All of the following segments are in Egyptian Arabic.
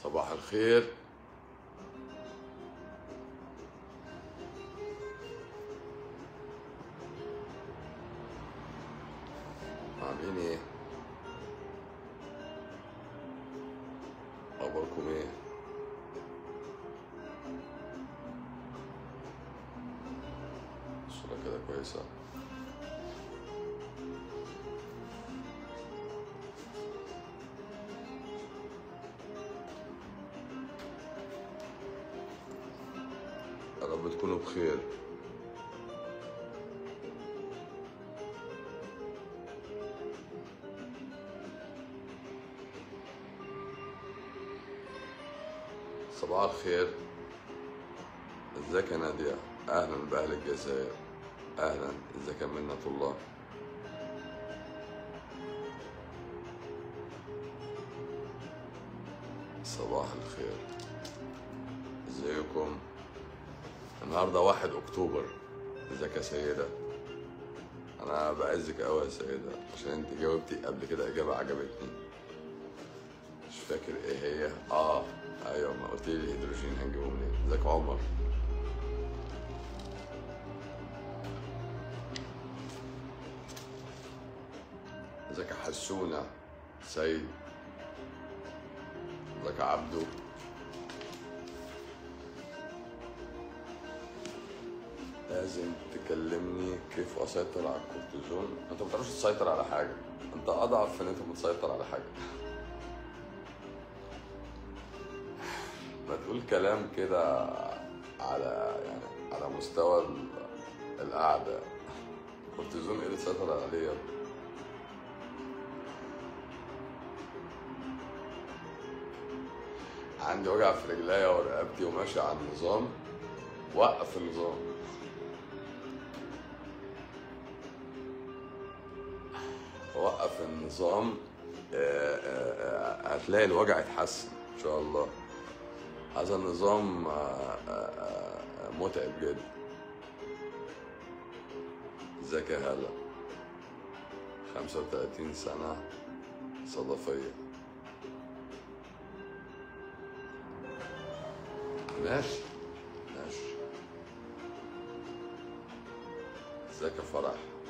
صباح الخير عاملين ايه اخباركم ايه الصورة كده كويسة يا رب تكونوا بخير صباح الخير ازيك يا نادية اهلا باهل الجزائر اهلا ازيك يا منة الله صباح الخير ازيكم النهارده واحد اكتوبر ازيك يا سيدة انا بعزك قوي يا سيدة عشان انت جاوبتي قبل كده اجابة عجبتني مش فاكر ايه هي اه ايوه ما قلت لي الهيدروجين هنجيبه منين ازيك عمر ازيك يا حسونة سيد ازيك يا عبدو لازم تكلمني كيف اسيطر على الكورتيزون انت ما بتعرفش تسيطر على حاجه انت اضعف في ان انت بتسيطر على حاجه ما تقول كلام كده على يعني على مستوى ال- القعده الكورتيزون ايه اللي تسيطر عليه يا ابني؟ عندي وجع في رجليا ورقبتي وماشي على النظام وقف النظام وقف النظام آه، آه، آه، هتلاقي الوجع اتحسن ان شاء الله هذا النظام آه، آه، آه، متعب جدا ازيك يا هلا 35 سنة صدفية ماشي ماشي ازيك يا فرح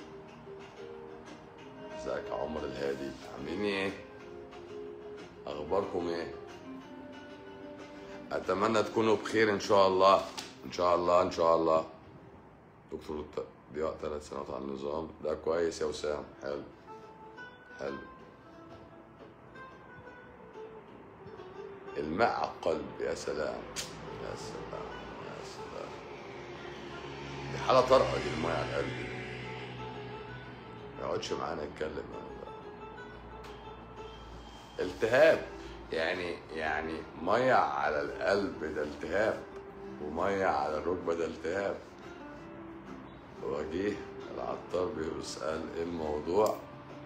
ازيك يا عمر الهادي عاملين ايه اخباركم ايه اتمنى تكونوا بخير ان شاء الله ان شاء الله ان شاء الله دكتور الت- ضياء ثلاث سنوات على النظام ده كويس يا وسام حلو حلو الماء على القلب يا سلام يا سلام يا سلام دي حالة طارئة دي الماء على القلب دي. ما يقعدش معانا يتكلم يعني ده. التهاب يعني يعني ميه على القلب ده التهاب وميه على الركبه ده التهاب وجيه العطار بيسأل ايه الموضوع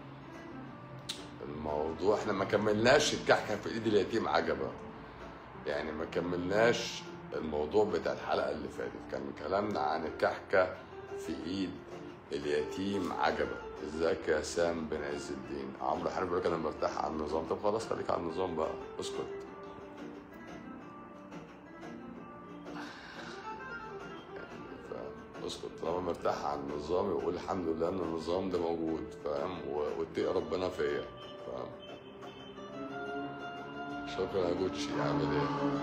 الموضوع احنا ما كملناش الكحكه في ايد اليتيم عجبه يعني ما كملناش الموضوع بتاع الحلقه اللي فاتت كان كلامنا عن الكحكه في ايد اليتيم عجبه ازيك يا سام بن عز الدين عمرو حنفي بيقول لك انا مرتاح على النظام طب خلاص خليك على النظام بقى اسكت فاهم؟ اسكت طالما مرتاح على النظام يقول الحمد لله ان النظام ده موجود فاهم و- واتقي ربنا فيا فاهم شكرا يا جوتشي عامل ايه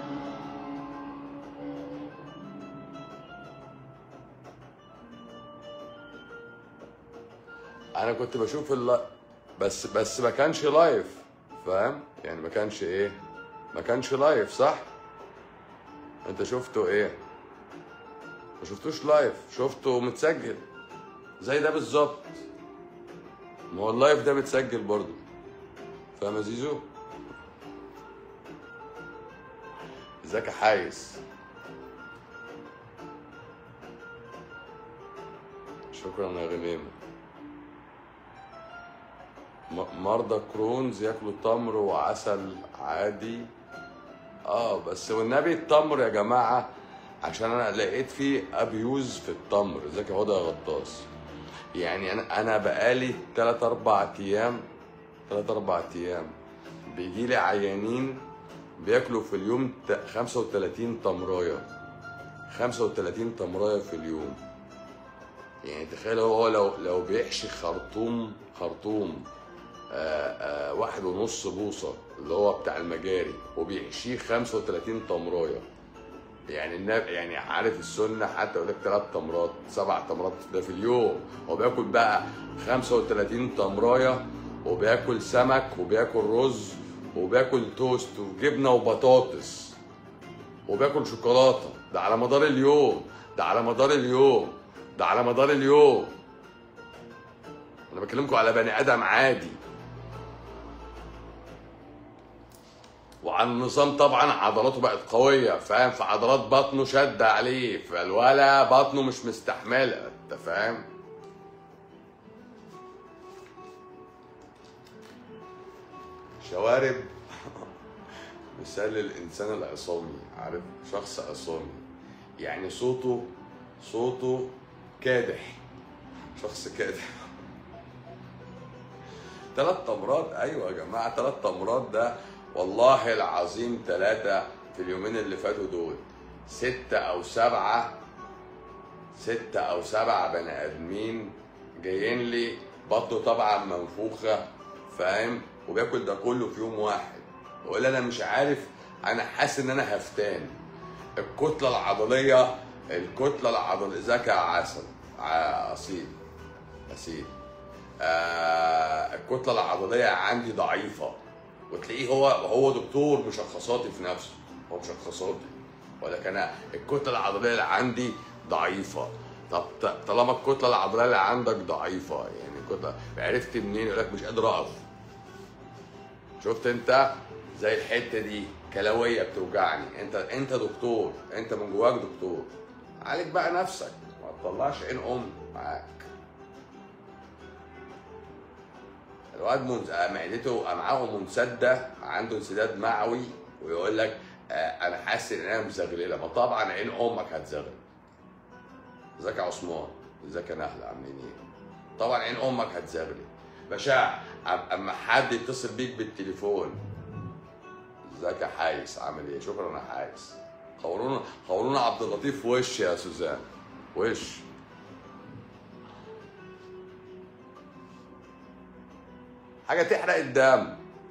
انا كنت بشوف الل... بس بس ما كانش لايف فاهم يعني ما كانش ايه ما كانش لايف صح انت شفته ايه ما شفتوش لايف شفته متسجل زي ده بالظبط ما هو اللايف ده متسجل برضه فاهم يا زيزو ازيك يا حايس شكرا يا غميمه م- مرضى كرونز ياكلوا تمر وعسل عادي اه بس والنبي التمر يا جماعه عشان انا لقيت فيه ابيوز في التمر ازيك يا هدى يا غطاس يعني انا انا بقالي 3 4 ايام 3 4 ايام بيجي لي عيانين بياكلوا في اليوم ت- 35 تمرايه 35 تمرايه في اليوم يعني تخيل هو لو لو بيحشي خرطوم خرطوم آه آه واحد ونص بوصه اللي هو بتاع المجاري وبيحشيه 35 تمرايه يعني النب يعني عارف السنه حتى يقول لك ثلاث تمرات سبع تمرات ده في اليوم هو بياكل بقى 35 تمرايه وبياكل سمك وبياكل رز وبياكل توست وجبنه وبطاطس وبياكل شوكولاته ده على مدار اليوم ده على مدار اليوم ده على مدار اليوم انا بكلمكم على بني ادم عادي وعن النظام طبعا عضلاته بقت قويه فاهم فعضلات بطنه شد عليه فالولا بطنه مش مستحمله انت فاهم شوارب مثال للانسان العصامي عارف شخص عصامي يعني صوته صوته كادح شخص كادح ثلاث تمرات ايوه يا جماعه ثلاث تمرات ده والله العظيم ثلاثه في اليومين اللي فاتوا دول ستة أو سبعة ستة أو سبعة بني آدمين جايين لي بطنه طبعا منفوخة فاهم وبياكل ده كله في يوم واحد بقول أنا مش عارف أنا حاسس إن أنا هفتان الكتلة العضلية الكتلة العضلية ذكي عسل ع- أصيل أصيل آه الكتلة العضلية عندي ضعيفة وتلاقيه هو هو دكتور مشخصاتي في نفسه هو مشخصاتي ولكن انا الكتله العضليه اللي عندي ضعيفه طب ط- طالما الكتله العضليه اللي عندك ضعيفه يعني الكتله عرفت منين يقول لك مش قادر اقف شفت انت زي الحته دي كلويه بتوجعني انت انت دكتور انت من جواك دكتور عالج بقى نفسك ما تطلعش عين ام معاك الواد منز... معدته امعاءه منسده عنده انسداد معوي ويقول لك آه، انا حاسس ان انا مزغلله ما طبعا عين امك هتزغل ازيك يا عثمان ازيك يا نهله عاملين ايه طبعا عين امك هتزغلل باشا أم- اما حد يتصل بيك بالتليفون ازيك يا حايس عامل ايه شكرا يا حايس خبرونا خبرونا عبد اللطيف وش يا سوزان وش حاجه تحرق الدم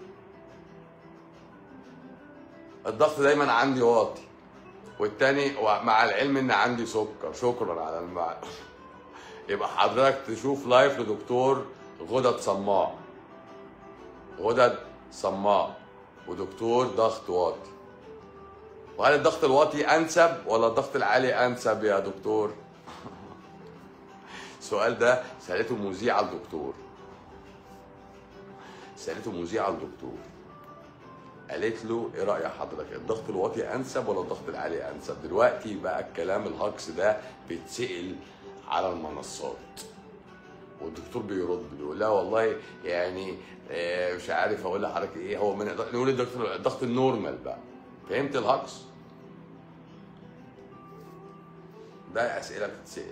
الضغط دايما عندي واطي والتاني مع العلم ان عندي سكر شكرا على المعلومه يبقى حضرتك تشوف لايف لدكتور غدد صماء غدد صماء ودكتور ضغط واطي وهل الضغط الواطي انسب ولا الضغط العالي انسب يا دكتور السؤال ده سالته مذيعه الدكتور سالته مذيعه الدكتور قالت له ايه راي حضرتك الضغط الواطي انسب ولا الضغط العالي انسب دلوقتي بقى الكلام الهجص ده بيتسال على المنصات والدكتور بيرد بيقول لا والله يعني آه، مش عارف اقول لحضرتك ايه هو من نقول الضغط الضغط النورمال بقى فهمت الهجص ده اسئله بتتسال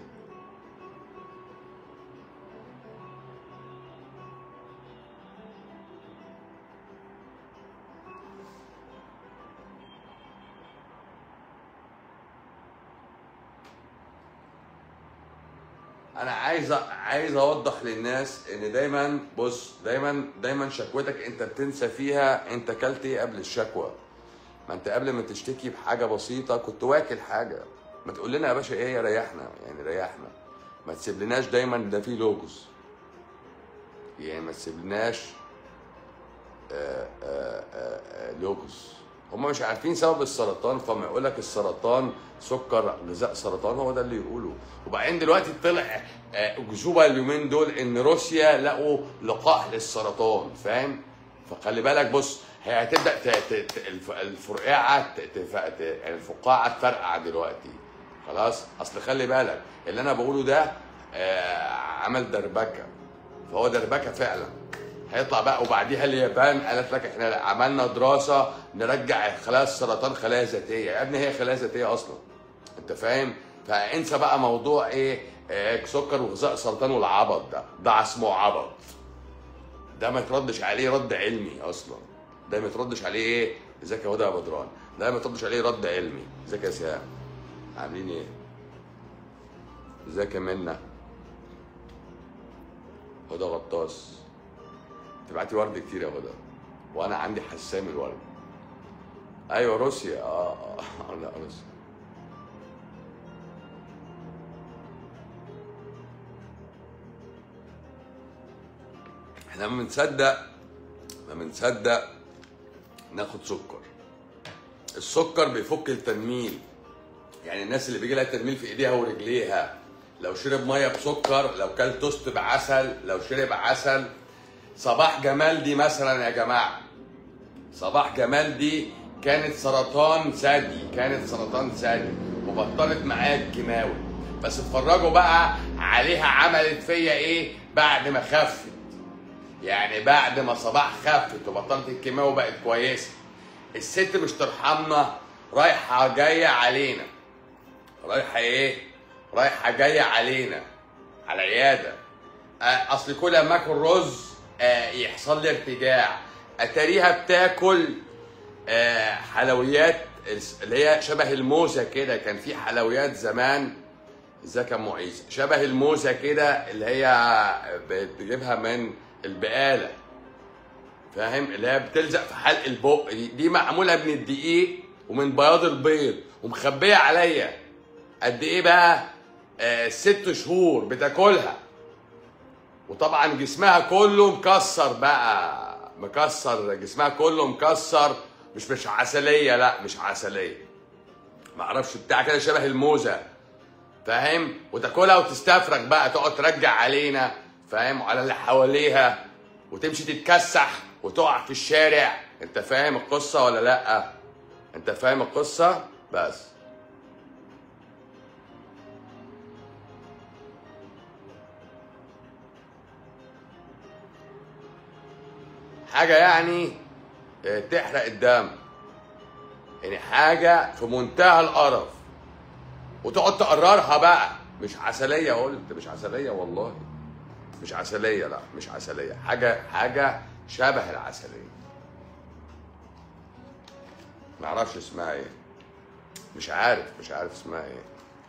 انا عايز عايز اوضح للناس ان دايما بص دايما دايما شكوتك انت بتنسى فيها انت كلت ايه قبل الشكوى ما انت قبل ما تشتكي بحاجه بسيطه كنت واكل حاجه ما تقول لنا يا باشا ايه ريحنا يعني ريحنا ما تسيبلناش دايما ده فيه لوجوس يعني ما تسيبلناش آه، آه، آه، آه، لوجوس هم مش عارفين سبب السرطان فما يقول لك السرطان سكر غذاء سرطان هو ده اللي يقوله وبعدين دلوقتي طلع آه، اكذوبه اليومين دول ان روسيا لقوا لقاح للسرطان فاهم فخلي بالك بص هي هتبدا ت- ت- ت- الف- الفرقعه ت- تف- ت- يعني الفقاعه تفرقع دلوقتي خلاص اصل خلي بالك اللي انا بقوله ده آه، عمل دربكه فهو دربكه فعلا هيطلع بقى وبعديها اليابان قالت لك احنا عملنا دراسه نرجع خلايا السرطان خلايا ذاتيه يا ابني هي خلايا ذاتيه اصلا انت فاهم فانسى بقى موضوع ايه آه، سكر وغذاء سرطان والعبط ده ده اسمه عبط ده ما يتردش عليه رد علمي اصلا ده ما يتردش عليه ايه ازيك يا هدى يا بدران لا ما تردش عليه رد علمي ازيك يا سهام عاملين ايه ازيك يا منى هدى غطاس تبعتي ورد كتير يا هدى وانا عندي حسام الورد ايوه روسيا اه اه لا روسيا احنا ما بنصدق ما بنصدق ناخد سكر السكر بيفك التنميل يعني الناس اللي بيجي لها تنميل في ايديها ورجليها لو شرب ميه بسكر لو كل توست بعسل لو شرب عسل صباح جمال دي مثلا يا جماعه صباح جمال دي كانت سرطان ثدي كانت سرطان ثدي وبطلت معايا الكيماوي بس اتفرجوا بقى عليها عملت فيا ايه بعد ما خفت يعني بعد ما صباح خفت وبطلت الكيماوي وبقت كويسه الست مش ترحمنا رايحه جايه علينا رايحه ايه رايحه جايه علينا على العياده آه، اصل كل ما اكل رز آه، يحصل لي ارتجاع اتاريها بتاكل آه، حلويات الس- اللي هي شبه الموزه كده كان في حلويات زمان ازيك يا ام عيسى شبه الموزه كده اللي هي بتجيبها من البقاله فاهم اللي هي بتلزق في حلق البق دي, دي معموله من الدقيق ومن بياض البيض ومخبيه عليا قد ايه بقى آه ست شهور بتاكلها وطبعا جسمها كله مكسر بقى مكسر جسمها كله مكسر مش مش عسليه لا مش عسليه معرفش بتاع كده شبه الموزه فاهم وتاكلها وتستفرغ بقى تقعد ترجع علينا فاهم وعلى اللي حواليها وتمشي تتكسح وتقع في الشارع انت فاهم القصه ولا لا انت فاهم القصه بس حاجه يعني اه، تحرق الدم يعني حاجه في منتهى القرف وتقعد تقررها بقى مش عسليه قلت مش عسليه والله مش عسليه لا مش عسليه حاجه حاجه شبه العسليه معرفش اسمها ايه مش عارف مش عارف اسمها ايه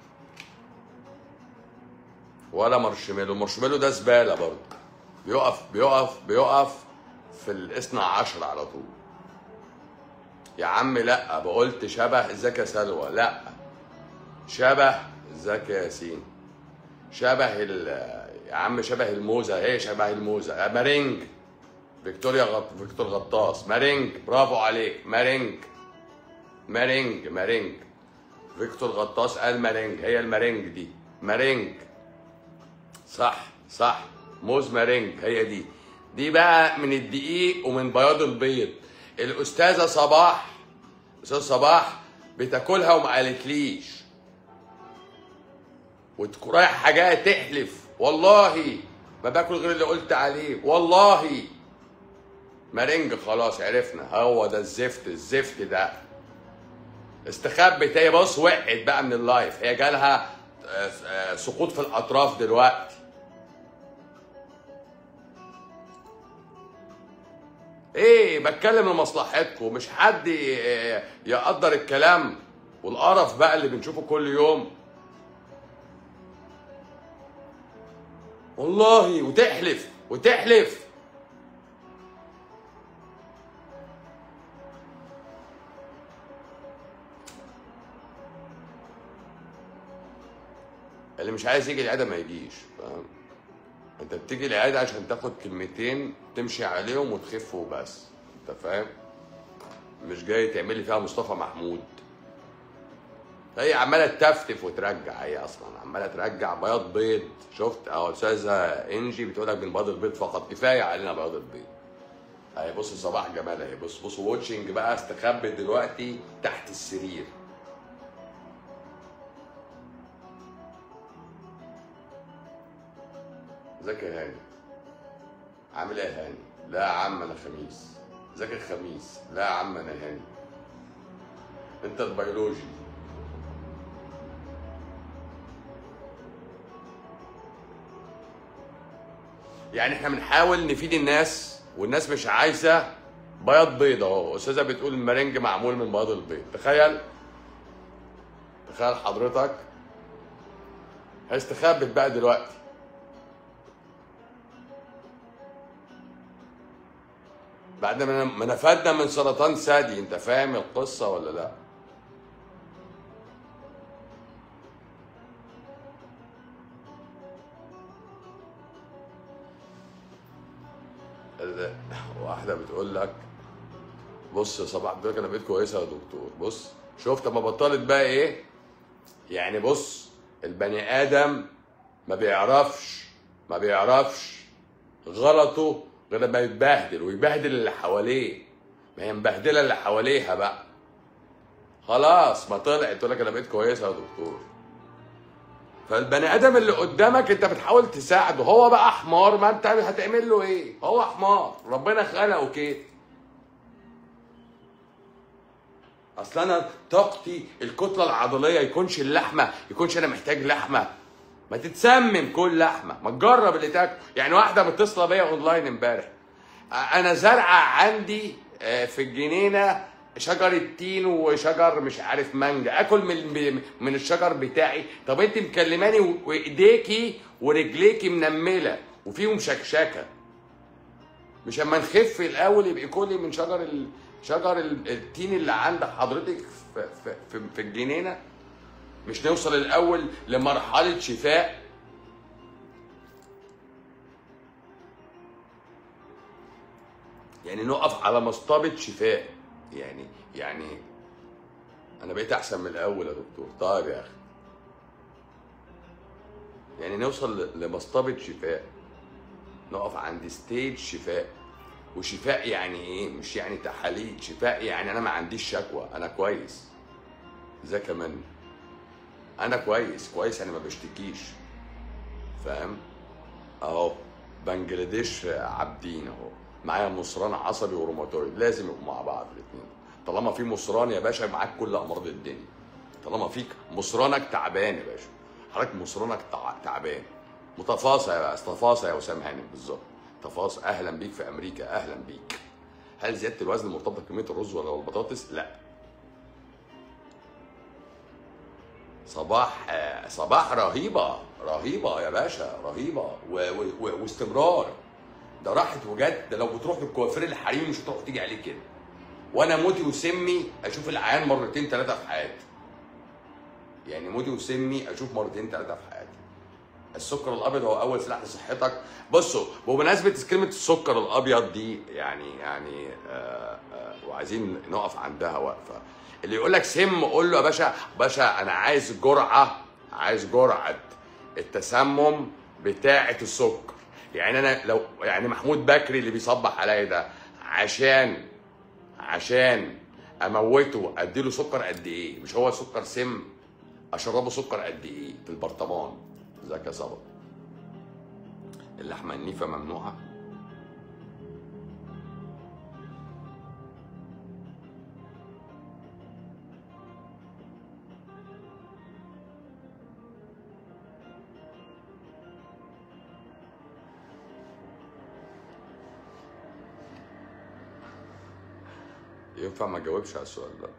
ولا مارشميلو مارشميلو ده زباله برضه بيقف بيقف بيقف في الاثنى عشر على طول يا عم لا بقولت شبه ازيك يا سلوى لا شبه ازيك يا ياسين شبه ال يا عم شبه الموزه هي شبه الموزه مارينج فيكتوريا غط... فيكتور غطاس مارينج برافو عليك مارينج مارينج مارينج فيكتور غطاس قال مارينج هي المارينج دي مارينج صح صح موز مارينج هي دي دي بقى من الدقيق ومن بياض البيض الاستاذه صباح استاذ صباح بتاكلها وما قالتليش وتكون رايح حاجه تحلف والله ما باكل غير اللي قلت عليه والله مارينج خلاص عرفنا هو ده الزفت الزفت ده استخبت هي بص وقعت بقى من اللايف هي جالها آه، آه، سقوط في الاطراف دلوقتي ايه بتكلم لمصلحتكم مش حد ي- يقدر الكلام والقرف بقى اللي بنشوفه كل يوم والله وتحلف وتحلف اللي مش عايز يجي العياده ما يجيش فاهم انت بتيجي العياده عشان تاخد كلمتين تمشي عليهم وتخف وبس انت فاهم مش جاي تعمل لي فيها مصطفى محمود هي عماله تفتف وترجع هي اصلا عماله ترجع بياض بيض شفت اهو استاذه انجي بتقول لك من بياض البيض فقط كفايه علينا بياض البيض اهي بص صباح جمال اهي بص بص واتشنج بقى استخبت دلوقتي تحت السرير ازيك يا هاني عامل ايه يا هاني لا يا عم انا خميس ازيك يا خميس لا يا عم انا هاني انت البيولوجي يعني احنا بنحاول نفيد الناس والناس مش عايزه بياض بيض اهو استاذه بتقول المرنج معمول من بياض البيض تخيل تخيل حضرتك عايز تخبط بقى دلوقتي بعد ما ما نفدنا من سرطان ثدي انت فاهم القصه ولا لا ال- واحده بتقول لك بص يا صباح بتقول لك انا بقيت كويسه يا دكتور بص شفت اما بطلت بقى ايه يعني بص البني ادم ما بيعرفش ما بيعرفش غلطه غير لما يتبهدل ويبهدل اللي حواليه ما هي مبهدله اللي حواليها بقى خلاص ما طلعت تقول لك انا بقيت كويسه يا دكتور فالبني ادم اللي قدامك انت بتحاول تساعده هو بقى حمار ما انت هتعمل له ايه هو حمار ربنا خلقه كده اصل انا طاقتي الكتله العضليه يكونش اللحمه يكونش انا محتاج لحمه ما تتسمم كل لحمه ما تجرب اللي تاكل يعني واحده متصله بيا اونلاين امبارح انا زارعه عندي آه، في الجنينه شجر التين وشجر مش عارف مانجا اكل من من الشجر بتاعي طب انت مكلماني و- وايديكي ورجليكي منمله وفيهم شكشكه مش اما نخف الاول يبقى كلي من شجر ال... شجر ال- التين اللي عند حضرتك في, في, في, في الجنينه مش نوصل الاول لمرحله شفاء يعني نقف على مصطبه شفاء يعني يعني انا بقيت احسن من الاول يا دكتور طيب يا اخي يعني نوصل ل- لمصطبه شفاء نقف عند ستيج شفاء وشفاء يعني ايه مش يعني تحاليل شفاء يعني انا ما عنديش شكوى انا كويس ازيك كمان انا كويس كويس انا ما بشتكيش فاهم اهو بنجلاديش عابدين اهو معايا مصران عصبي وروماتويد لازم يبقوا مع بعض الاثنين طالما في مصران يا باشا معاك كل امراض الدنيا طالما فيك مصرانك تعبان يا باشا حضرتك مصرانك تع- تعبان متفاصة يا باشا تفاصة يا وسام هانم بالظبط تفاصة اهلا بيك في امريكا اهلا بيك هل زياده الوزن مرتبطه بكميه الرز ولا البطاطس لا صباح آه، صباح رهيبه رهيبه يا باشا رهيبه و... و... و... واستمرار ده راحت وجد ده لو بتروح للكوافير الحريمي مش هتروح تيجي عليه كده وانا موتي وسمي اشوف العيان مرتين ثلاثه في حياتي يعني موتي وسمي اشوف مرتين ثلاثه في حياتي السكر الابيض هو اول سلاح لصحتك بصوا بمناسبه كلمه السكر الابيض دي يعني يعني آه آه وعايزين نقف عندها وقفه اللي يقول لك سم قول له يا باشا باشا انا عايز جرعه عايز جرعه التسمم بتاعه السكر يعني انا لو يعني محمود بكري اللي بيصبح عليا ده عشان عشان اموته اديله سكر قد ايه مش هو سكر سم اشربه سكر قد ايه في البرطمان ذاك يا صبر اللحمه النيفه ممنوعه ينفع ما اجاوبش على السؤال ده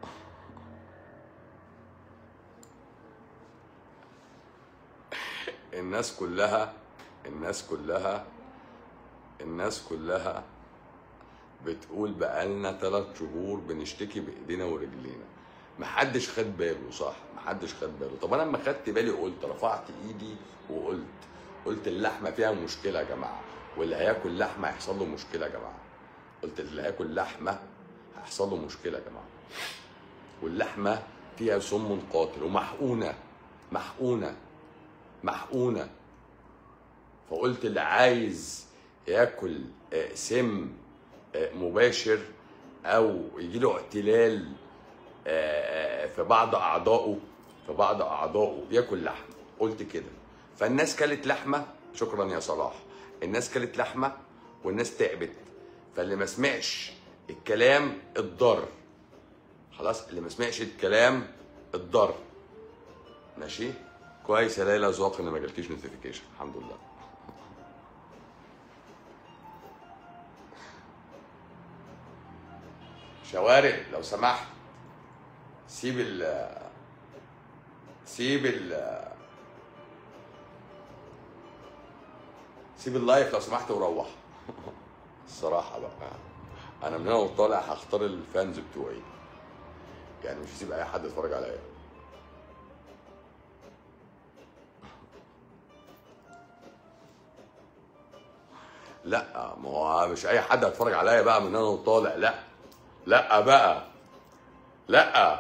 الناس كلها الناس كلها الناس كلها بتقول بقالنا ثلاث شهور بنشتكي بايدينا ورجلينا محدش خد باله صح محدش خد باله طب انا لما خدت بالي قلت رفعت ايدي وقلت قلت اللحمه فيها مشكله يا جماعه واللي هياكل لحمه هيحصل له مشكله يا جماعه قلت اللي هياكل لحمه هيحصل له مشكله يا جماعه واللحمه فيها سم قاتل ومحقونه محقونه محقونه فقلت اللي عايز ياكل آه، سم آه، مباشر او يجي له اعتلال آه، في بعض اعضائه في بعض اعضائه ياكل لحمه قلت كده فالناس كلت لحمه شكرا يا صلاح الناس كلت لحمه والناس تعبت فاللي ما سمعش الكلام اتضر خلاص اللي ما سمعش الكلام اتضر ماشي كويس يا ليلى ذوق ان ما جالكيش نوتيفيكيشن الحمد لله شوارب لو سمحت سيب ال سيب ال سيب اللايف لو سمحت وروح الصراحة بقى أنا من هنا وطالع هختار الفانز بتوعي يعني مش هسيب أي حد يتفرج عليا لا ما هو مش أي حد هيتفرج عليا بقى من هنا وطالع لا لا بقى لا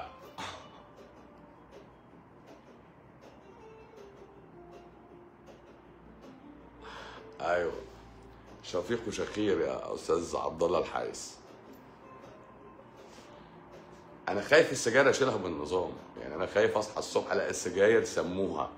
ايوه شفيق وشخير يا استاذ عبد الله الحارس انا خايف السجاير اشيلها من النظام يعني انا خايف اصحى الصبح الاقي السجاير سموها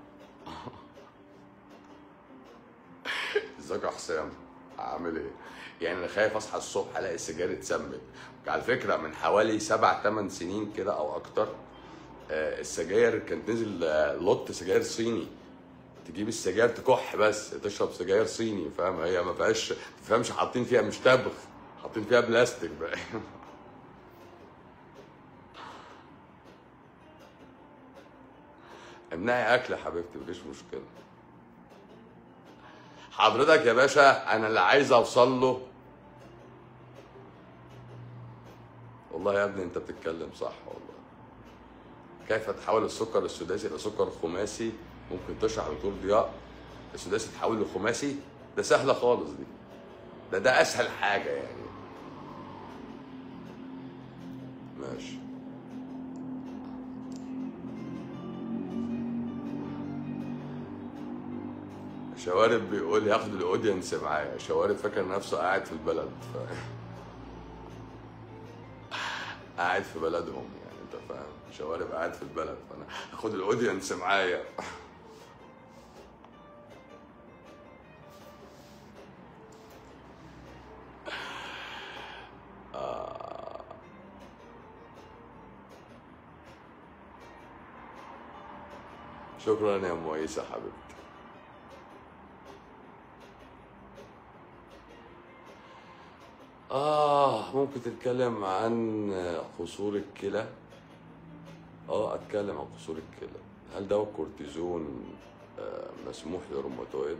ازيك يا حسام عامل ايه يعني انا خايف اصحى الصبح الاقي السجاير اتسمت على فكره من حوالي سبع ثمان سنين كده او اكتر آه، السجاير كانت نزل آه، لوت سجاير صيني تجيب السجاير تكح بس تشرب سجاير صيني فاهم هي ما فيهاش ما تفهمش حاطين فيها مش تبغ حاطين فيها بلاستيك بقى امنعي اكل يا حبيبتي مفيش مشكله حضرتك يا باشا انا اللي عايز اوصل له والله يا ابني انت بتتكلم صح والله كيف تحول السكر السداسي الى سكر خماسي ممكن تشرح دكتور ضياء السداسي تحول لخماسي ده سهله خالص دي ده ده اسهل حاجه يعني ماشي شوارب بيقول ياخد الاودينس معايا شوارب فاكر نفسه قاعد في البلد ف... قاعد في بلدهم يعني انت فاهم شوارب قاعد في البلد فانا هاخد الاودينس معايا آه. شكرا يا ام عيسى حبيبتي آه ممكن تتكلم عن قصور الكلى اه اتكلم عن قصور الكلى هل دواء الكورتيزون آه، مسموح للروماتويد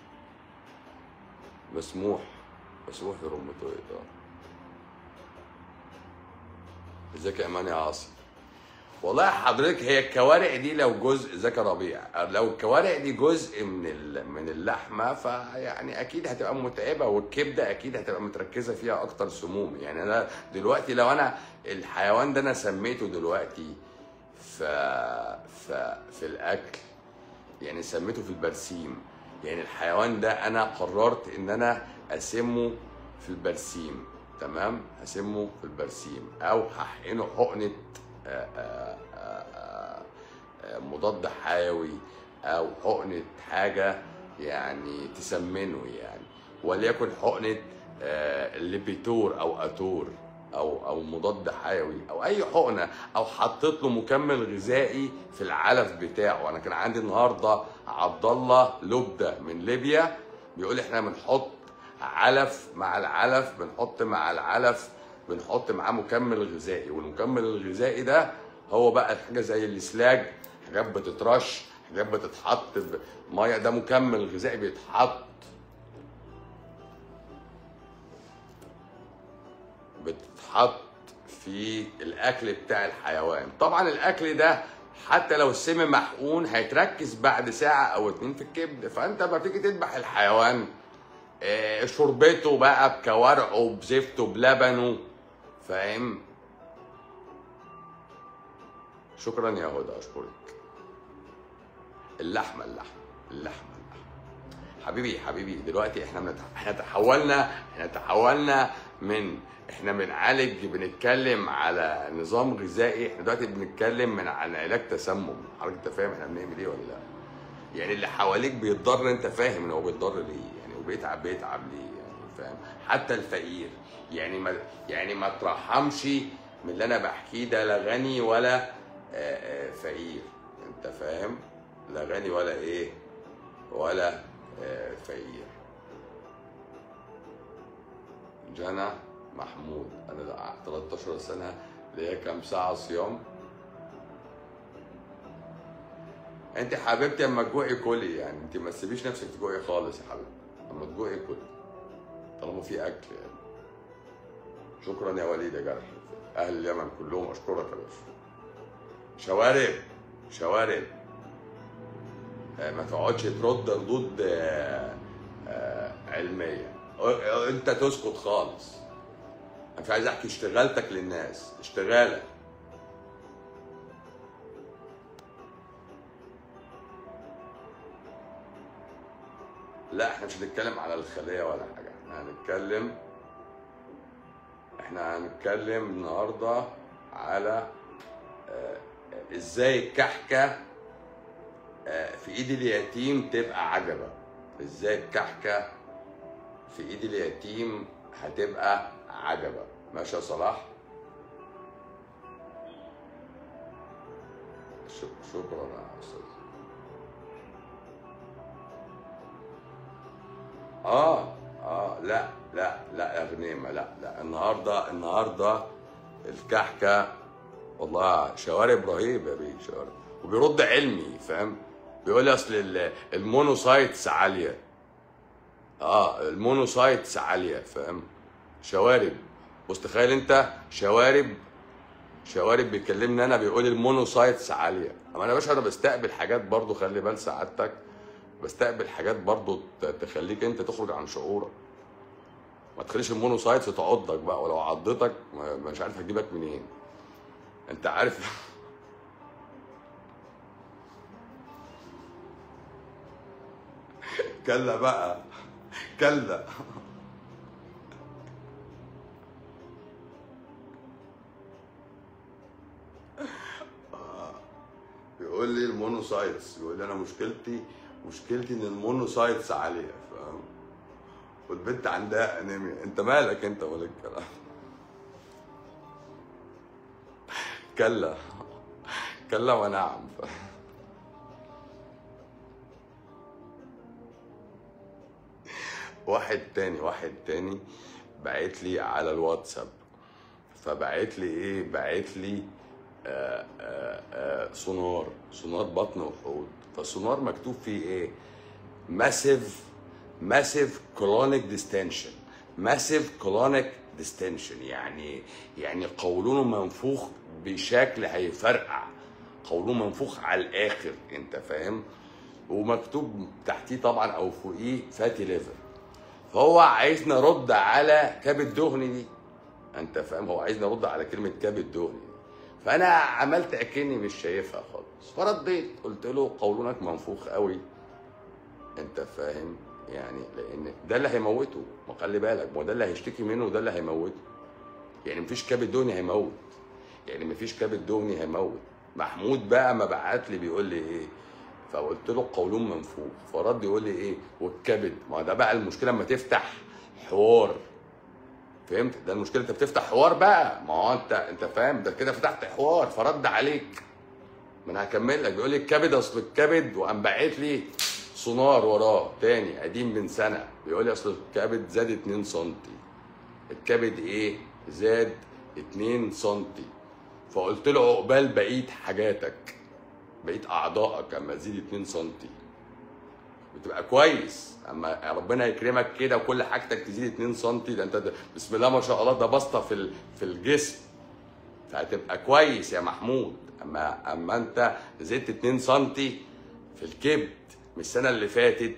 مسموح مسموح للروماتويد اه ازيك يا ايمان يا عاصي والله حضرتك هي الكوارع دي لو جزء ذكى ربيع لو الكوارع دي جزء من ال- من اللحمه فيعني اكيد هتبقى متعبه والكبده اكيد هتبقى متركزه فيها اكتر سموم يعني انا دلوقتي لو انا الحيوان ده انا سميته دلوقتي ف ف في الاكل يعني سميته في البرسيم يعني الحيوان ده انا قررت ان انا اسمه في البرسيم تمام هسمه في البرسيم او هحقنه حقنه آه، آه، آه، آه، مضاد حيوي او حقنه حاجه يعني تسمنه يعني وليكن حقنه آه، ليبيتور او اتور او او مضاد حيوي او اي حقنه او حطيت له مكمل غذائي في العلف بتاعه انا كان عندي النهارده عبد الله لبده من ليبيا بيقول احنا بنحط علف مع العلف بنحط مع العلف بنحط معاه مكمل غذائي والمكمل الغذائي ده هو بقى حاجه زي السلاج حاجات بتترش حاجات بتتحط بميه ده مكمل غذائي بيتحط بتتحط في الاكل بتاع الحيوان طبعا الاكل ده حتى لو السم محقون هيتركز بعد ساعه او اتنين في الكبد فانت لما تيجي تذبح الحيوان آه، شربته بقى بكوارعه بزفته بلبنه فاهم شكرا يا هدى اشكرك اللحمه اللحمه اللحمه اللحمه حبيبي حبيبي دلوقتي احنا بنت... احنا تحولنا احنا تحولنا من احنا بنعالج بنتكلم على نظام غذائي احنا دلوقتي بنتكلم من عن علاج تسمم حضرتك انت فاهم احنا بنعمل ايه ولا لا يعني اللي حواليك بيتضر انت فاهم ان هو بيتضر ليه يعني وبيتعب بيتعب ليه يعني فاهم حتى الفقير يعني ما يعني ما ترحمش من اللي انا بحكيه ده لا غني ولا آه، آه، فقير انت فاهم لا غني ولا ايه ولا آه، فقير جنى محمود انا ده 13 سنه ليا كام ساعه صيام انت حبيبتي اما تجوعي كلي يعني انت ما تسيبيش نفسك تجوعي خالص يا حبيبتي اما تجوعي كلي طالما في اكل يعني شكرا يا وليد يا جرح اهل اليمن كلهم اشكرك يا باشا شوارب شوارب آه، ما تقعدش ترد ردود آه، آه، علميه آه، انت تسكت خالص انا مش عايز احكي اشتغالتك للناس اشتغالك لا احنا مش هنتكلم على الخلية ولا حاجة احنا هنتكلم احنا هنتكلم النهاردة على آه، ازاي الكحكة آه، في ايد اليتيم تبقى عجبة ازاي الكحكة في ايد اليتيم هتبقى عجبة ماشي يا صلاح ش- شكرا يا استاذ اه اه لا لا لا يا غنيمه لا لا النهارده النهارده الكحكه والله شوارب رهيب يا بيه شوارب وبيرد علمي فاهم بيقول لي اصل ال- المونوسايتس عاليه اه المونوسايتس عاليه فاهم شوارب بص تخيل انت شوارب شوارب بيكلمني انا بيقول لي المونوسايتس عاليه اما انا يا باشا انا بستقبل حاجات برضو خلي بال سعادتك بستقبل حاجات برضو ت- تخليك انت تخرج عن شعورك ما تخليش المونوسايتس تعضك بقى ولو عضتك ما- مش عارف اجيبك منين انت عارف كلا بقى كلا بيقول لي المونوسايتس بيقول لي انا مشكلتي مشكلتي ان المونوسايتس عاليه فاهم والبنت عندها انيميا انت مالك انت ولا الكلام كلا كلا ونعم واحد تاني واحد تاني بعت لي على الواتساب فبعت لي ايه بعت لي آه آه آه سونار سونار بطن وحوض فالسونار مكتوب فيه ايه ماسيف ماسيف كولونيك ديستنشن ماسيف كولونيك ديستنشن يعني يعني قولونه منفوخ بشكل هيفرقع قولونه منفوخ على الاخر انت فاهم ومكتوب تحتيه طبعا او فوقيه فاتي ليفر فهو عايزني ارد على كبد دهني دي انت فاهم هو عايزني ارد على كلمه كبد دهني دي فانا عملت اكني مش شايفها خالص فرديت قلت له قولونك منفوخ قوي انت فاهم يعني لان ده اللي هيموته ما خلي بالك ما هو ده اللي هيشتكي منه وده اللي هيموته يعني مفيش كبد دهني هيموت يعني مفيش كبد دهني هيموت محمود بقى ما بعت لي بيقول لي ايه فقلت له قولون منفوخ فرد يقول لي ايه والكبد ما ده بقى المشكله لما تفتح حوار فهمت ده المشكله انت بتفتح حوار بقى ما هو انت انت فاهم ده كده فتحت حوار فرد عليك ما انا هكمل لك بيقول لي الكبد اصل الكبد وقام باعت لي سونار وراه تاني قديم من سنه بيقول لي اصل الكبد زاد 2 سم الكبد ايه زاد 2 سم فقلت له عقبال بقيه حاجاتك بقيه اعضائك اما تزيد 2 سم بتبقى كويس اما ربنا يكرمك كده وكل حاجتك تزيد 2 سم ده انت ده بسم الله ما شاء الله ده بسطه في ال- في الجسم فهتبقى كويس يا محمود اما اما انت زدت 2 سم في الكبد من السنه اللي فاتت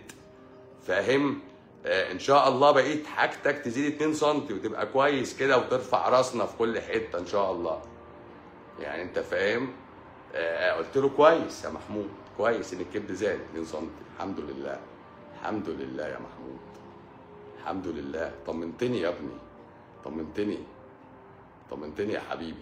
فاهم آه ان شاء الله بقيت حاجتك تزيد 2 سم وتبقى كويس كده وترفع راسنا في كل حته ان شاء الله يعني انت فاهم آه قلت له كويس يا محمود كويس ان الكبد زاد 2 سم الحمد لله الحمد لله يا محمود الحمد لله طمنتني يا ابني طمنتني طمنتني يا حبيبي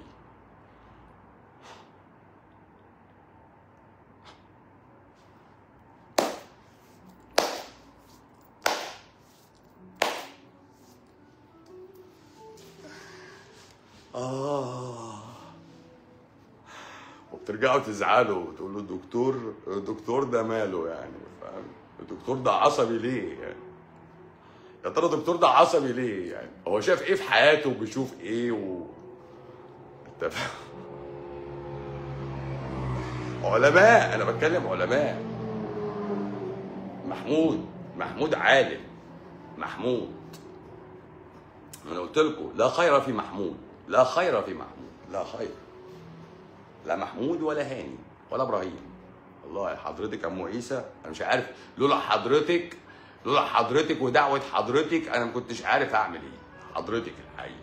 آه وبترجعوا تزعلوا وتقولوا الدكتور الدكتور ده ماله يعني فاهم الدكتور ده عصبي ليه يعني يا ترى الدكتور ده عصبي ليه يعني هو شاف ايه في حياته وبيشوف ايه و انت فاهم؟ علماء انا بتكلم علماء محمود محمود عالم محمود انا قلت لكم لا خير في محمود لا خير في محمود لا خير لا محمود ولا هاني ولا ابراهيم والله حضرتك يا ام عيسى انا مش عارف لولا حضرتك لولا حضرتك ودعوه حضرتك انا ما كنتش عارف اعمل ايه حضرتك الحقيقه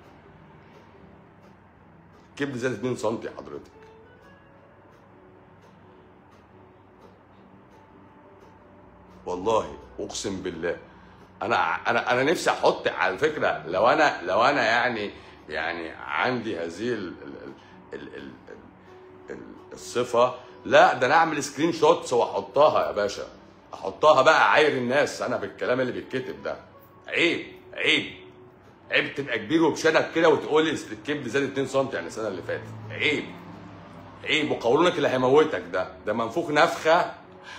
كبد زاد 2 سم حضرتك والله اقسم بالله انا انا انا نفسي احط على فكره لو انا لو انا يعني يعني عندي هذه ال ال ال ال ال الصفه لا ده انا اعمل سكرين شوتس واحطها يا باشا احطها بقى اعاير الناس انا بالكلام اللي بيتكتب ده عيب عيب عيب تبقى كبير وبشنك كده وتقول لي الكبد زاد 2 سم يعني السنه اللي فاتت عيب عيب وقولونك اللي هيموتك ده ده منفوخ نفخه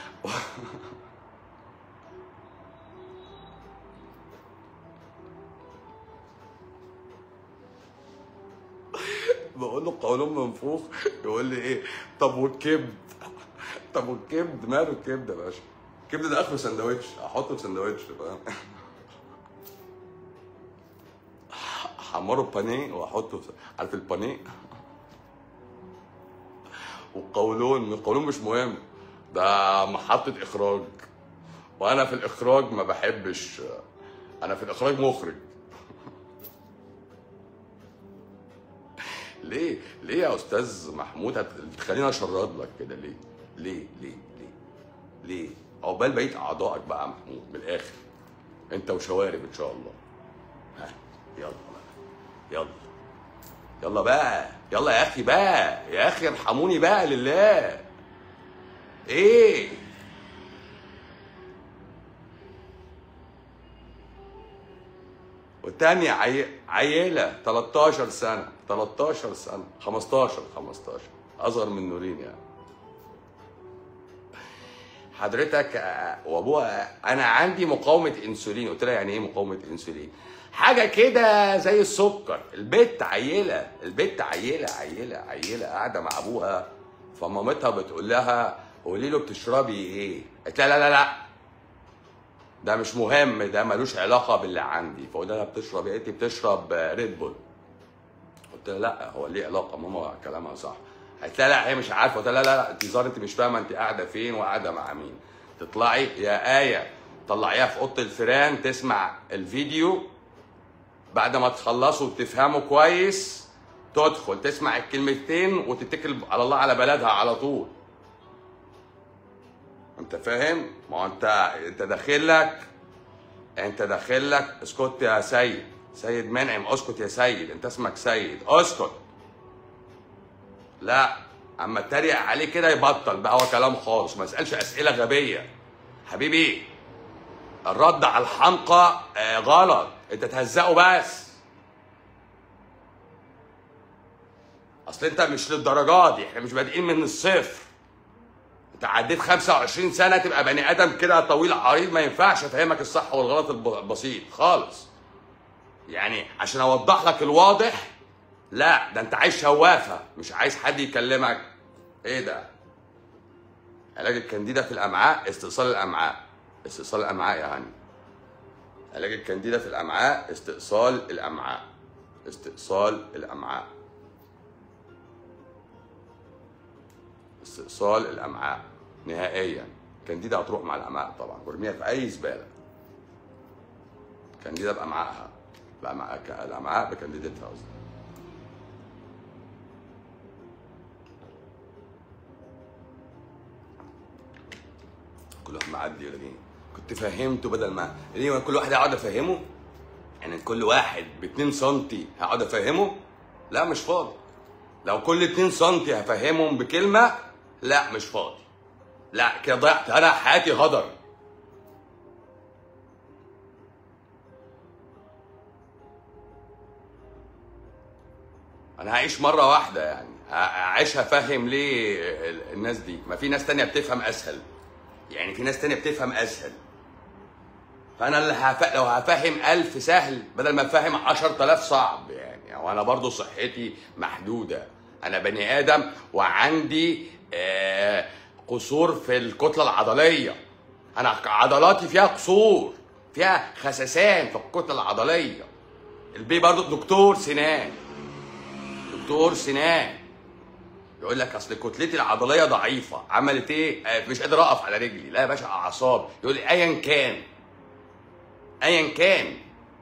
بقول له قولون منفوخ يقول لي ايه طب والكبد طب والكبد ماله الكبد يا باشا الكبد ده اخره سندوتش احطه في سندوتش فاهم حمره بانيه واحطه في عارف البانيه والقولون القولون مش مهم ده محطة إخراج وأنا في الإخراج ما بحبش أنا في الإخراج مخرج ليه ليه يا استاذ محمود هت- بتخليني اشرد لك كده ليه ليه ليه ليه ليه عقبال بقيه اعضائك بقى يا محمود من الاخر انت وشوارب ان شاء الله ها يلا بقى يلا يلا بقى يلا يا اخي بقى يا اخي ارحموني بقى لله ايه والتانية عي... عيلة 13 سنة 13 سنة 15 15 أصغر من نورين يعني حضرتك آه، وابوها انا عندي مقاومه انسولين قلت لها يعني ايه مقاومه انسولين حاجه كده زي السكر البت عيله البت عيله عيله عيله قاعده مع ابوها فمامتها بتقول لها قولي له بتشربي ايه قالت لها لا لا لا ده مش مهم ده ملوش علاقه باللي عندي فقلت لها بتشرب ايه قالت لي بتشرب آه، ريد بول قلت لها لا هو ليه علاقه ماما كلامها صح قالت لها لا هي مش عارفه قلت لها لا لا انت ظاهر انت مش فاهمه انت قاعده فين وقاعده مع مين تطلعي يا ايه طلعيها في اوضه الفيران تسمع الفيديو بعد ما تخلصوا وتفهموا كويس تدخل تسمع الكلمتين وتتكل على الله على بلدها على طول انت فاهم ما هو انت انت داخل لك انت داخل لك اسكت يا سيد سيد منعم اسكت يا سيد انت اسمك سيد اسكت لا اما اتريق عليه كده يبطل بقى هو كلام خالص ما يسالش اسئله غبيه حبيبي الرد على الحمقى آه غلط انت تهزقه بس اصل انت مش للدرجات دي احنا مش بادئين من الصفر انت عديت 25 سنه تبقى بني ادم كده طويل عريض ما ينفعش افهمك الصح والغلط الب- البسيط خالص يعني عشان اوضح لك الواضح لا ده انت عايز شوافه مش عايز حد يكلمك ايه ده علاج الكانديدا في الامعاء استئصال الامعاء استئصال الامعاء يا هاني علاج الكانديدا في الامعاء استئصال الامعاء استئصال الامعاء استئصال الامعاء نهائيا كانديدا هتروح مع الامعاء طبعا وارميها في اي زباله كانديدا بامعائها الامعاء الامعاء بكانديدتها قصدي كل واحد معدي ولا ايه كنت فهمته بدل ما ليه كل واحد هقعد افهمه يعني كل واحد ب 2 سم هقعد افهمه لا مش فاضي لو كل 2 سم هفهمهم بكلمه لا مش فاضي لا كده ضيعت انا حياتي هدر انا هعيش مره واحده يعني هعيشها فاهم ليه الناس دي ما في ناس تانية بتفهم اسهل يعني في ناس تانية بتفهم اسهل فانا اللي هف... لو هفهم ألف سهل بدل ما افهم 10000 صعب يعني وانا برضو صحتي محدوده انا بني ادم وعندي آه قصور في الكتله العضليه انا عضلاتي فيها قصور فيها خسسان في الكتله العضليه البي برضو دكتور سنان دكتور سنان يقول لك اصل كتلتي العضليه ضعيفه عملت ايه آه، مش قادر اقف على رجلي لا يا باشا اعصاب يقول لي ايا كان ايا كان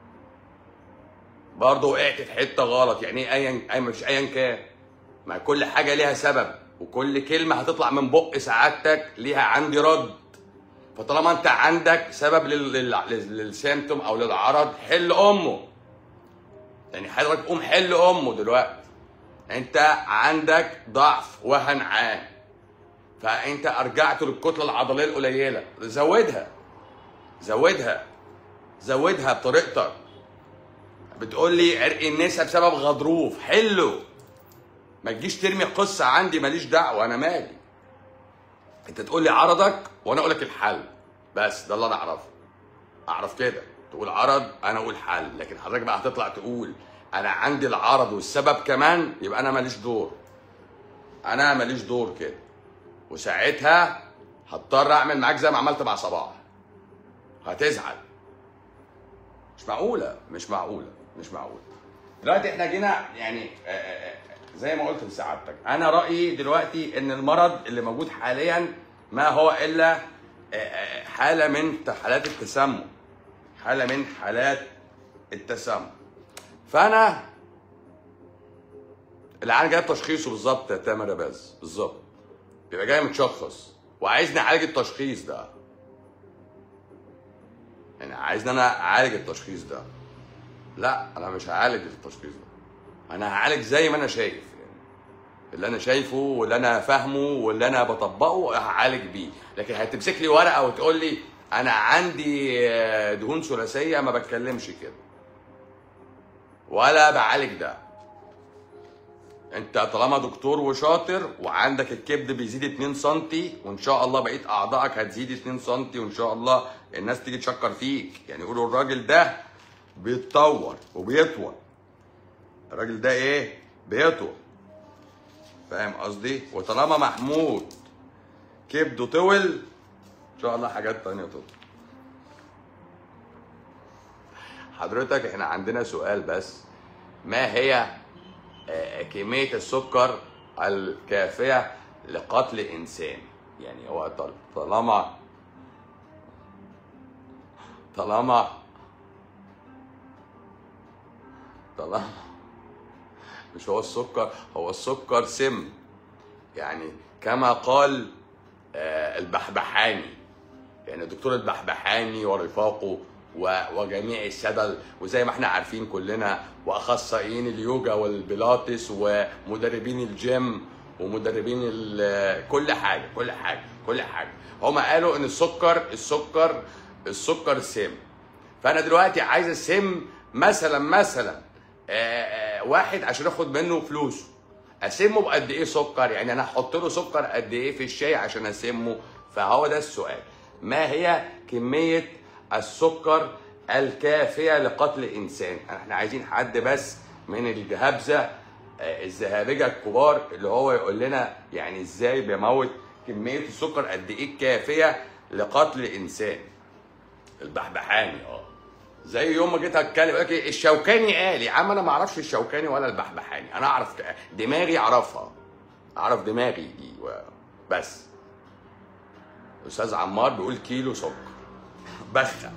برضه وقعت في حته غلط يعني ايه ايا اي مش ايا كان ما كل حاجه ليها سبب وكل كلمه هتطلع من بق سعادتك ليها عندي رد فطالما انت عندك سبب لل- لل- للسيمتوم او للعرض حل امه يعني حضرتك قوم حل امه دلوقتي انت عندك ضعف وهن عام فانت ارجعت للكتله العضليه القليله زودها زودها زودها بطريقتك بتقول لي عرق النسا بسبب غضروف حله ما تجيش ترمي قصه عندي ماليش دعوه انا مالي انت تقول لي عرضك وانا اقول لك الحل بس ده اللي انا اعرفه اعرف كده تقول عرض انا اقول حل لكن حضرتك بقى هتطلع تقول انا عندي العرض والسبب كمان يبقى انا ماليش دور انا ماليش دور كده وساعتها هضطر اعمل معاك زي ما عملت مع صباح هتزعل مش معقوله مش معقوله مش معقوله دلوقتي احنا جينا يعني آه، آه، آه، زي ما قلت لسعادتك انا رايي دلوقتي ان المرض اللي موجود حاليا ما هو الا آه، آه، حاله من حالات التسمم حاله من حالات التسمم فانا العيان جاي تشخيصه بالظبط يا تامر يا باز بالظبط بيبقى جاي متشخص وعايزني اعالج التشخيص ده يعني عايزني انا اعالج التشخيص ده لا انا مش هعالج التشخيص ده انا هعالج زي ما انا شايف يعني اللي انا شايفه واللي انا فاهمه واللي انا بطبقه هعالج بيه لكن هتمسك لي ورقه وتقول لي انا عندي آه، دهون ثلاثيه ما بتكلمش كده ولا بعالج ده انت طالما دكتور وشاطر وعندك الكبد بيزيد 2 سم وان شاء الله بقيه اعضائك هتزيد 2 سم وان شاء الله الناس تيجي تشكر فيك يعني يقولوا الراجل ده بيتطور وبيطول الراجل ده ايه بيطول فاهم قصدي وطالما محمود كبده طول ان شاء الله حاجات تانية تطول حضرتك احنا عندنا سؤال بس ما هي آه، كمية السكر الكافية لقتل إنسان يعني هو طل- طالما طالما طالما مش هو السكر هو السكر سم يعني كما قال آه، البحبحاني يعني الدكتور البحبحاني ورفاقه و- وجميع السادة وزي ما احنا عارفين كلنا واخصائيين اليوجا والبيلاتس ومدربين الجيم ومدربين ال- كل حاجه كل حاجه كل حاجه هما قالوا ان السكر السكر السكر سم فانا دلوقتي عايز السم مثلا مثلا آه، آه، واحد عشان اخد منه فلوسه اسمه بقد ايه سكر يعني انا احط له سكر قد ايه في الشاي عشان اسمه فهو ده السؤال ما هي كميه السكر الكافيه لقتل انسان احنا عايزين حد بس من الهبزه آه، الذهابجه الكبار اللي هو يقول لنا يعني ازاي بيموت كميه السكر قد ايه الكافيه لقتل انسان البحبحاني اه زي يوم ما جيت اتكلم يقول لك إيه، الشوكاني قال يا عم انا ما اعرفش الشوكاني ولا البحبحاني انا اعرف دماغي اعرفها اعرف دماغي دي و- بس استاذ عمار بيقول كيلو سكر بخه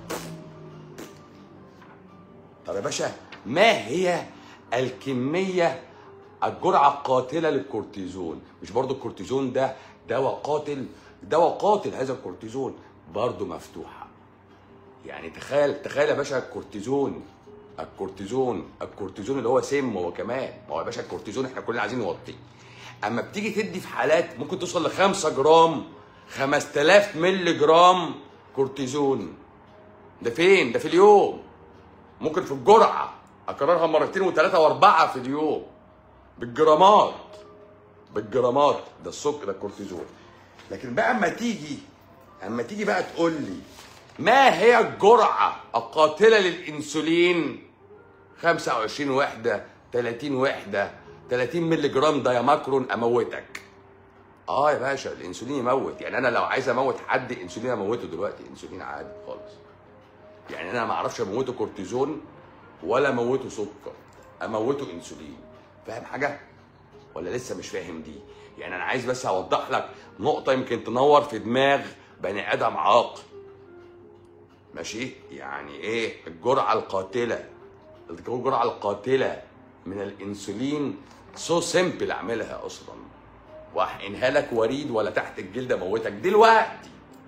طب يا باشا ما هي الكميه الجرعه القاتله للكورتيزون مش برضو الكورتيزون ده دواء قاتل دواء قاتل هذا الكورتيزون برضو مفتوحه يعني تخيل تخيل يا باشا الكورتيزون الكورتيزون الكورتيزون اللي هو سم هو كمان ما هو يا باشا الكورتيزون احنا كلنا عايزين نوطيه اما بتيجي تدي في حالات ممكن توصل ل 5 جرام 5000 مللي جرام كورتيزون ده فين ده في اليوم ممكن في الجرعه اكررها مرتين وثلاثه واربعه في اليوم بالجرامات بالجرامات ده السكر ده الكورتيزون لكن بقى اما تيجي اما تيجي بقى تقول لي ما هي الجرعه القاتله للانسولين 25 وحده 30 وحده 30 مللي جرام دايماكرون اموتك اه يا باشا الانسولين يموت يعني انا لو عايز اموت حد انسولين اموته دلوقتي انسولين عادي خالص يعني انا ما اعرفش اموته كورتيزون ولا اموته سكر اموته انسولين فاهم حاجه ولا لسه مش فاهم دي يعني انا عايز بس اوضح لك نقطه يمكن تنور في دماغ بني ادم عاقل ماشي يعني ايه الجرعه القاتله الجرعه القاتله من الانسولين سو سيمبل اعملها اصلا واحقنها لك وريد ولا تحت الجلد اموتك دلوقتي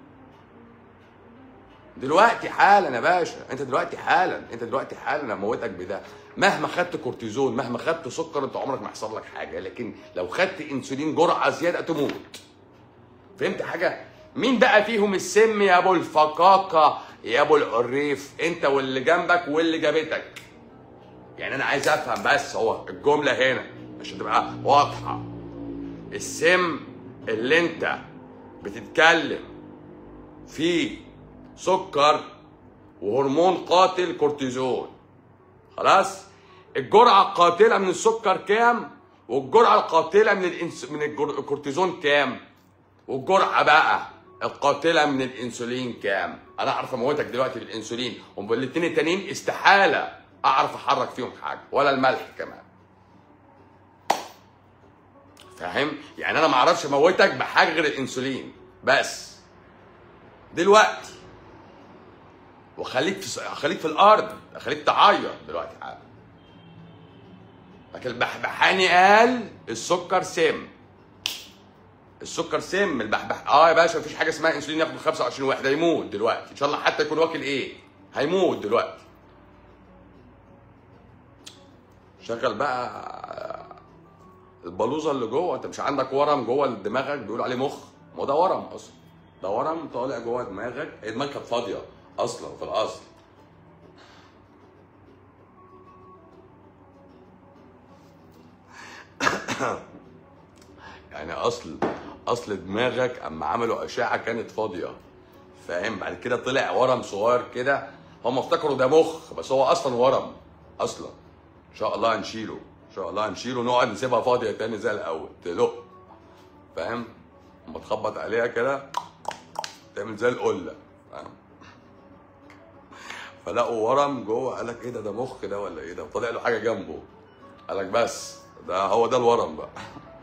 دلوقتي حالا يا باشا انت دلوقتي حالا انت دلوقتي حالا اموتك بده مهما خدت كورتيزون مهما خدت سكر انت عمرك ما يحصل لك حاجه لكن لو خدت انسولين جرعه زياده تموت فهمت حاجه مين بقى فيهم السم يا ابو الفقاقه يا ابو القريف انت واللي جنبك واللي جابتك يعني انا عايز افهم بس هو الجمله هنا عشان تبقى واضحه السم اللي انت بتتكلم فيه سكر وهرمون قاتل كورتيزون خلاص الجرعه القاتله من السكر كام والجرعه القاتله من الإنس... من الجر- الكورتيزون كام والجرعه بقى القاتله من الانسولين كام انا اعرف اموتك دلوقتي بالانسولين والاثنين التانيين استحاله اعرف احرك فيهم حاجه ولا الملح كمان فاهم يعني انا ما اعرفش اموتك بحاجه غير الانسولين بس دلوقتي وخليك في خليك في الارض خليك تعيط دلوقتي حالا لكن البحبحاني قال السكر سم السكر سم البحبح اه يا باشا مفيش حاجه اسمها انسولين ياخد 25 وحده يموت دلوقتي ان شاء الله حتى يكون واكل ايه هيموت دلوقتي شغل بقى البلوزه اللي جوه انت مش عندك ورم جوه دماغك بيقولوا عليه مخ ما هو ده ورم اصلا ده ورم طالع جوه دماغك هي دماغك كانت فاضيه اصلا في الاصل يعني اصل اصل دماغك اما عملوا اشعه كانت فاضيه فاهم بعد كده طلع ورم صغير كده هم افتكروا ده مخ بس هو اصلا ورم اصلا ان شاء الله هنشيله ان شاء الله هنشيله نقعد نسيبها فاضيه تاني زي الاول تلق فاهم اما تخبط عليها كده تعمل زي القله فاهم فلقوا ورم جوه قال لك ايه ده ده مخ ده ولا ايه ده وطلع له حاجه جنبه قال لك بس ده هو ده الورم بقى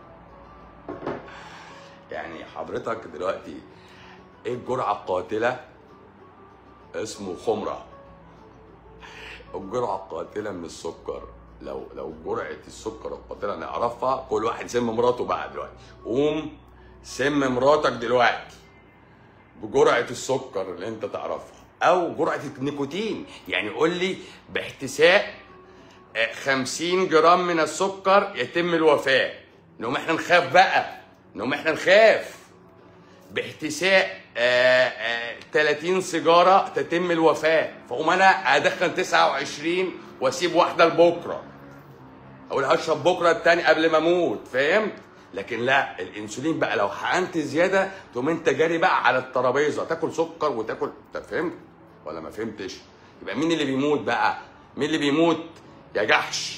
يعني حضرتك دلوقتي ايه الجرعه القاتله اسمه خمره الجرعه القاتله من السكر لو لو جرعه السكر القاتله نعرفها كل واحد سم مراته بقى دلوقتي قوم سم مراتك دلوقتي بجرعه السكر اللي انت تعرفها او جرعه النيكوتين يعني قول لي باحتساء آه، 50 جرام من السكر يتم الوفاه نقوم احنا نخاف بقى نقوم احنا نخاف باحتساء آه، آه، 30 سيجاره تتم الوفاه فاقوم انا ادخن 29 واسيب واحده لبكره اقول هشرب بكره التاني قبل ما اموت فهمت لكن لا الانسولين بقى لو حقنت زياده تقوم انت جاري بقى على الترابيزه تاكل سكر وتاكل انت فهمت ولا ما فهمتش يبقى مين اللي بيموت بقى مين اللي بيموت يا جحش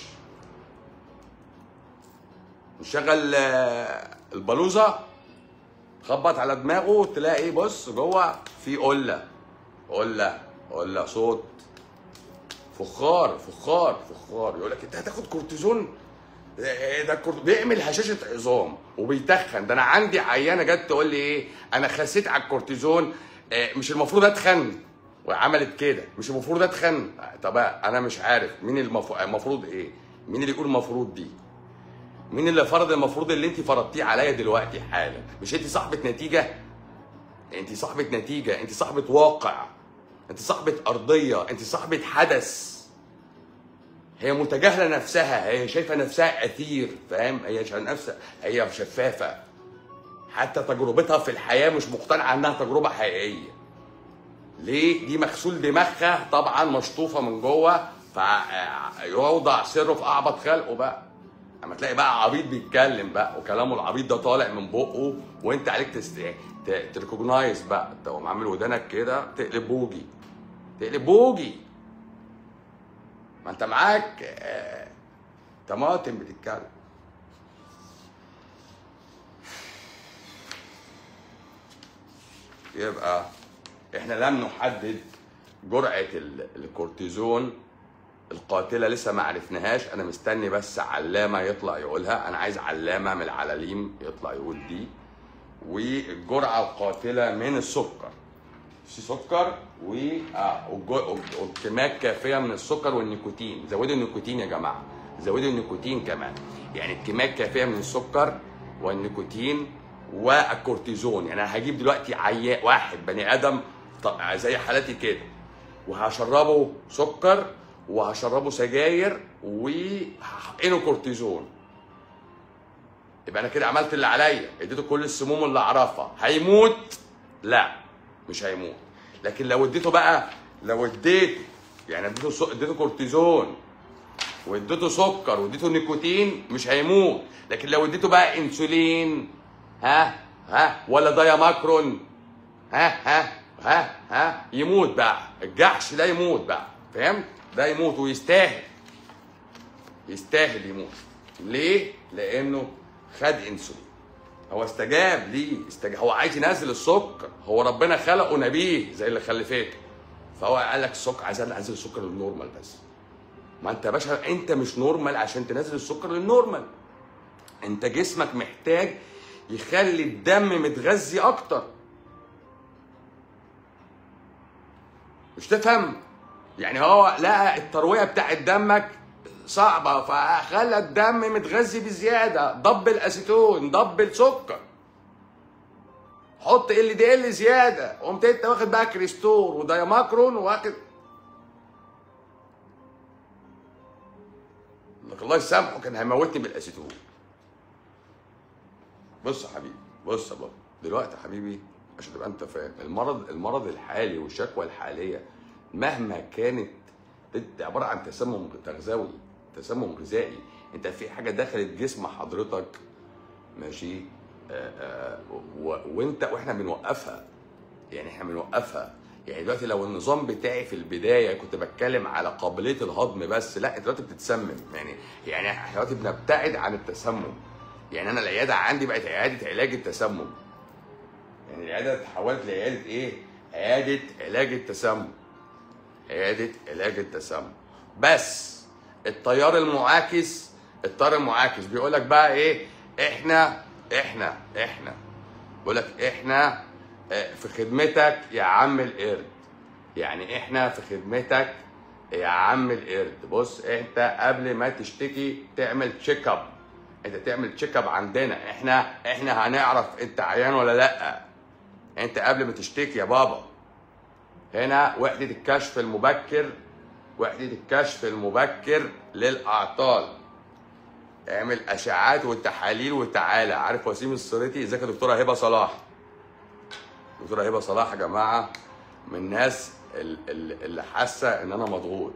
نشغل آه، البلوزه خبط على دماغه تلاقي بص جوه في قله قله قله صوت فخار فخار فخار يقول لك انت هتاخد كورتيزون ده ده كور- بيعمل هشاشه عظام وبيتخن ده انا عندي عيانه جت تقول لي ايه انا خسيت على الكورتيزون آه، مش المفروض اتخن وعملت كده مش المفروض اتخن آه، طب انا مش عارف مين المفروض المفروض ايه مين اللي يقول المفروض دي مين اللي فرض المفروض اللي انت فرضتيه عليا دلوقتي حالا مش انت صاحبه نتيجه انت صاحبه نتيجه انت صاحبه واقع انت صاحبه ارضيه انت صاحبه حدث هي متجاهله نفسها هي شايفه نفسها اثير فاهم هي شايفه نفسها هي شفافه حتى تجربتها في الحياه مش مقتنعه انها تجربه حقيقيه ليه دي مغسول دماغها طبعا مشطوفه من جوه فيوضع سره في اعبط خلقه بقى اما تلاقي بقى عبيط بيتكلم بقى وكلامه العبيط ده طالع من بقه وانت عليك تست... ت- تريكوجنايز بقى تقوم عامل ودانك كده تقلب بوجي تقلب بوجي ما انت معاك آه، طماطم بتتكلم يبقى احنا لم نحدد جرعه ال- الكورتيزون القاتله لسه ما عرفناهاش انا مستني بس علامه يطلع يقولها انا عايز علامه من العلاليم يطلع يقول دي والجرعه القاتله من السكر في سكر و آه، والج- وكميات كافيه من السكر والنيكوتين زودوا النيكوتين يا جماعه زودوا النيكوتين كمان يعني الكميات الكافيه من السكر والنيكوتين والكورتيزون يعني انا هجيب دلوقتي عياء واحد بني ادم ط- زي حالتي كده وهشربه سكر وهشربه سجاير وهحقنه كورتيزون يبقى انا كده عملت اللي عليا اديته كل السموم اللي اعرفها هيموت لا مش هيموت لكن لو اديته بقى لو اديته يعني اديته سو- اديته كورتيزون واديته سكر واديته نيكوتين مش هيموت لكن لو اديته بقى انسولين ها ها ولا داياماكرون ها ها ها ها يموت بقى الجحش ده يموت بقى فهمت ده يموت ويستاهل يستاهل يموت ليه لانه خد انسولين هو استجاب ليه استجاب هو عايز ينزل السكر هو ربنا خلقه نبيه زي اللي خلفته فهو قال لك السكر عايز انزل السكر للنورمال بس ما انت يا باشا انت مش نورمال عشان تنزل السكر للنورمال انت جسمك محتاج يخلي الدم متغذي اكتر مش تفهم يعني هو لقى الترويه بتاعت دمك صعبه فخلى الدم متغذي بزياده ضب الاسيتون ضب السكر حط ال دي ال زياده قمت انت واخد بقى كريستور ودايماكرون واخد لك الله يسامحه كان هيموتني بالاسيتون بص يا حبيبي بص يا بابا دلوقتي يا حبيبي عشان تبقى انت فاهم المرض المرض الحالي والشكوى الحاليه مهما كانت انت عباره عن تسمم تغذوي تسمم غذائي انت في حاجه دخلت جسم حضرتك ماشي آآ آآ و... وانت واحنا بنوقفها يعني احنا بنوقفها يعني دلوقتي لو النظام بتاعي في البدايه كنت بتكلم على قابليه الهضم بس لا انت دلوقتي بتتسمم يعني يعني احنا دلوقتي بنبتعد عن التسمم يعني انا العياده عندي بقت عياده علاج التسمم يعني العياده اتحولت لعياده ايه؟ عياده علاج التسمم عياده علاج التسمم بس التيار المعاكس التيار المعاكس بيقول لك بقى ايه؟ احنا احنا احنا بيقول لك احنا آه، في خدمتك يا عم القرد يعني احنا في خدمتك يا عم القرد بص انت قبل ما تشتكي تعمل تشيك اب انت تعمل تشيك اب عندنا احنا احنا هنعرف انت عيان ولا لا انت قبل ما تشتكي يا بابا هنا وحدة الكشف المبكر وحدة الكشف المبكر للأعطال اعمل أشعات والتحاليل وتعالى عارف وسيم السريتي ازيك يا دكتورة هبة صلاح دكتورة هبة صلاح يا جماعة من الناس ال- ال- اللي حاسة إن أنا مضغوط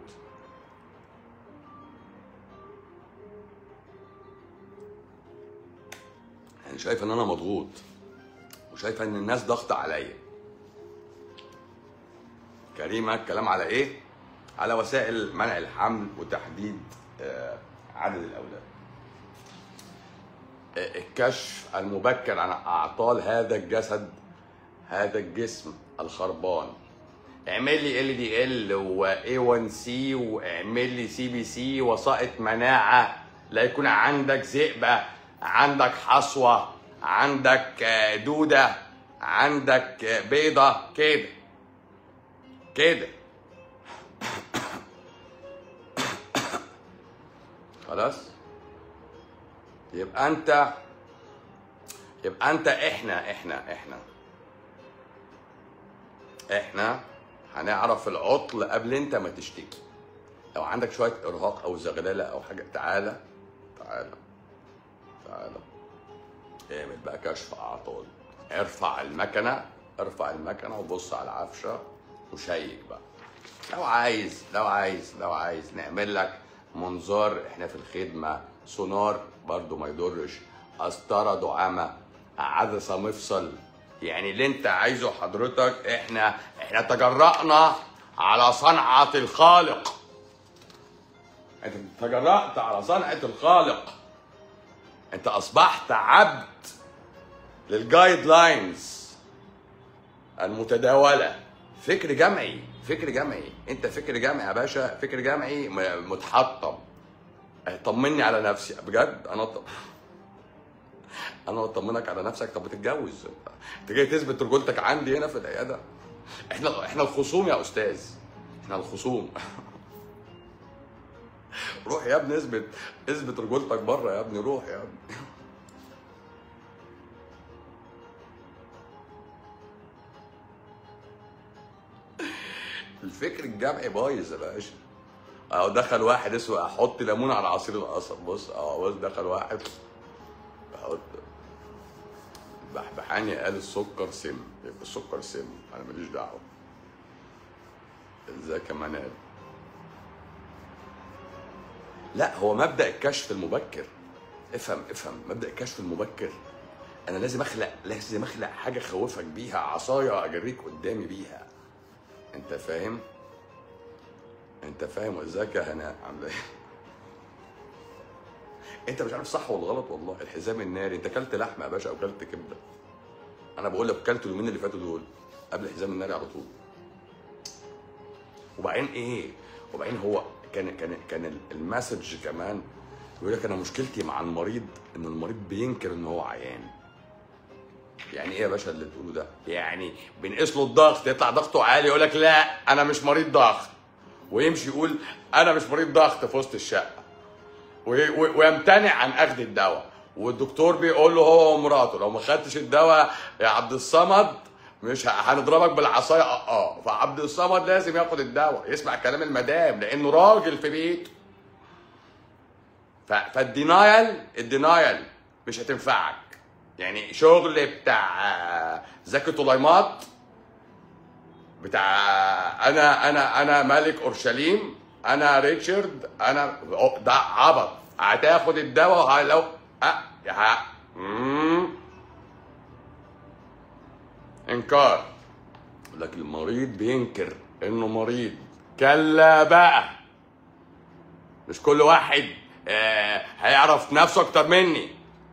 يعني شايف إن أنا مضغوط وشايفة إن الناس ضغط عليا كريمة الكلام على إيه؟ على وسائل منع الحمل وتحديد آه، عدد الأولاد آه، الكشف المبكر عن أعطال هذا الجسد هذا الجسم الخربان اعمل لي ال دي ال و A1 سي واعمل لي سي بي سي وسائط مناعه لا يكون عندك ذئبه عندك حصوه عندك آه، دوده عندك آه، بيضه كده كده خلاص يبقى انت يبقى انت احنا احنا احنا احنا هنعرف العطل قبل انت ما تشتكي لو عندك شويه ارهاق او زغلله او حاجه تعالى تعالى تعالى اعمل بقى كشف اعطال ارفع المكنه ارفع المكنه وبص على العفشه وشيك بقى لو عايز لو عايز لو عايز نعمل لك منظار احنا في الخدمه سونار برضو ما يضرش قسطره دعامه عدسه مفصل يعني اللي انت عايزه حضرتك احنا احنا تجرأنا على صنعة الخالق انت تجرأت على صنعة الخالق انت اصبحت عبد للجايد لاينز المتداولة فكر جمعي فكر جمعي انت فكر جمعي يا باشا فكر جمعي م- متحطم اه، طمني على نفسي بجد انا ط... انا اطمنك على نفسك طب بتتجوز انت جاي تثبت رجولتك عندي هنا في العياده احنا احنا الخصوم يا استاذ احنا الخصوم روح يا ابني اثبت اثبت رجولتك بره يا ابني روح يا ابني الفكر الجمعي بايظ يا باشا اهو دخل واحد اسمه احط ليمون على عصير القصب بص اهو بص دخل واحد احط بحبحاني قال السكر سم يبقى السكر سم انا ماليش دعوه ازيك يا منال لا هو مبدا الكشف المبكر افهم افهم مبدا الكشف المبكر انا لازم اخلق لازم اخلق حاجه اخوفك بيها عصايه اجريك قدامي بيها انت فاهم انت فاهم ازيك يا هناء عامله ايه انت مش عارف صح ولا غلط والله الحزام الناري انت اكلت لحمه يا باشا او اكلت كبده انا بقول لك اكلت اليومين اللي فاتوا دول قبل الحزام الناري على طول وبعدين ايه وبعدين هو كان كان كان المسج كمان يقول لك انا مشكلتي مع المريض ان المريض بينكر ان هو عيان يعني ايه يا باشا اللي بتقوله ده يعني بنقيس له الضغط يطلع ضغطه عالي يقول لك لا انا مش مريض ضغط ويمشي يقول انا مش مريض ضغط في وسط الشقه وي- وي- ويمتنع عن اخذ الدواء والدكتور بيقول له هو ومراته لو ما خدتش الدواء يا عبد الصمد مش ه- هنضربك بالعصايه اه اه فعبد الصمد لازم ياخد الدواء يسمع كلام المدام لانه راجل في بيته ف- فالدينايل الدينايل مش هتنفعك يعني شغل بتاع آه، زكي طليمات بتاع انا انا انا ملك اورشليم انا ريتشارد انا ده عبط هتاخد الدواء وه- لو أه ه- مم. انكار لكن المريض بينكر انه مريض كلا بقى مش كل واحد آه هيعرف نفسه اكتر مني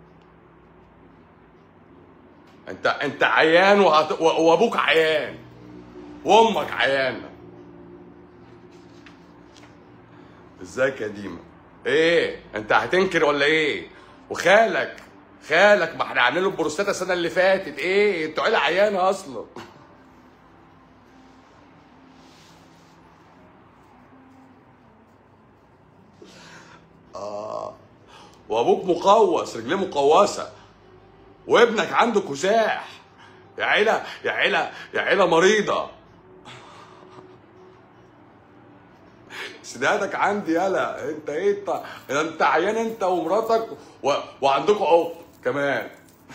انت انت عيان وهت... و- وابوك عيان وامك عيانه ازيك يا ديما ايه انت هتنكر ولا ايه وخالك خالك ما احنا عاملين له بروستاتا السنه اللي فاتت ايه انتوا عيله عيانه اصلا اه وابوك مقوس رجليه مقوسه وابنك عنده كساح يا عيله يا عيله يا عيله مريضه سدادك عندي يلا انت ايه انت انت عيان انت ومراتك و... وعندكم اهو كمان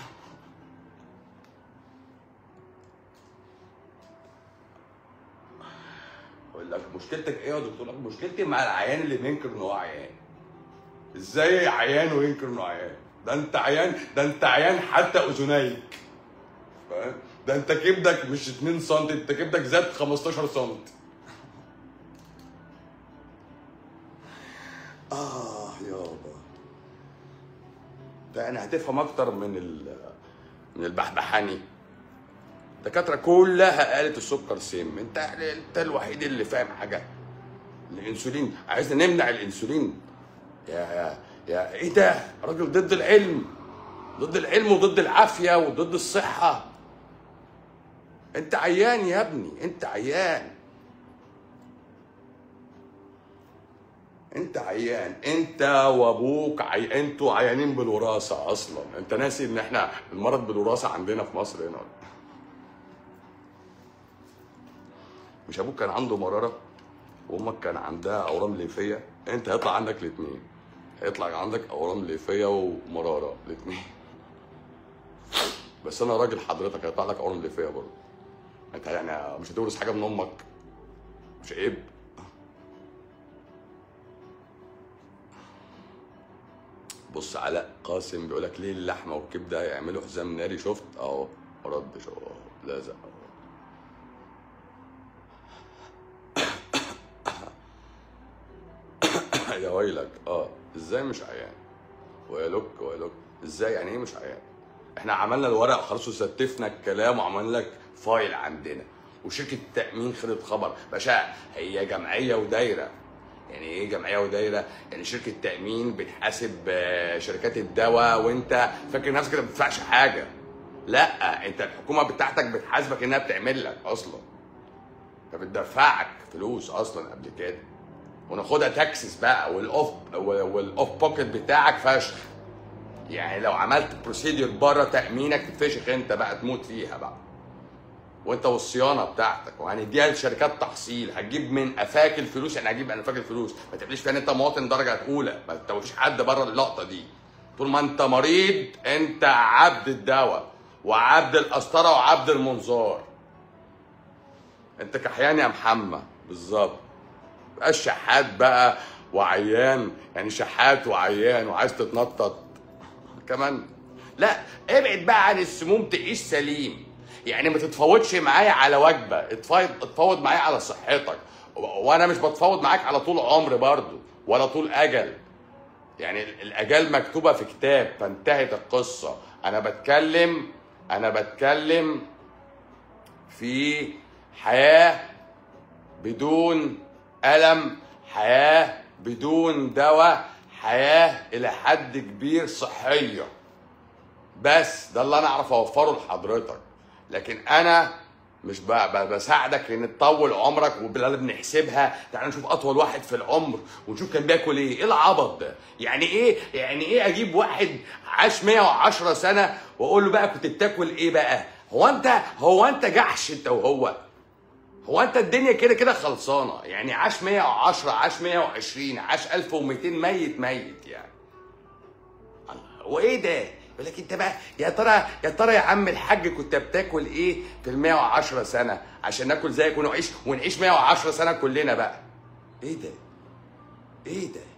اقول لك مشكلتك ايه يا دكتور أقول لك مشكلتي مع العيان اللي بينكر ان هو عيان ازاي عيان وينكر انه عيان ده انت عيان ده انت عيان حتى اذنيك فاهم ده انت كبدك مش 2 سم انت كبدك زاد 15 سم اه يابا ده يعني هتفهم اكتر من ال من البحبحاني الدكاتره كلها قالت السكر سم انت انت الوحيد اللي فاهم حاجه الانسولين عايزنا نمنع الانسولين يا يا يا ايه ده راجل ضد العلم ضد العلم وضد العافيه وضد الصحه انت عيان يا ابني انت عيان انت عيان انت وابوك عي... انتوا عيانين بالوراثه اصلا انت ناسي ان احنا المرض بالوراثه عندنا في مصر هنا مش ابوك كان عنده مراره وامك كان عندها اورام ليفيه انت هيطلع عندك الاثنين هيطلع عندك اورام ليفيه ومراره الاثنين بس انا راجل حضرتك هيطلع لك اورام ليفيه برضه انت يعني مش هتورث حاجه من امك مش عيب بص علاء قاسم بيقول لك ليه اللحمه والكبده يعملوا حزام ناري شفت اهو ما ردش اهو لازق اهو يا ويلك اه ازاي مش عيان ويا لوك ويا لوك ازاي يعني ايه مش عيان احنا عملنا الورق خلاص وستفنا الكلام وعملنا لك فايل عندنا وشركه التامين خدت خبر باشا هي جمعيه ودايره يعني ايه جمعيه ودايره يعني شركه تامين بتحاسب آه، شركات الدواء وانت فاكر نفسك ما بتدفعش حاجه لا انت الحكومه بتاعتك بتحاسبك انها بتعمل لك اصلا فبتدفعك فلوس اصلا قبل كده وناخدها تاكسس بقى والاوف والاوف بوكيت بتاعك فشخ يعني لو عملت بروسيدير بره تامينك تتفشخ انت بقى تموت فيها بقى وانت والصيانه بتاعتك وهنديها لشركات تحصيل هتجيب من قفاك الفلوس يعني هجيب من قفاك الفلوس ما تعمليش فيها ان انت مواطن درجه اولى ما انت مفيش حد بره اللقطه دي طول ما انت مريض انت عبد الدواء وعبد القسطره وعبد المنظار انت كحيان يا محمد بالظبط مبقاش شحات بقى وعيان يعني شحات وعيان وعايز تتنطط كمان لا ابعد بقى عن السموم تعيش سليم يعني ما تتفاوضش معايا على وجبه اتفاوض اتفاوض معايا على صحتك و- وانا مش بتفاوض معاك على طول عمر برضو ولا طول اجل يعني ال- الاجال مكتوبه في كتاب فانتهت القصه انا بتكلم انا بتكلم في حياه بدون الم حياه بدون دواء حياه الى حد كبير صحيه بس ده اللي انا اعرف اوفره لحضرتك لكن انا مش ب- ب- بساعدك ان تطول عمرك وبالله بنحسبها تعال نشوف اطول واحد في العمر ونشوف كان بياكل ايه ايه العبط ده يعني ايه يعني ايه اجيب واحد عاش 110 سنه واقول له بقى كنت بتاكل ايه بقى هو انت هو انت جحش انت وهو هو انت الدنيا كده كده خلصانه يعني عاش 110 عاش 120 عاش 1200 ميت ميت يعني الله، هو ايه ده؟ يقول لك انت بقى يا ترى يا ترى يا عم الحاج كنت بتاكل ايه في ال 110 سنه عشان ناكل زيك ونعيش ونعيش 110 سنه كلنا بقى. ايه ده؟ ايه ده؟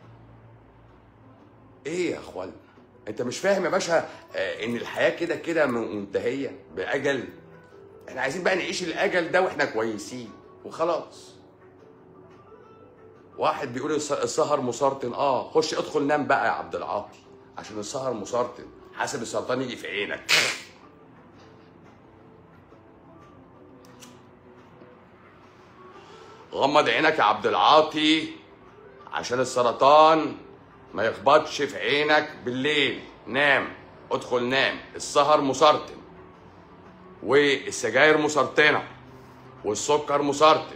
ايه يا اخوان؟ انت مش فاهم يا باشا آه، ان الحياه كده كده منتهيه باجل احنا عايزين بقى نعيش الاجل ده واحنا كويسين وخلاص واحد بيقول الس- السهر مسرطن اه خش ادخل نام بقى يا عبد العاطي عشان السهر مسرطن حاسب السرطان يجي في عينك غمض عينك يا عبد العاطي عشان السرطان ما يخبطش في عينك بالليل نام ادخل نام السهر مسرطن والسجاير مسرطنه والسكر مسرطن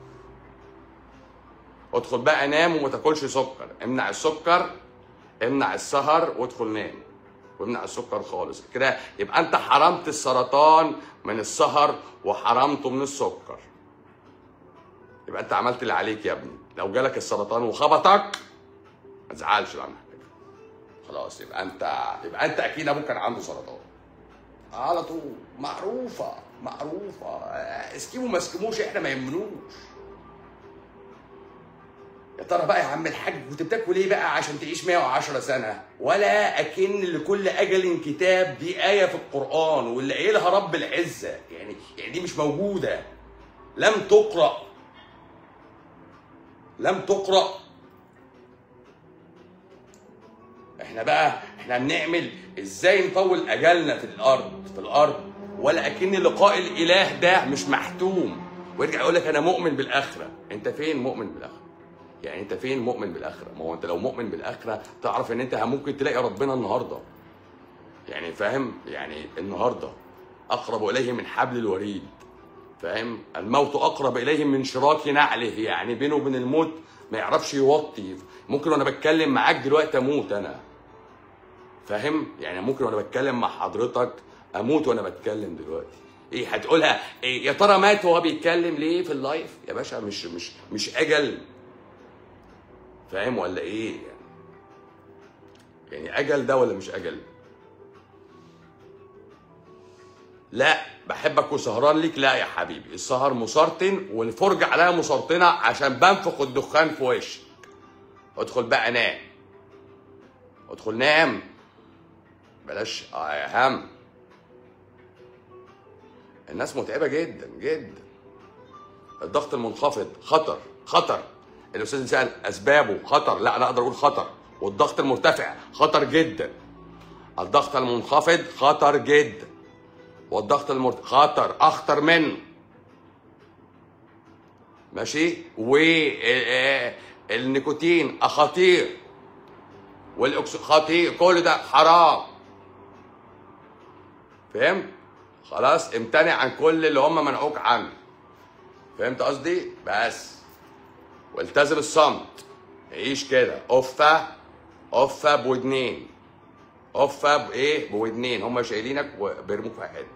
ادخل بقى نام وما تاكلش سكر امنع السكر امنع السهر وادخل نام وامنع السكر خالص كده يبقى انت حرمت السرطان من السهر وحرمته من السكر يبقى انت عملت اللي عليك يا ابني لو جالك السرطان وخبطك ما تزعلش بقى من حاجه خلاص يبقى انت يبقى انت اكيد ابوك كان عنده سرطان على طول معروفه معروفه آه، اسكيمو ما اسكيموش احنا ما يهمنوش يا ترى بقى يا عم الحاج كنت بتاكل ايه بقى عشان تعيش 110 سنه ولا اكن لكل اجل كتاب دي ايه في القران واللي قايلها رب العزه يعني يعني دي مش موجوده لم تقرا لم تقرا احنا بقى احنا بنعمل ازاي نطول اجلنا في الارض في الارض ولا اكن لقاء الاله ده مش محتوم ويرجع يقول لك انا مؤمن بالاخره انت فين مؤمن بالاخره يعني انت فين مؤمن بالاخره ما هو انت لو مؤمن بالاخره تعرف ان انت ممكن تلاقي ربنا النهارده يعني فاهم يعني النهارده اقرب اليه من حبل الوريد فاهم الموت اقرب اليه من شراك نعله يعني بينه وبين الموت ما يعرفش يوطي ممكن وانا بتكلم معاك دلوقتي اموت انا فاهم يعني ممكن وانا بتكلم مع حضرتك اموت وانا بتكلم دلوقتي ايه هتقولها إيه يا ترى مات وهو بيتكلم ليه في اللايف يا باشا مش مش مش اجل فاهم ولا ايه يعني يعني اجل ده ولا مش اجل لا بحبك وسهران ليك لا يا حبيبي السهر مسرطن والفرجة عليها مسرطنة عشان بنفخ الدخان في وشك ادخل بقى نام ادخل نام بلاش اهم الناس متعبه جدا جدا الضغط المنخفض خطر خطر الاستاذ سال اسبابه خطر لا انا اقدر اقول خطر والضغط المرتفع خطر جدا الضغط المنخفض خطر جدا والضغط المرت... خطر اخطر منه ماشي والنيكوتين خطير والاكس خطير كل ده حرام فهمت خلاص امتنع عن كل اللي هم منعوك عنه فهمت قصدي بس والتزم الصمت عيش كده قفه قفه بودنين قفه بايه بودنين هم شايلينك وبيرموك في حته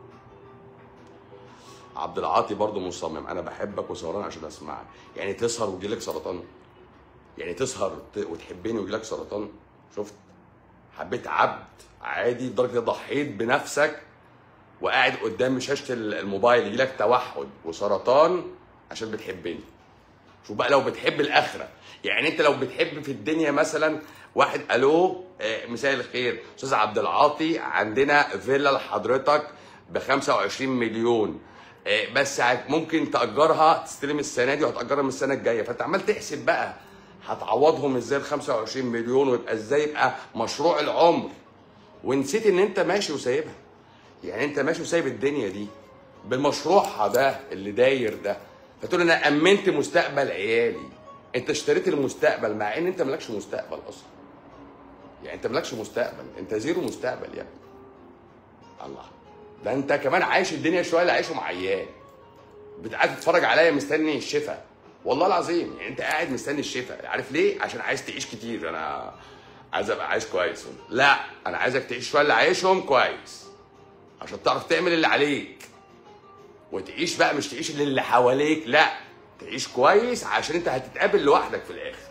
عبد العاطي برضو مصمم انا بحبك وسهران عشان اسمعك يعني تسهر ويجيلك سرطان يعني تسهر ت- وتحبني ويجيلك سرطان شفت حبيت عبد عادي لدرجه إنك ضحيت بنفسك وقاعد قدام شاشه الموبايل يجيلك توحد وسرطان عشان بتحبني شوف بقى لو بتحب الاخره يعني انت لو بتحب في الدنيا مثلا واحد الو آه، مساء الخير استاذ عبد العاطي عندنا فيلا لحضرتك ب 25 مليون آه، بس هت- ممكن تاجرها تستلم السنه دي وهتاجرها من السنه الجايه فانت عمال تحسب بقى هتعوضهم ازاي ال 25 مليون ويبقى ازاي يبقى مشروع العمر ونسيت ان انت ماشي وسايبها يعني انت ماشي وسايب الدنيا دي بمشروعها ده اللي داير ده فتقول انا امنت مستقبل عيالي انت اشتريت المستقبل مع ان انت مالكش مستقبل اصلا يعني انت مالكش مستقبل انت زيرو مستقبل يا ابني الله ده انت كمان عايش الدنيا شويه اللي عايشهم عيان بتقعد تتفرج عليا مستني الشفاء والله العظيم يعني انت قاعد مستني الشفاء عارف ليه عشان عايز تعيش كتير انا عايز ابقى عايش كويس لا انا عايزك تعيش شويه اللي عايشهم كويس عشان تعرف تعمل اللي عليك وتعيش بقى مش تعيش اللي, اللي حواليك لا تعيش كويس عشان انت هتتقابل لوحدك في الاخر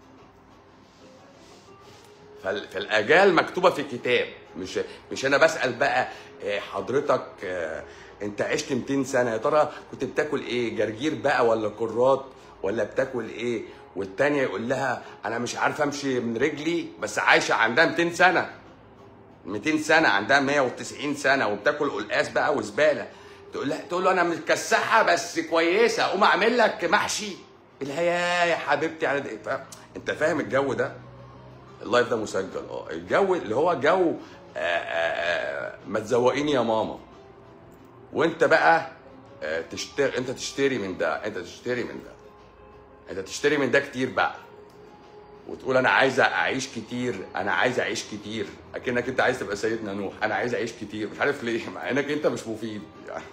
فال- فالاجال مكتوبه في كتاب مش مش انا بسال بقى آه، حضرتك آه، انت عشت 200 سنه يا ترى كنت بتاكل ايه جرجير بقى ولا كرات ولا بتاكل ايه والتانية يقول لها انا مش عارفه امشي من رجلي بس عايشه عندها 200 سنه 200 سنه عندها 190 سنه وبتاكل قلقاس بقى وزباله تقول لها تقول له انا متكسحه بس كويسه اقوم اعمل لك محشي الهيا يا حبيبتي على ده فاهم؟ انت فاهم الجو ده اللايف ده مسجل اه الجو اللي هو جو آه، آه، آه، ما تزوقيني يا ماما وانت بقى آه، تشتري انت تشتري من ده انت تشتري من ده انت تشتري من ده كتير بقى وتقول انا عايز اعيش كتير انا عايز اعيش كتير اكنك انت عايز تبقى سيدنا نوح انا عايز اعيش كتير مش عارف ليه مع انك انت مش مفيد يعني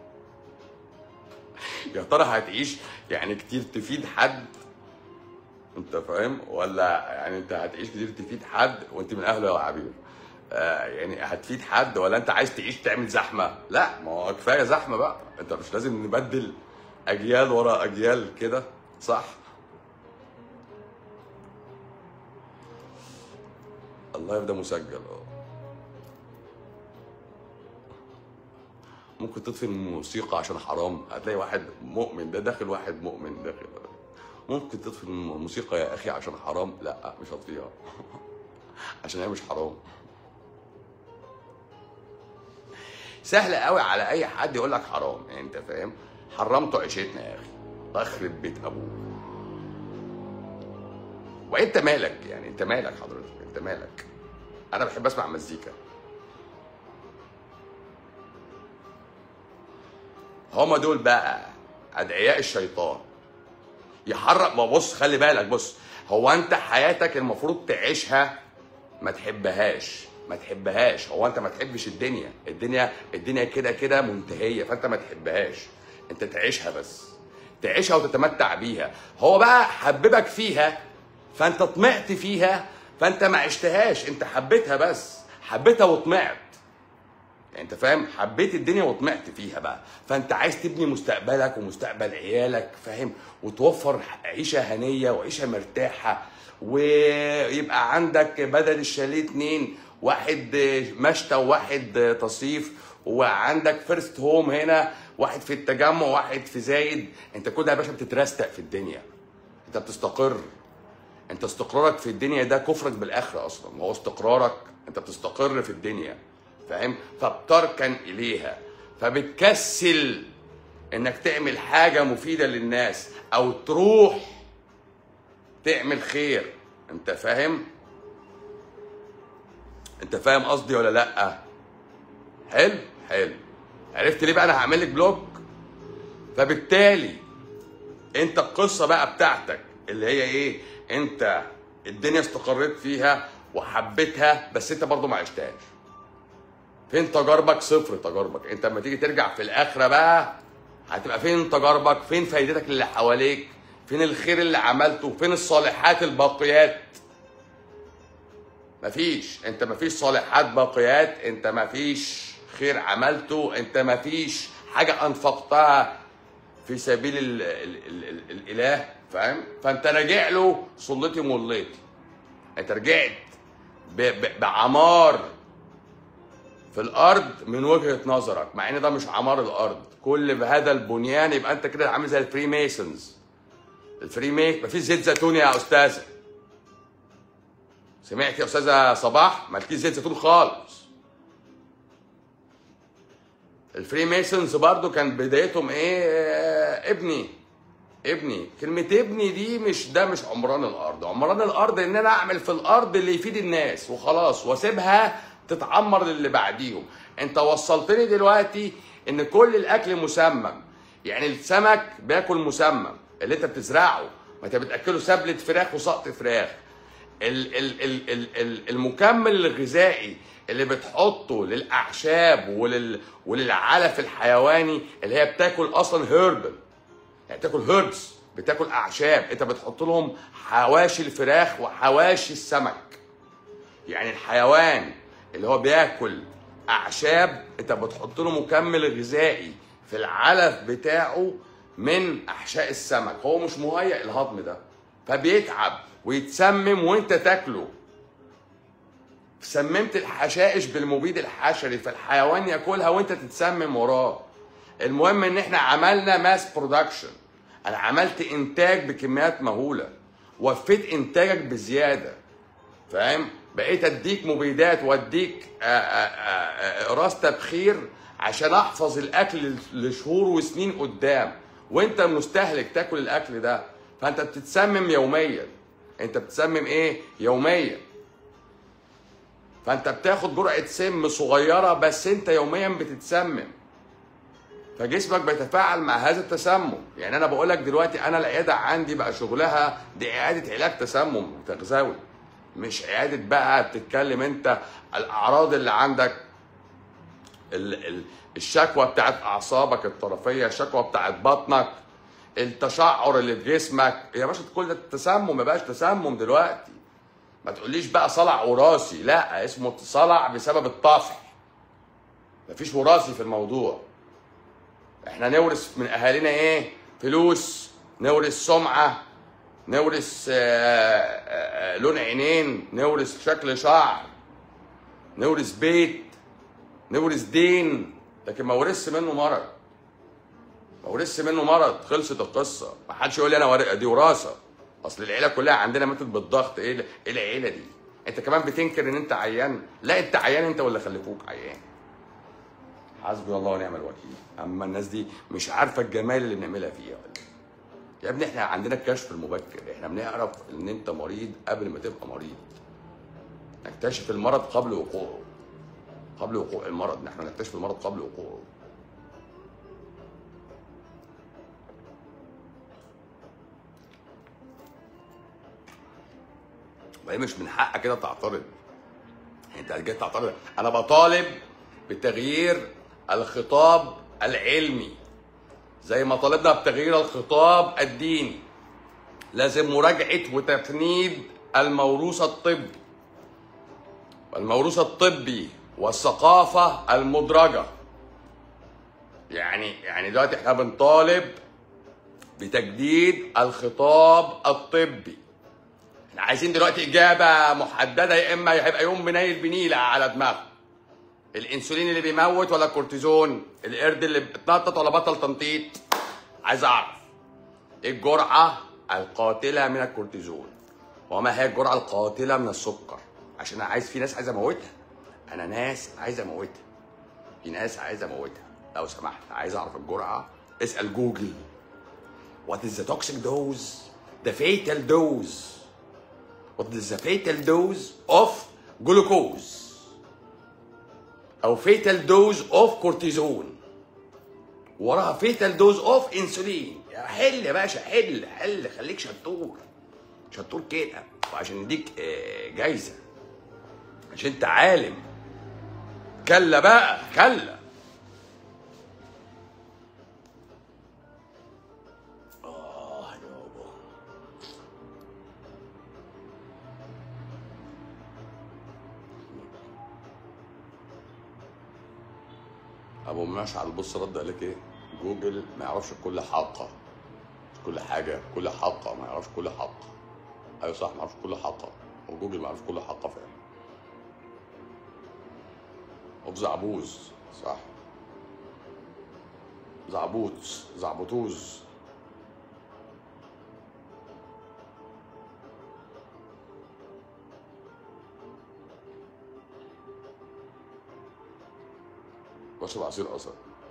يا ترى هتعيش يعني كتير تفيد حد انت فاهم ولا يعني انت هتعيش كتير تفيد حد وانت من اهله يا عبير آه يعني هتفيد حد ولا انت عايز تعيش تعمل زحمه لا ما هو كفايه زحمه بقى انت مش لازم نبدل اجيال ورا اجيال كده صح اللايف ده مسجل اه ممكن تطفي الموسيقى عشان حرام هتلاقي واحد مؤمن ده داخل واحد مؤمن داخل ممكن تطفي الموسيقى يا اخي عشان حرام لا مش هطفيها عشان هي مش حرام سهل قوي على اي حد يقول لك حرام يعني انت فاهم حرمتوا عيشتنا يا اخي الله يخرب بيت ابوك وانت مالك يعني انت مالك حضرتك انت مالك انا بحب اسمع مزيكا هما دول بقى ادعياء الشيطان يحرق ما بص خلي بالك بص هو انت حياتك المفروض تعيشها ما تحبهاش ما تحبهاش هو انت ما تحبش الدنيا الدنيا الدنيا كده كده منتهيه فانت ما تحبهاش انت تعيشها بس تعيشها وتتمتع بيها هو بقى حببك فيها فانت طمعت فيها فانت ما عشتهاش انت حبيتها بس حبيتها وطمعت يعني انت فاهم حبيت الدنيا وطمعت فيها بقى فانت عايز تبني مستقبلك ومستقبل عيالك فاهم وتوفر عيشه هنيه وعيشه مرتاحه ويبقى عندك بدل الشاليه اتنين واحد مشتى وواحد تصيف وعندك فيرست هوم هنا واحد في التجمع وواحد في زايد انت كده يا باشا بتترستق في الدنيا انت بتستقر انت استقرارك في الدنيا ده كفرك بالاخره اصلا هو استقرارك انت بتستقر في الدنيا فاهم فبتركن اليها فبتكسل انك تعمل حاجه مفيده للناس او تروح تعمل خير انت فاهم انت فاهم قصدي ولا لا حلو حلو عرفت ليه بقى انا هعمل لك بلوك فبالتالي انت القصه بقى بتاعتك اللي هي ايه انت الدنيا استقريت فيها وحبيتها بس انت برضو ما عشتهاش فين تجاربك صفر تجاربك انت لما تيجي ترجع في الاخره بقى هتبقى فين تجاربك فين فايدتك اللي حواليك فين الخير اللي عملته فين الصالحات الباقيات مفيش انت مفيش صالحات باقيات انت مفيش خير عملته انت مفيش حاجه انفقتها في سبيل ال ال ال ال الاله فاهم فانت راجع له صلتي موليتي انت رجعت ب ب بعمار في الارض من وجهه نظرك مع ان ده مش عمار الارض كل بهذا البنيان يبقى انت كده عامل زي الفري ميسونز الفري ميك مفيش زيت زيتون يا استاذه سمعت يا استاذه صباح مالكيش زيت زيتون خالص الفري ميسونز برضو كان بدايتهم ايه آه، ابني ابني كلمة ابني دي مش ده مش عمران الأرض، عمران الأرض إن أنا أعمل في الأرض اللي يفيد الناس وخلاص وأسيبها تتعمر للي بعديهم، أنت وصلتني دلوقتي إن كل الأكل مسمم، يعني السمك بياكل مسمم اللي أنت بتزرعه، ما أنت بتأكله سبلة فراخ وسقط فراخ. ال ال ال ال ال المكمل الغذائي اللي بتحطه للاعشاب ولل وللعلف الحيواني اللي هي بتاكل اصلا هيربل يعني بتاكل هيربس بتاكل اعشاب انت بتحط لهم حواشي الفراخ وحواشي السمك يعني الحيوان اللي هو بياكل اعشاب انت بتحط له مكمل غذائي في العلف بتاعه من احشاء السمك هو مش مهيئ الهضم ده فبيتعب ويتسمم وانت تاكله سممت الحشائش بالمبيد الحشري فالحيوان ياكلها وانت تتسمم وراه المهم ان احنا عملنا ماس برودكشن انا عملت انتاج بكميات مهوله وفيت انتاجك بزياده فاهم بقيت اديك مبيدات واديك آه، آه، آه، اقراص تبخير عشان احفظ الاكل لشهور وسنين قدام وانت مستهلك تاكل الاكل ده فانت بتتسمم يوميا انت بتسمم ايه يوميا فانت بتاخد جرعه سم صغيره بس انت يوميا بتتسمم فجسمك بيتفاعل مع هذا التسمم يعني انا بقول لك دلوقتي انا العياده عندي بقى شغلها دي اعاده علاج تسمم تغذوي مش عياده بقى بتتكلم انت الاعراض اللي عندك ال ال الشكوى بتاعت اعصابك الطرفيه الشكوى بتاعت بطنك التشعر اللي في جسمك يا باشا كل ده تسمم ما بقاش تسمم دلوقتي ما تقوليش بقى صلع وراثي لا اسمه صلع بسبب الطفح مفيش وراثي في الموضوع احنا نورث من اهالينا ايه فلوس نورث سمعه نورث آه، آه، آه، لون عينين نورث شكل شعر نورث بيت نورث دين لكن ما ورثش منه مرض ما ورثش منه مرض خلصت القصه ما حدش يقول لي انا ورق دي وراثه اصل العيله كلها عندنا ماتت بالضغط ايه ال- ايه العيله دي انت كمان بتنكر ان انت عيان لا انت عيان انت ولا خلفوك عيان حسبي الله ونعم الوكيل اما الناس دي مش عارفه الجمال اللي بنعملها فيها ولا إيه؟ يا ابني احنا عندنا الكشف المبكر احنا بنعرف ان انت مريض قبل ما تبقى مريض نكتشف المرض قبل وقوعه قبل وقوع المرض نحن نكتشف المرض قبل وقوعه وهي مش من حقك كده تعترض انت جاي تعترض انا بطالب بتغيير الخطاب العلمي زي ما طالبنا بتغيير الخطاب الديني لازم مراجعة وتفنيد الموروث الطبي والموروث الطبي والثقافة المدرجة يعني يعني دلوقتي احنا بنطالب بتجديد الخطاب الطبي احنا عايزين دلوقتي اجابه محدده يا اما هيبقى يوم منيل بنيله على دماغه الانسولين اللي بيموت ولا الكورتيزون القرد اللي بتنطط ولا بطل تنطيط عايز اعرف الجرعه القاتله من الكورتيزون وما هي الجرعه القاتله من السكر عشان انا عايز في ناس عايز اموتها انا ناس عايز اموتها في ناس عايز اموتها لو سمحت عايز اعرف الجرعه اسال جوجل What is the toxic dose? The fatal dose. What is the fatal dose of glucose? أو fatal dose of cortisone. وراها fatal dose of insulin. يا حل يا باشا حل حل خليك شطور. شطور كده وعشان نديك آه، جايزة. عشان انت عالم. كلا بقى كلا. آه يابا. ابو مشعل بص رد قال لك ايه جوجل ما يعرفش كل حلقه مش كل حاجه كل حلقه ما يعرفش كل حلقه ايوه صح ما يعرفش كل حلقه وجوجل ما يعرفش كل حلقه فعلا ابو زعبوز صح زعبوط زعبطوز بشرب عصير قصب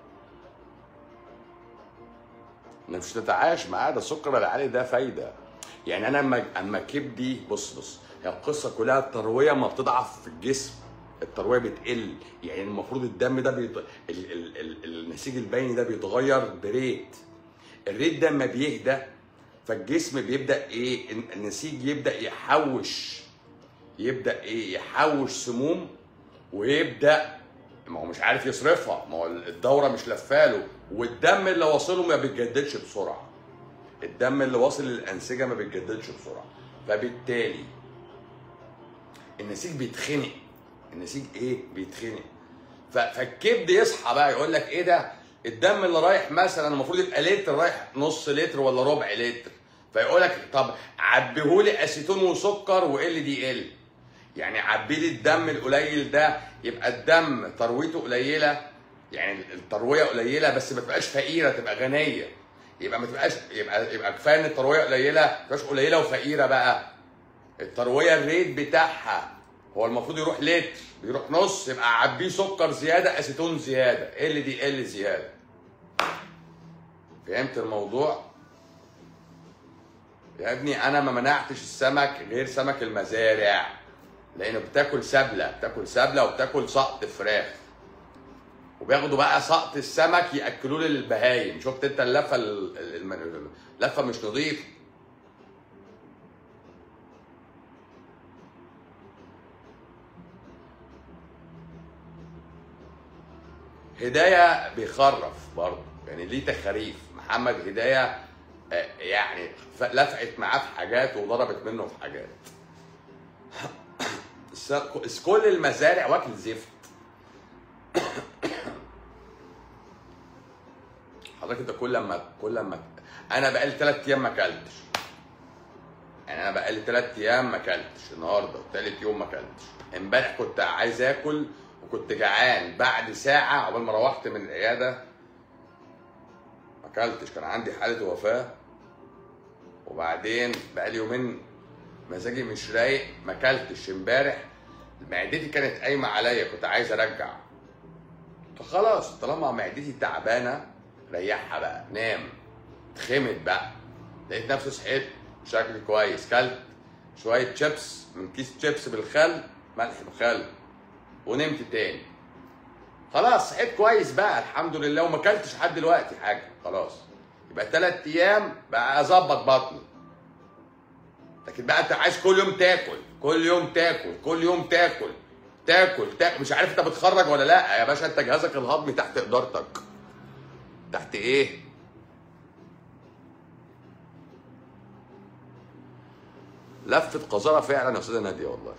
انا مش تتعايش معاه ده السكر العالي ده فايده يعني انا اما اما كبدي بص بص هي القصه كلها الترويه ما بتضعف في الجسم الترويه بتقل يعني المفروض الدم ده بيت... ال... ال... ال... النسيج البيني ده بيتغير بريت الريت ده اما بيهدى فالجسم بيبدا ايه النسيج يبدا يحوش يبدا ايه يحوش سموم ويبدا ما هو مش عارف يصرفها ما هو الدوره مش لفاله والدم اللي واصله ما بيتجددش بسرعه الدم اللي واصل للانسجه ما بيتجددش بسرعه فبالتالي النسيج بيتخنق النسيج ايه بيتخنق ف- فالكبد يصحى بقى يقول لك ايه ده الدم اللي رايح مثلا المفروض يبقى لتر رايح نص لتر ولا ربع لتر فيقول لك طب عبيهولي اسيتون وسكر وال دي ال يعني عبي لي الدم القليل ده يبقى الدم ثروته قليله يعني الترويه قليله بس ما تبقاش فقيره تبقى غنيه يبقى ما تبقاش يبقى يبقى كفايه ان الترويه قليله ما تبقاش قليله وفقيره بقى الترويه الريت بتاعها هو المفروض يروح لتر بيروح نص يبقى عبيه سكر زياده اسيتون زياده ال دي ال زياده فهمت الموضوع يا ابني انا ما منعتش السمك غير سمك المزارع لانه بتاكل سبله بتاكل سبله وبتاكل سقط فراخ وبياخدوا بقى سقط السمك ياكلوه للبهايم شفت انت اللفه ال- ال- اللفه مش نظيفه هدايه بيخرف برضه يعني ليه تخاريف محمد هدايه آه، يعني ف- لفقت معاه في حاجات وضربت منه في حاجات الس- كل المزارع واكل زفت حضرتك انت كل لما كل لما انا بقالي ثلاث ايام ما اكلتش يعني انا بقالي ثلاث ايام ما اكلتش النهارده ثالث يوم ما اكلتش امبارح كنت عايز اكل وكنت جعان بعد ساعه عقبال ما روحت من العياده ما اكلتش كان عندي حاله وفاه وبعدين بقالي يومين مزاجي مش رايق ما اكلتش امبارح معدتي كانت قايمه عليا كنت عايز ارجع فخلاص طالما معدتي تعبانه ريحها بقى نام اتخمت بقى لقيت نفسي صحيت شكلي كويس كلت شويه شيبس من كيس شيبس بالخل ملح بخل ونمت تاني خلاص صحيت كويس بقى الحمد لله وما اكلتش لحد دلوقتي حاجه خلاص يبقى ثلاث ايام بقى اظبط بطني لكن بقى انت عايز كل يوم تاكل كل يوم تاكل كل يوم تاكل تاكل تاكل مش عارف انت بتخرج ولا لا يا باشا انت جهازك الهضمي تحت ادارتك تحت ايه لفة قذارة فعلا يا استاذة نادية والله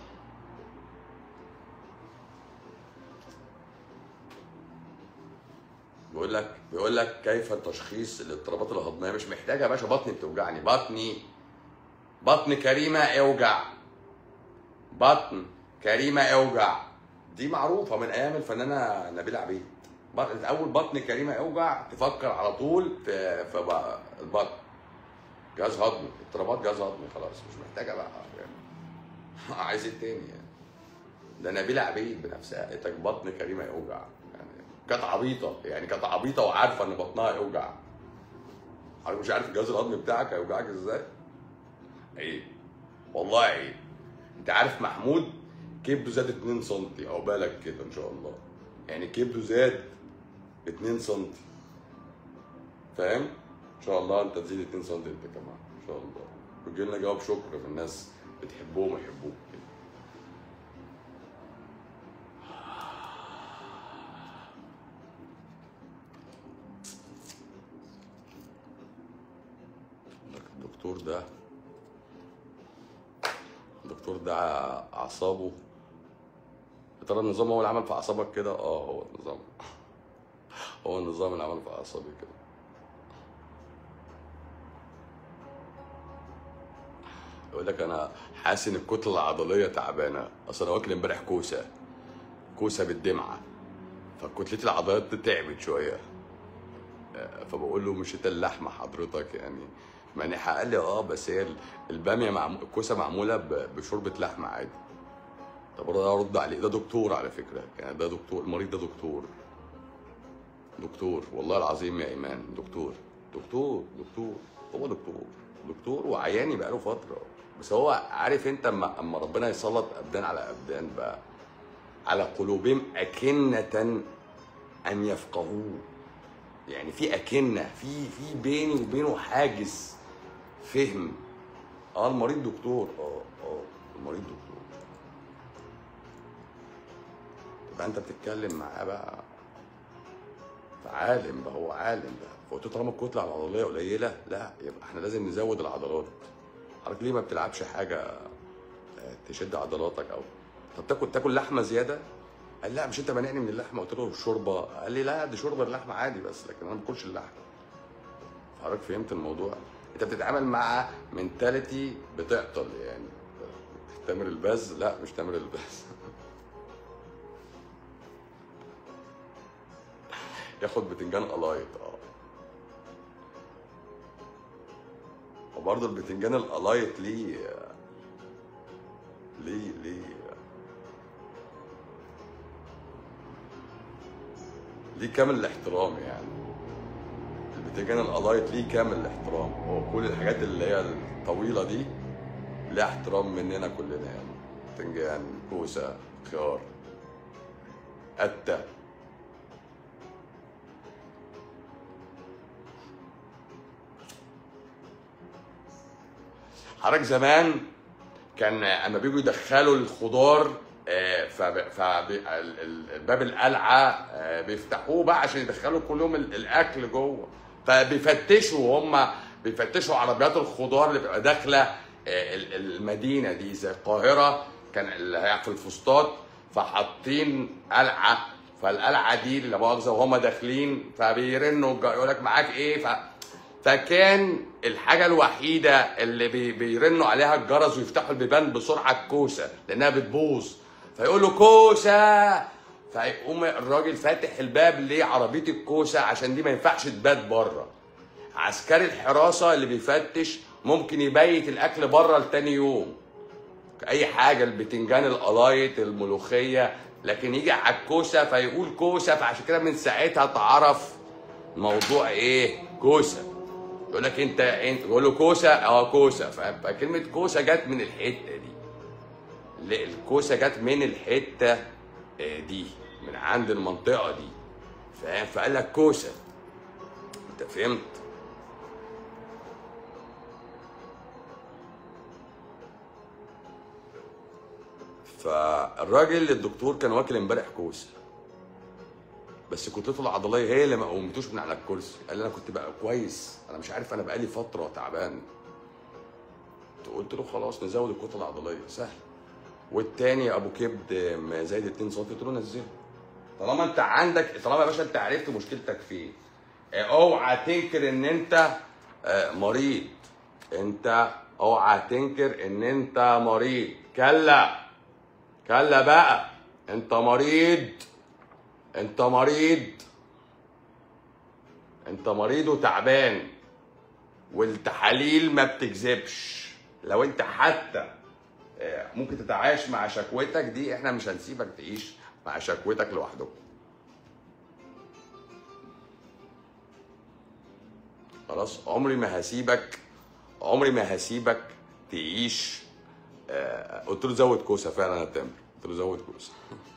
بيقول لك بيقول لك كيف تشخيص الاضطرابات الهضميه مش محتاجه يا باشا بطني بتوجعني بطني بطن كريمه اوجع بطن كريمه اوجع دي معروفه من ايام الفنانه نبيله عبيد بطن اول بطن كريمه اوجع تفكر على طول في في ب- البطن جهاز هضمي اضطرابات جهاز هضمي خلاص مش محتاجه بقى يعني عايز ايه تاني يعني ده نبيله عبيد بنفسها قالت لك بطن كريمه يوجع يعني كانت عبيطه يعني كانت عبيطه وعارفه ان بطنها يوجع حضرتك مش عارف الجهاز الهضمي بتاعك هيوجعك ازاي؟ عيب والله عيب انت عارف محمود كبده زاد 2 سم او بالك كده ان شاء الله يعني كبده زاد 2 سم فاهم؟ ان شاء الله انت تزيد 2 سم انت كمان ان شاء الله ويجي لنا جواب شكر من الناس بتحبهم ويحبوك كده الدكتور ده الدكتور ده اعصابه يا ترى النظام هو اللي عمل في اعصابك كده اه هو النظام هو النظام اللي عمل في اعصابي كده يقول لك انا حاسس ان الكتله العضليه تعبانه اصل انا واكل امبارح كوسه كوسه بالدمعه فكتلتي العضلات دي تعبت شويه آه، فبقول له مش انت اللحمه حضرتك يعني مانحه قال لي اه بس هي الباميه معمو... الكوسه معموله ب... بشوربه لحمه عادي طب انا ارد عليه ده دكتور على فكره يعني ده دكتور المريض ده دكتور دكتور والله العظيم يا ايمان دكتور دكتور دكتور هو دكتور دكتور وعياني بقاله فتره بس هو عارف انت اما اما ربنا يسلط ابدان على ابدان بقى على قلوبهم أكنة أن يفقهوه يعني في أكنة في في بيني وبينه حاجز فهم اه المريض دكتور اه اه المريض دكتور يبقى انت بتتكلم معاه بقى فعالم بقى هو عالم بقى فقلت له طالما الكتله العضليه قليله لا يبقى احنا لازم نزود العضلات حضرتك ليه ما بتلعبش حاجه آه، تشد عضلاتك او طب تاكل تاكل لحمه زياده قال لا مش انت مانعني من اللحمه قلت له الشوربه قال لي لا دي شوربه اللحمه عادي بس لكن انا ما باكلش اللحمه فحضرتك فهمت الموضوع انت بتتعامل مع منتاليتي بتعطل يعني تامر الباز لا مش تامر الباز ياخد بتنجان قلايط اه وبرضه البتنجان القلايط ليه ليه ليه ليه كامل الاحترام يعني البتنجان القلايط ليه كامل الاحترام هو كل الحاجات اللي هي الطويله دي ليها احترام مننا كلنا يعني بتنجان كوسه خيار قته حضرتك زمان كان اما بيجوا يدخلوا الخضار آه، فب- فب- ال- ال- باب القلعه آه، بيفتحوه بقى عشان يدخلوا كلهم ال- الاكل جوه فبيفتشوا هم بيفتشوا عربيات الخضار اللي بتبقى داخله آه، ال- المدينه دي زي القاهره كان اللي هي في الفسطاط فحاطين قلعه فالقلعه دي اللي مؤاخذه وهم داخلين فبيرنوا يقول لك معاك ايه ف... فكان الحاجة الوحيدة اللي بي بيرنوا عليها الجرس ويفتحوا البيبان بسرعة الكوسة لأنها بتبوظ فيقول له كوسة فيقوم الراجل فاتح الباب ليه عربية الكوسة عشان دي ما ينفعش تبات بره عسكري الحراسة اللي بيفتش ممكن يبيت الأكل بره لتاني يوم اي حاجه البتنجان القلايط الملوخيه لكن يجي على الكوسه فيقول كوسه فعشان كده من ساعتها اتعرف موضوع ايه كوسه يقول لك انت انت يقول له كوسه اه كوسه ف- فكلمه كوسه جت من الحته دي ل- الكوسه جت من الحته آه، دي من عند المنطقه دي فاهم فقال لك كوسه انت فهمت فالراجل الدكتور كان واكل امبارح كوسه بس كتلته العضليه هي اللي ما قومتوش من على الكرسي قال لي انا كنت بقى كويس انا مش عارف انا بقالي فتره تعبان قلت له خلاص نزود الكتله العضليه سهل والتاني ابو كبد م- زايد 2 سم قلت له نزله طالما انت عندك طالما يا باشا انت عرفت مشكلتك فين اه، اوعى تنكر ان انت اه، مريض انت اوعى تنكر ان انت مريض كلا كلا بقى انت مريض انت مريض انت مريض وتعبان والتحاليل ما بتكذبش لو انت حتى آه، ممكن تتعايش مع شكوتك دي احنا مش هنسيبك تعيش مع شكوتك لوحدك خلاص عمري ما هسيبك عمري ما هسيبك تعيش آه، قلت له زود كوسه فعلا يا تامر قلت له زود كوسه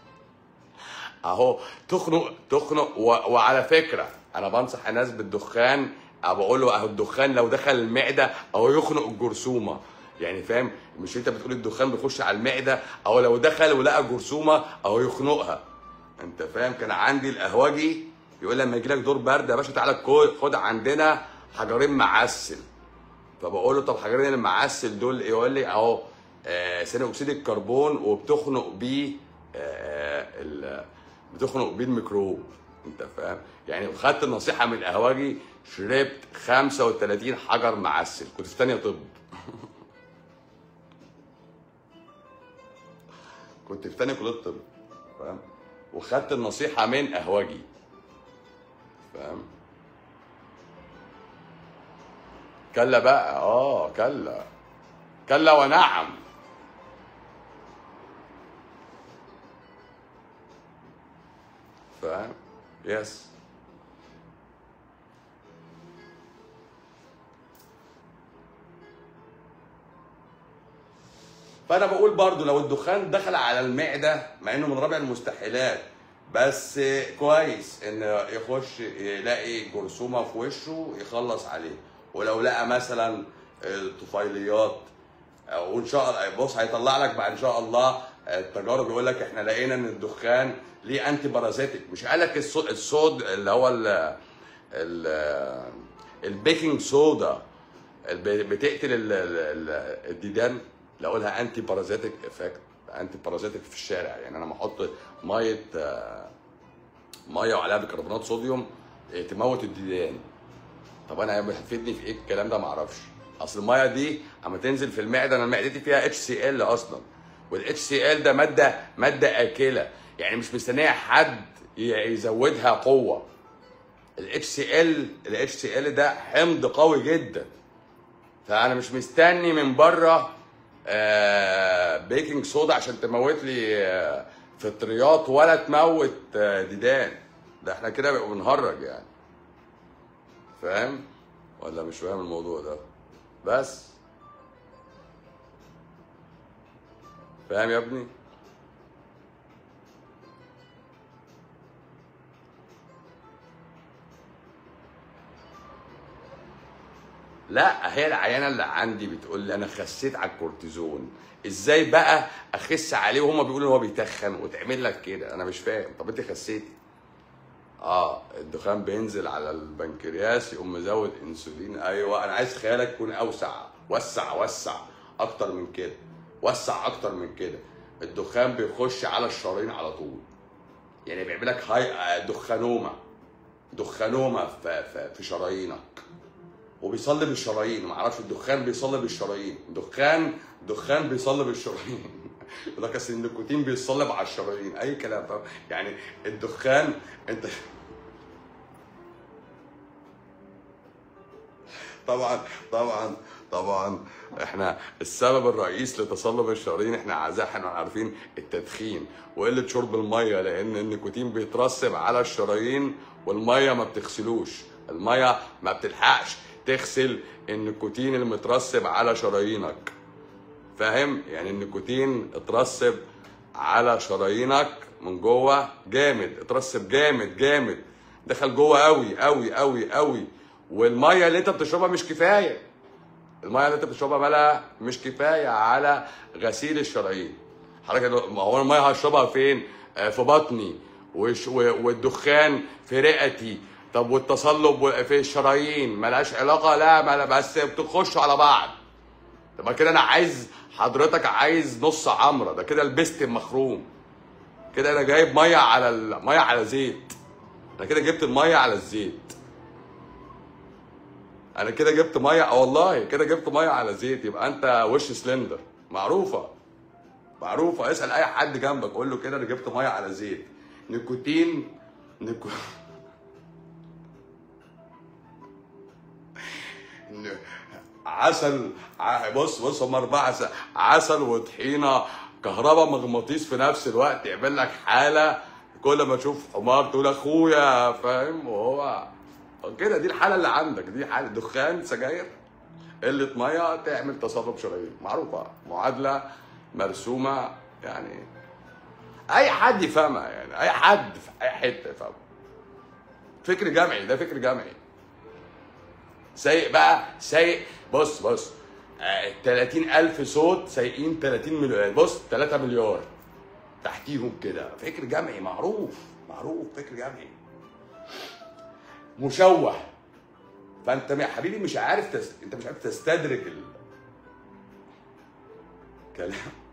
اهو تخنق تخنق و... وعلى فكره انا بنصح الناس بالدخان أو بقول له اهو الدخان لو دخل المعده اهو يخنق الجرثومه يعني فاهم مش انت بتقول الدخان بيخش على المعده او لو دخل ولقى جرثومه اهو يخنقها انت فاهم كان عندي القهوجي يقول لما يجي لك دور برد يا باشا تعالى كو- خد عندنا حجرين معسل فبقول له طب حجرين المعسل دول إيه؟ يقول لي اهو آه، ثاني اكسيد الكربون وبتخنق بيه آه، ال- بتخنق بيه الميكروب انت فاهم يعني خدت النصيحه من القهوجي شربت 35 حجر معسل كنت في ثانيه طب كنت في ثانيه كليه طب فاهم وخدت النصيحه من قهوجي فاهم كلا بقى اه كلا كلا ونعم فاهم يس فانا بقول برضو لو الدخان دخل على المعده مع انه من رابع المستحيلات بس كويس ان يخش يلاقي جرثومه في وشه يخلص عليه ولو لقى مثلا الطفيليات وان شاء الله بص هيطلع لك بعد ان شاء الله التجارب يقول لك احنا لقينا ان الدخان ليه انتي بارازيتك مش قال لك الصو- الصود اللي هو ال ال البيكنج صودا الب- بتقتل ال- ال- ال- الديدان لو لها انتي بارازيتك افكت انتي بارازيتك في الشارع يعني انا لما احط ميه آه، ميه وعليها بيكربونات صوديوم آه، تموت الديدان طب انا هتفيدني في ايه الكلام ده ما اعرفش اصل الميه دي اما تنزل في المعده انا معدتي فيها اتش سي ال اصلا والاتش سي ال ده ماده ماده اكله يعني مش مستنيه حد ي- يزودها قوه الاتش سي ال الاتش سي ال ده حمض قوي جدا فانا مش مستني من بره آه بيكنج صودا عشان تموت لي آه فطريات ولا تموت آه ديدان ده احنا كده بقى بنهرج يعني فاهم ولا مش فاهم الموضوع ده بس فاهم يا ابني لا هي العيانه اللي عندي بتقول لي انا خسيت على الكورتيزون ازاي بقى اخس عليه وهما بيقولوا ان هو بيتخن وتعمل لك كده انا مش فاهم طب انت خسيتي اه الدخان بينزل على البنكرياس يقوم مزود انسولين ايوه انا عايز خيالك يكون اوسع وسع وسع اكتر من كده وسع اكتر من كده الدخان بيخش على الشرايين على طول يعني بيعمل لك هاي آه، دخانومه دخانومه في في, في شرايينك وبيصلب الشرايين ما اعرفش الدخان بيصلب الشرايين دخان دخان بيصلب الشرايين يقول لك اصل النيكوتين بيصلب على الشرايين اي كلام فاهم يعني الدخان انت طبعا طبعا طبعا احنا السبب الرئيس لتصلب الشرايين احنا عايزين احنا عارفين التدخين وقله شرب الميه لان النيكوتين بيترسب على الشرايين والميه ما بتغسلوش الميه ما بتلحقش تغسل النيكوتين المترسب على شرايينك فاهم يعني النيكوتين اترسب على شرايينك من جوه جامد اترسب جامد جامد دخل جوه قوي قوي قوي قوي والميه اللي انت بتشربها مش كفايه الميه اللي انت بتشربها بلا مش كفايه على غسيل الشرايين حضرتك ما هو الميه هشربها فين آه، في بطني وش- و- والدخان في رئتي طب والتصلب في الشرايين ملهاش علاقه لا ما بس بتخشوا على بعض طب ما كده انا عايز حضرتك عايز نص عمره ده كده لبست مخروم كده انا جايب ميه على الميه على زيت انا كده جبت الميه على الزيت انا كده جبت ميه اه والله كده جبت ميه على زيت يبقى انت وش سلندر معروفه معروفه اسال اي حد جنبك قول له كده انا جبت ميه على زيت نيكوتين نيكو... عسل ع- بص بص هم اربعه س- عسل وطحينه كهرباء مغناطيس في نفس الوقت يعمل لك حاله كل ما تشوف حمار تقول اخويا فاهم وهو كده دي الحاله اللي عندك دي حاله دخان سجاير قله ميه تعمل تصرف شرايين معروفه معادله مرسومه يعني اي حد يفهمها يعني اي حد في اي حته يفهمها فكر جمعي ده فكر جمعي سايق بقى سايق بص بص آه، 30000 صوت سايقين 30 مليون بص 3 مليار تحتيهم كده فكر جمعي معروف معروف فكر جمعي مشوه فانت يا حبيبي مش عارف تس... انت مش عارف تستدرك ال... كلام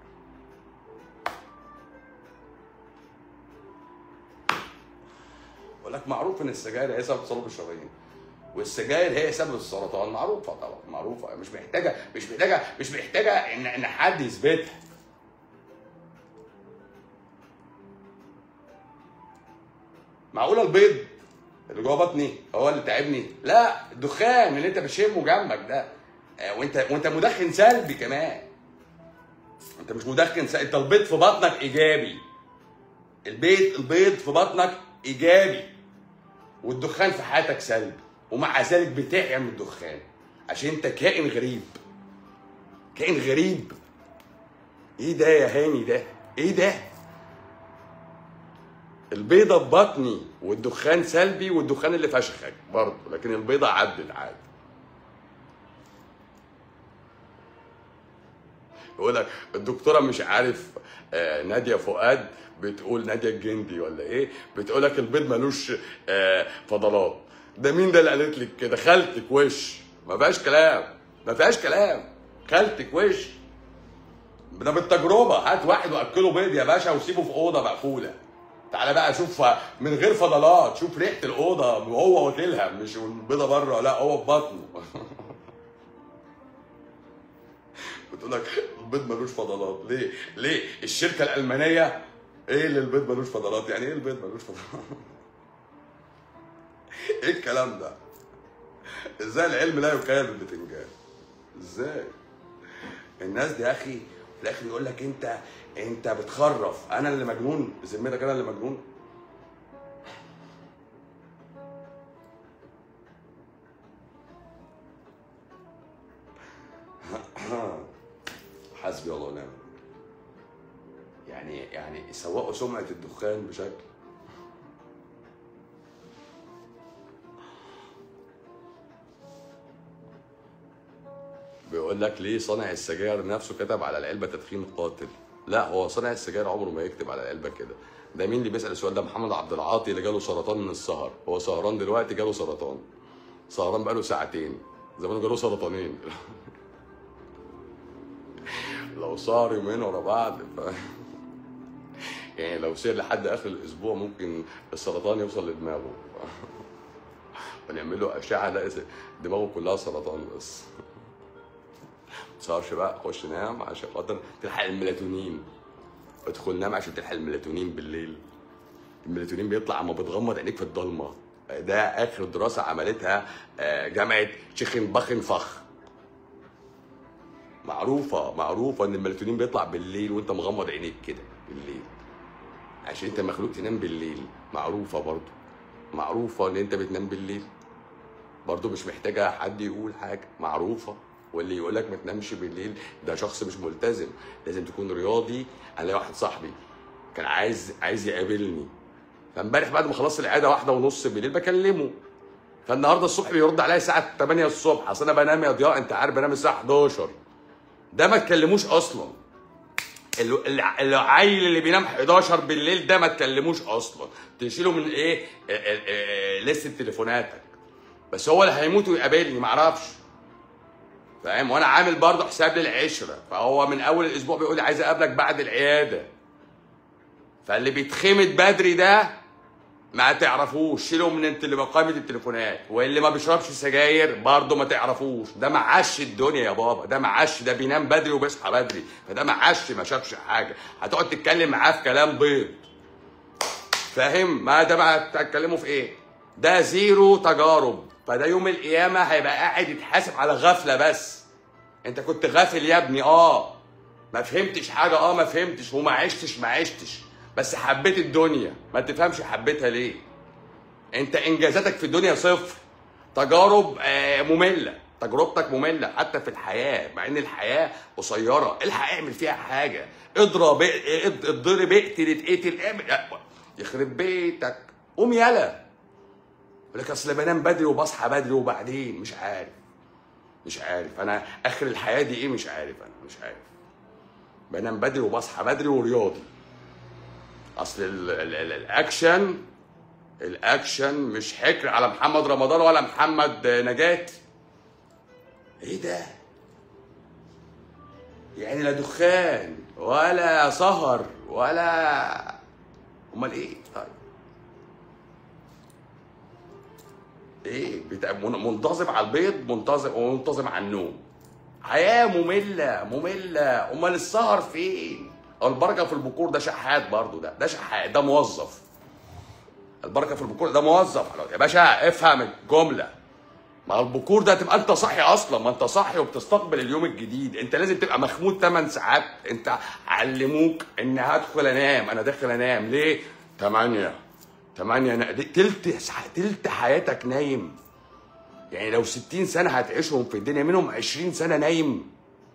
بقول لك معروف ان السجاير هي سبب تصلب الشرايين والسجاير هي سبب السرطان معروفه طبعا معروفه مش محتاجه مش محتاجه مش محتاجه ان ان حد يثبتها معقوله البيض اللي جوه بطني هو اللي تعبني لا الدخان اللي انت بتشمه جنبك ده آه، وانت وانت مدخن سلبي كمان انت مش مدخن سلبي انت البيض في بطنك ايجابي البيض البيض في بطنك ايجابي والدخان في حياتك سلبي ومع ذلك بتعيا من الدخان عشان انت كائن غريب كائن غريب ايه ده يا هاني ده ايه ده البيضة في بطني والدخان سلبي والدخان اللي فشخك برضه لكن البيضة عدت عادي يقول لك الدكتوره مش عارف آه، ناديه فؤاد بتقول ناديه الجندي ولا ايه بتقول لك البيض ملوش آه، فضلات ده مين ده اللي قالت لك كده خالتك وش ما فيهاش كلام ما فيهاش كلام خالتك وش ده بالتجربه هات واحد واكله بيض يا باشا وسيبه في اوضه مقفوله تعالى بقى شوف من غير فضلات شوف ريحه الاوضه وهو واكلها مش البيضه بره لا هو في بطنه بتقول لك البيض ملوش فضلات ليه؟ ليه؟ الشركه الالمانيه ايه اللي البيض ملوش فضلات؟ يعني ايه البيض ملوش فضلات؟ ايه الكلام ده؟ ازاي العلم لا يكيل بالبتنجان؟ ازاي؟ الناس دي يا اخي في الاخر يقول لك انت انت بتخرف انا اللي مجنون بذمتك انا اللي مجنون حسبي الله ونعم يعني يعني سوقوا سمعة الدخان بشكل بيقول لك ليه صانع السجاير نفسه كتب على العلبة تدخين قاتل لا هو صانع السجاير عمره ما يكتب على العلبة كده ده مين اللي بيسأل السؤال ده محمد عبد العاطي اللي جاله سرطان من السهر هو سهران دلوقتي جاله سرطان سهران بقاله ساعتين زمانه جاله سرطانين لو سهر يومين ورا بعض ف... يعني لو سير لحد اخر الاسبوع ممكن السرطان يوصل لدماغه ونعمل له اشعه نلاقي دماغه كلها سرطان بس تسهرش بقى خش نام عشان خاطر تلحق الميلاتونين ادخل نام عشان تلحق الميلاتونين بالليل الميلاتونين بيطلع اما بتغمض عينيك في الضلمه ده اخر دراسه عملتها آه، جامعه تشيخن باخن فخ معروفه معروفه ان الميلاتونين بيطلع بالليل وانت مغمض عينيك كده بالليل عشان انت مخلوق تنام بالليل معروفه برضو معروفه ان انت بتنام بالليل برضو مش محتاجه حد يقول حاجه معروفه واللي يقول لك ما تنامش بالليل ده شخص مش ملتزم لازم تكون رياضي انا ليا واحد صاحبي كان عايز عايز يقابلني فامبارح بعد ما خلصت العياده واحده ونص بالليل بكلمه فالنهارده الصبح بيرد عليا الساعه 8 الصبح اصل انا بنام يا ضياء انت عارف بنام الساعه 11 ده ما تكلموش اصلا ال- ال- العيل اللي بينام 11 بالليل ده ما تكلموش اصلا تشيله من ايه ال- ال- ال- لسه تليفوناتك بس هو اللي هيموت ويقابلني معرفش فاهم وانا عامل برضه حساب للعشره فهو من اول الاسبوع بيقول لي عايز اقابلك بعد العياده فاللي بيتخمد بدري ده ما تعرفوش شيله من انت قائمه التليفونات واللي ما بيشربش سجاير برضه ما تعرفوش ده معش الدنيا يا بابا ده معش ده بينام بدري وبيصحى بدري فده معش ما شافش حاجه هتقعد تتكلم معاه في كلام بيض فاهم ما ده بقى تتكلموا في ايه ده زيرو تجارب فده يوم القيامه هيبقى قاعد يتحاسب على غفله بس انت كنت غافل يا ابني اه ما فهمتش حاجه اه ما فهمتش وما عشتش ما عشتش بس حبيت الدنيا ما تفهمش حبيتها ليه انت انجازاتك في الدنيا صفر تجارب آه، ممله تجربتك ممله حتى في الحياه مع ان الحياه قصيره الحق اعمل فيها حاجه اضرب اض- اضرب اقتل اتقتل اعمل يخرب بيتك قوم يلا يقول لك اصل بنام بدري وبصحى بدري وبعدين مش عارف مش عارف انا اخر الحياه دي ايه مش عارف انا مش عارف بنام بدري وبصحى بدري ورياضي اصل ال ال ال الاكشن الاكشن مش حكر على محمد رمضان ولا محمد نجاة ايه ده يعني لا دخان ولا سهر ولا امال ايه طيب ايه بتا... من- منتظم على البيض منتظم ومنتظم على النوم حياه ممله ممله امال السهر فين او البركه في البكور ده شحات برضو ده ده شحات ده موظف البركه في البكور ده موظف يا باشا افهم الجمله ما هو البكور ده تبقى انت صاحي اصلا ما انت صاحي وبتستقبل اليوم الجديد انت لازم تبقى مخمود 8 ساعات انت علموك ان هدخل انام انا داخل انام ليه 8 8 نا- دي تلت ساعة- تلت حياتك نايم يعني لو 60 سنه هتعيشهم في الدنيا منهم 20 سنه نايم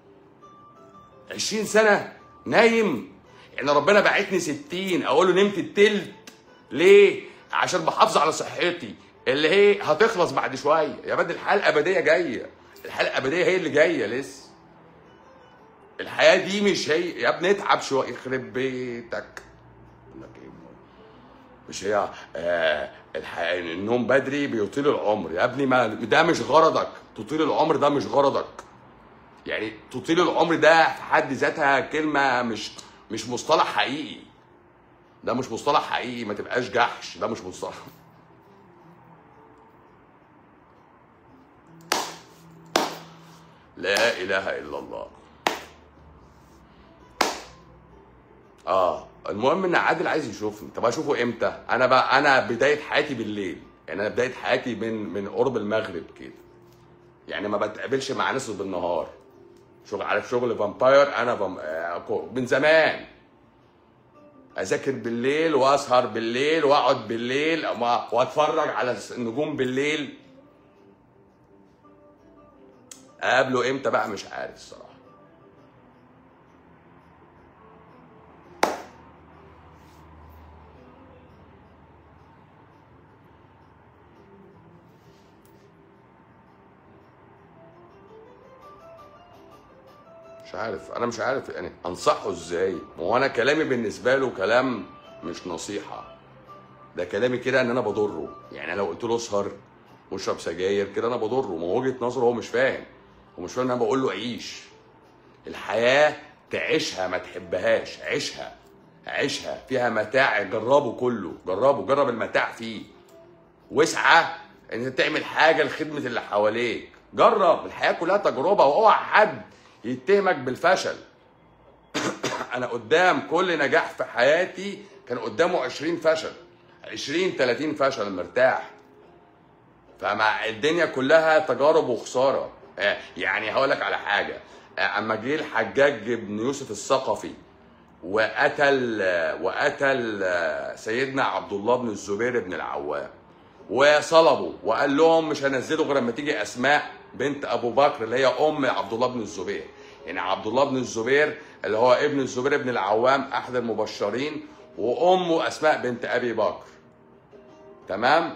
20 سنه نايم يعني ربنا باعتني 60 اقول له نمت التلت ليه عشان بحافظ على صحتي اللي هي هتخلص بعد شويه يا بد الحياه الابديه جايه الحياه الابديه هي اللي جايه لسه الحياه دي مش هي يا ابني اتعب شويه يخرب بيتك أقول لك إيه؟ مش هي آه الحياة النوم بدري بيطيل العمر يا ابني ما ده مش غرضك تطيل العمر ده مش غرضك يعني تطيل العمر ده في حد ذاتها كلمة مش مش مصطلح حقيقي ده مش مصطلح حقيقي ما تبقاش جحش ده مش مصطلح لا اله الا الله اه المهم ان عادل عايز يشوفني طب اشوفه امتى انا بقى انا بدايه حياتي بالليل يعني انا بدايه حياتي من من قرب المغرب كده يعني ما بتقابلش مع ناس بالنهار شغل عارف شغل فامباير انا فام... آه، كو- من زمان اذاكر بالليل واسهر بالليل واقعد بالليل أما- واتفرج على النجوم بالليل اقابله امتى بقى مش عارف الصراحه مش عارف انا مش عارف يعني انصحه ازاي ما هو انا كلامي بالنسبه له كلام مش نصيحه ده كلامي كده ان انا بضره يعني انا لو قلت له اسهر واشرب سجاير كده انا بضره ما هو وجهه نظره هو مش فاهم هو مش فاهم ان انا بقول له عيش الحياه تعيشها ما تحبهاش عيشها عيشها فيها متاع جربه كله جربه جرب المتاع فيه واسعى ان انت تعمل حاجه لخدمه اللي حواليك جرب الحياه كلها تجربه واوعى حد يتهمك بالفشل انا قدام كل نجاح في حياتي كان قدامه 20 فشل 20 30 فشل مرتاح فمع الدنيا كلها تجارب وخساره آه، يعني هقول لك على حاجه آه، اما جه الحجاج بن يوسف الثقفي وقتل وقتل سيدنا عبد الله بن الزبير بن العوام وصلبوا وقال لهم مش هنزله غير لما تيجي اسماء بنت ابو بكر اللي هي ام عبد الله بن الزبير يعني عبد الله بن الزبير اللي هو ابن الزبير بن العوام احد المبشرين وامه اسماء بنت ابي بكر تمام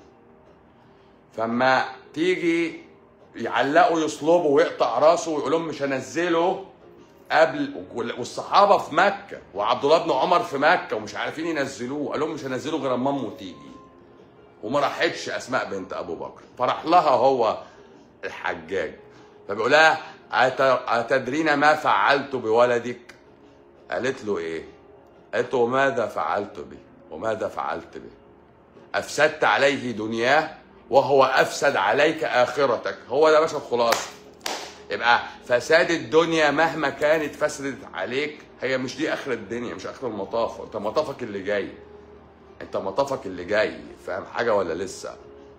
فما تيجي يعلقوا يصلبوا ويقطع راسه ويقول لهم مش هنزله قبل والصحابه في مكه وعبد الله بن عمر في مكه ومش عارفين ينزلوه قال لهم مش هنزله غير اما امه تيجي وما راحتش اسماء بنت ابو بكر فراح لها هو الحجاج فبيقول لها أت- اتدرين ما فعلت بولدك قالت له ايه قالت له وماذا فعلت به وماذا فعلت به افسدت عليه دنياه وهو افسد عليك اخرتك هو ده يا باشا الخلاصه يبقى فساد الدنيا مهما كانت فسدت عليك هي مش دي اخر الدنيا مش اخر المطاف انت مطافك اللي جاي انت مطافك اللي جاي فاهم حاجه ولا لسه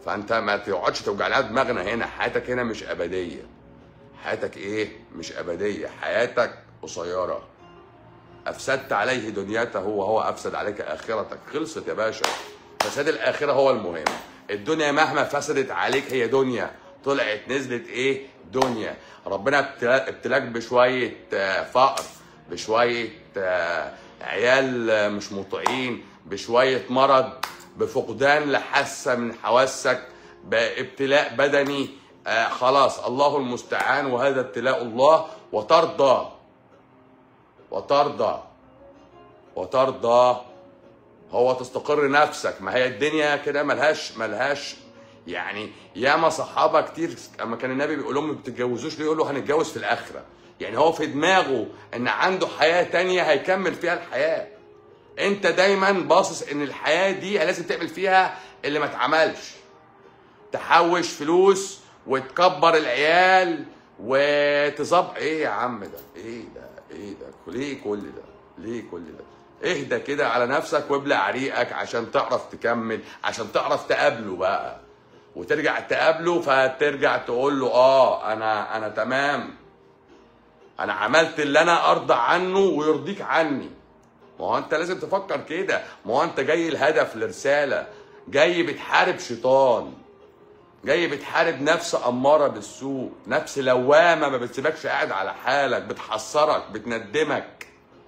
فانت ما تقعدش توجع لها دماغنا هنا حياتك هنا مش ابديه حياتك ايه مش ابديه حياتك قصيره افسدت عليه دنيته وهو افسد عليك اخرتك خلصت يا باشا فساد الاخره هو المهم الدنيا مهما فسدت عليك هي دنيا طلعت نزلت ايه دنيا ربنا ابتلا- ابتلاك بشويه آه، فقر بشويه آه، عيال آه، مش مطيعين بشويه مرض بفقدان لحاسه من حواسك بابتلاء بدني آه خلاص الله المستعان وهذا ابتلاء الله وترضى وترضى وترضى هو تستقر نفسك ما هي الدنيا كده ملهاش ملهاش يعني ياما صحابه كتير اما كان النبي بيقول لهم ما بتتجوزوش ليه يقول له هنتجوز في الاخره يعني هو في دماغه ان عنده حياه تانية هيكمل فيها الحياه انت دايما باصص ان الحياه دي لازم تعمل فيها اللي ما اتعملش تحوش فلوس وتكبر العيال وتظبط ايه يا عم ده ايه ده ايه ده ليه كل ده ليه كل ده اهدى كده على نفسك وابلع ريقك عشان تعرف تكمل عشان تعرف تقابله بقى وترجع تقابله فترجع تقول له اه انا انا تمام انا عملت اللي انا ارضى عنه ويرضيك عني ما هو انت لازم تفكر كده ما هو انت جاي الهدف لرساله جاي بتحارب شيطان جاي بتحارب نفس اماره بالسوء نفس لوامه ما بتسيبكش قاعد على حالك بتحسرك بتندمك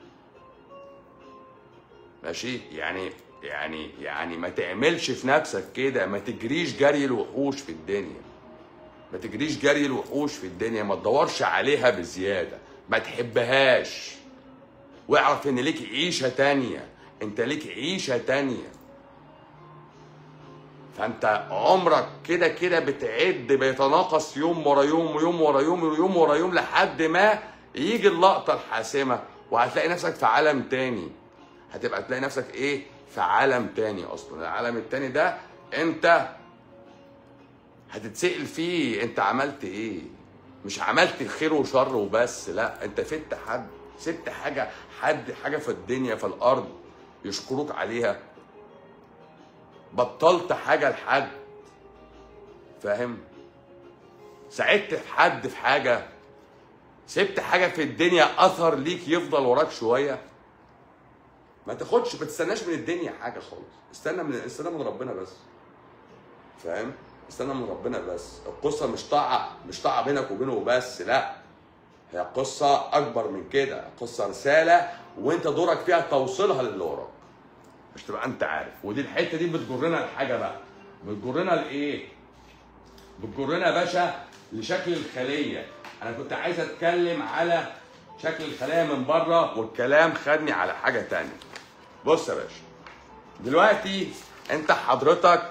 ماشي يعني يعني يعني ما تعملش في نفسك كده ما تجريش جري الوحوش في الدنيا ما تجريش جري الوحوش في الدنيا ما تدورش عليها بزياده ما تحبهاش واعرف ان ليك عيشه تانية انت ليك عيشه تانية فانت عمرك كده كده بتعد بيتناقص يوم ورا يوم ويوم ورا يوم ويوم ورا يوم لحد ما يجي اللقطه الحاسمه وهتلاقي نفسك في عالم تاني هتبقى تلاقي نفسك ايه في عالم تاني اصلا العالم التاني ده انت هتتسأل فيه انت عملت ايه مش عملت خير وشر وبس لا انت فدت حد سبت حاجه حد حاجه في الدنيا في الارض يشكروك عليها بطلت حاجه لحد فاهم ساعدت في حد في حاجه سبت حاجه في الدنيا اثر ليك يفضل وراك شويه ما تاخدش ما تستناش من الدنيا حاجه خالص استنى من استنى من ربنا بس فاهم استنى من ربنا بس القصه مش طاعه مش طاعه بينك وبينه وبس لا هي قصه اكبر من كده قصه رساله وانت دورك فيها توصلها للي وراك مش تبقى انت عارف ودي الحته دي بتجرنا لحاجه بقى بتجرنا لايه بتجرنا يا باشا لشكل الخليه انا كنت عايز اتكلم على شكل الخلايا من بره والكلام خدني على حاجه تانية بص يا باشا دلوقتي انت حضرتك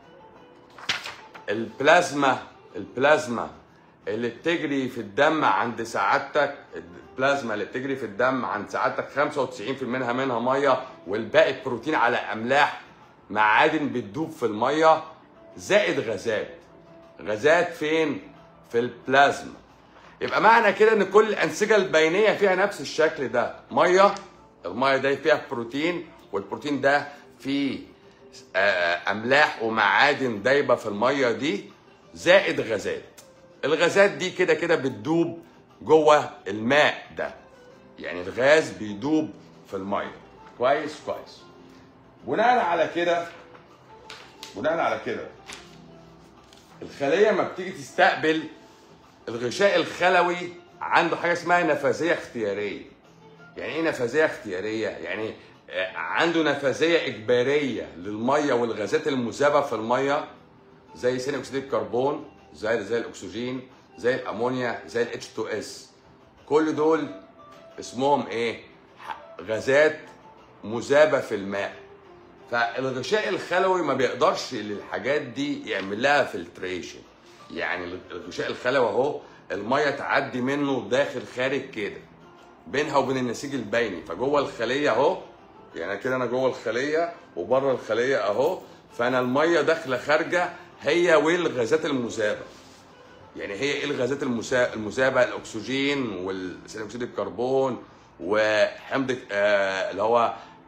البلازما البلازما اللي بتجري في الدم عند سعادتك البلازما اللي بتجري في الدم عند سعادتك 95% منها منها ميه والباقي بروتين على املاح معادن بتدوب في الميه زائد غازات غازات فين في البلازما يبقى معنى كده ان كل الانسجه البينيه فيها نفس الشكل ده ميه الميه دي فيها بروتين والبروتين ده فيه آه، املاح ومعادن دايبه في الميه دي زائد غازات الغازات دي كده كده بتدوب جوه الماء ده يعني الغاز بيدوب في الميه كويس كويس بناء على كده بناء على كده الخليه ما بتيجي تستقبل الغشاء الخلوي عنده حاجه اسمها نفاذيه اختياريه يعني ايه نفاذيه اختياريه يعني آه، عنده نفاذيه اجباريه للميه والغازات المذابه في الميه زي ثاني اكسيد الكربون زي زي الاكسجين زي الامونيا زي الاتش 2 اس كل دول اسمهم ايه ح- غازات مذابه في الماء فالغشاء الخلوي ما بيقدرش للحاجات دي يعمل لها فلتريشن يعني الغشاء الخلوي اهو الميه تعدي منه داخل خارج كده بينها وبين النسيج البيني فجوه الخليه اهو يعني كده انا جوه الخليه وبره الخليه اهو فانا الميه داخله خارجه هي والغازات المذابه يعني هي ايه الغازات المسا- المذابه الاكسجين والثاني اكسيد الكربون وحمض آه اللي هو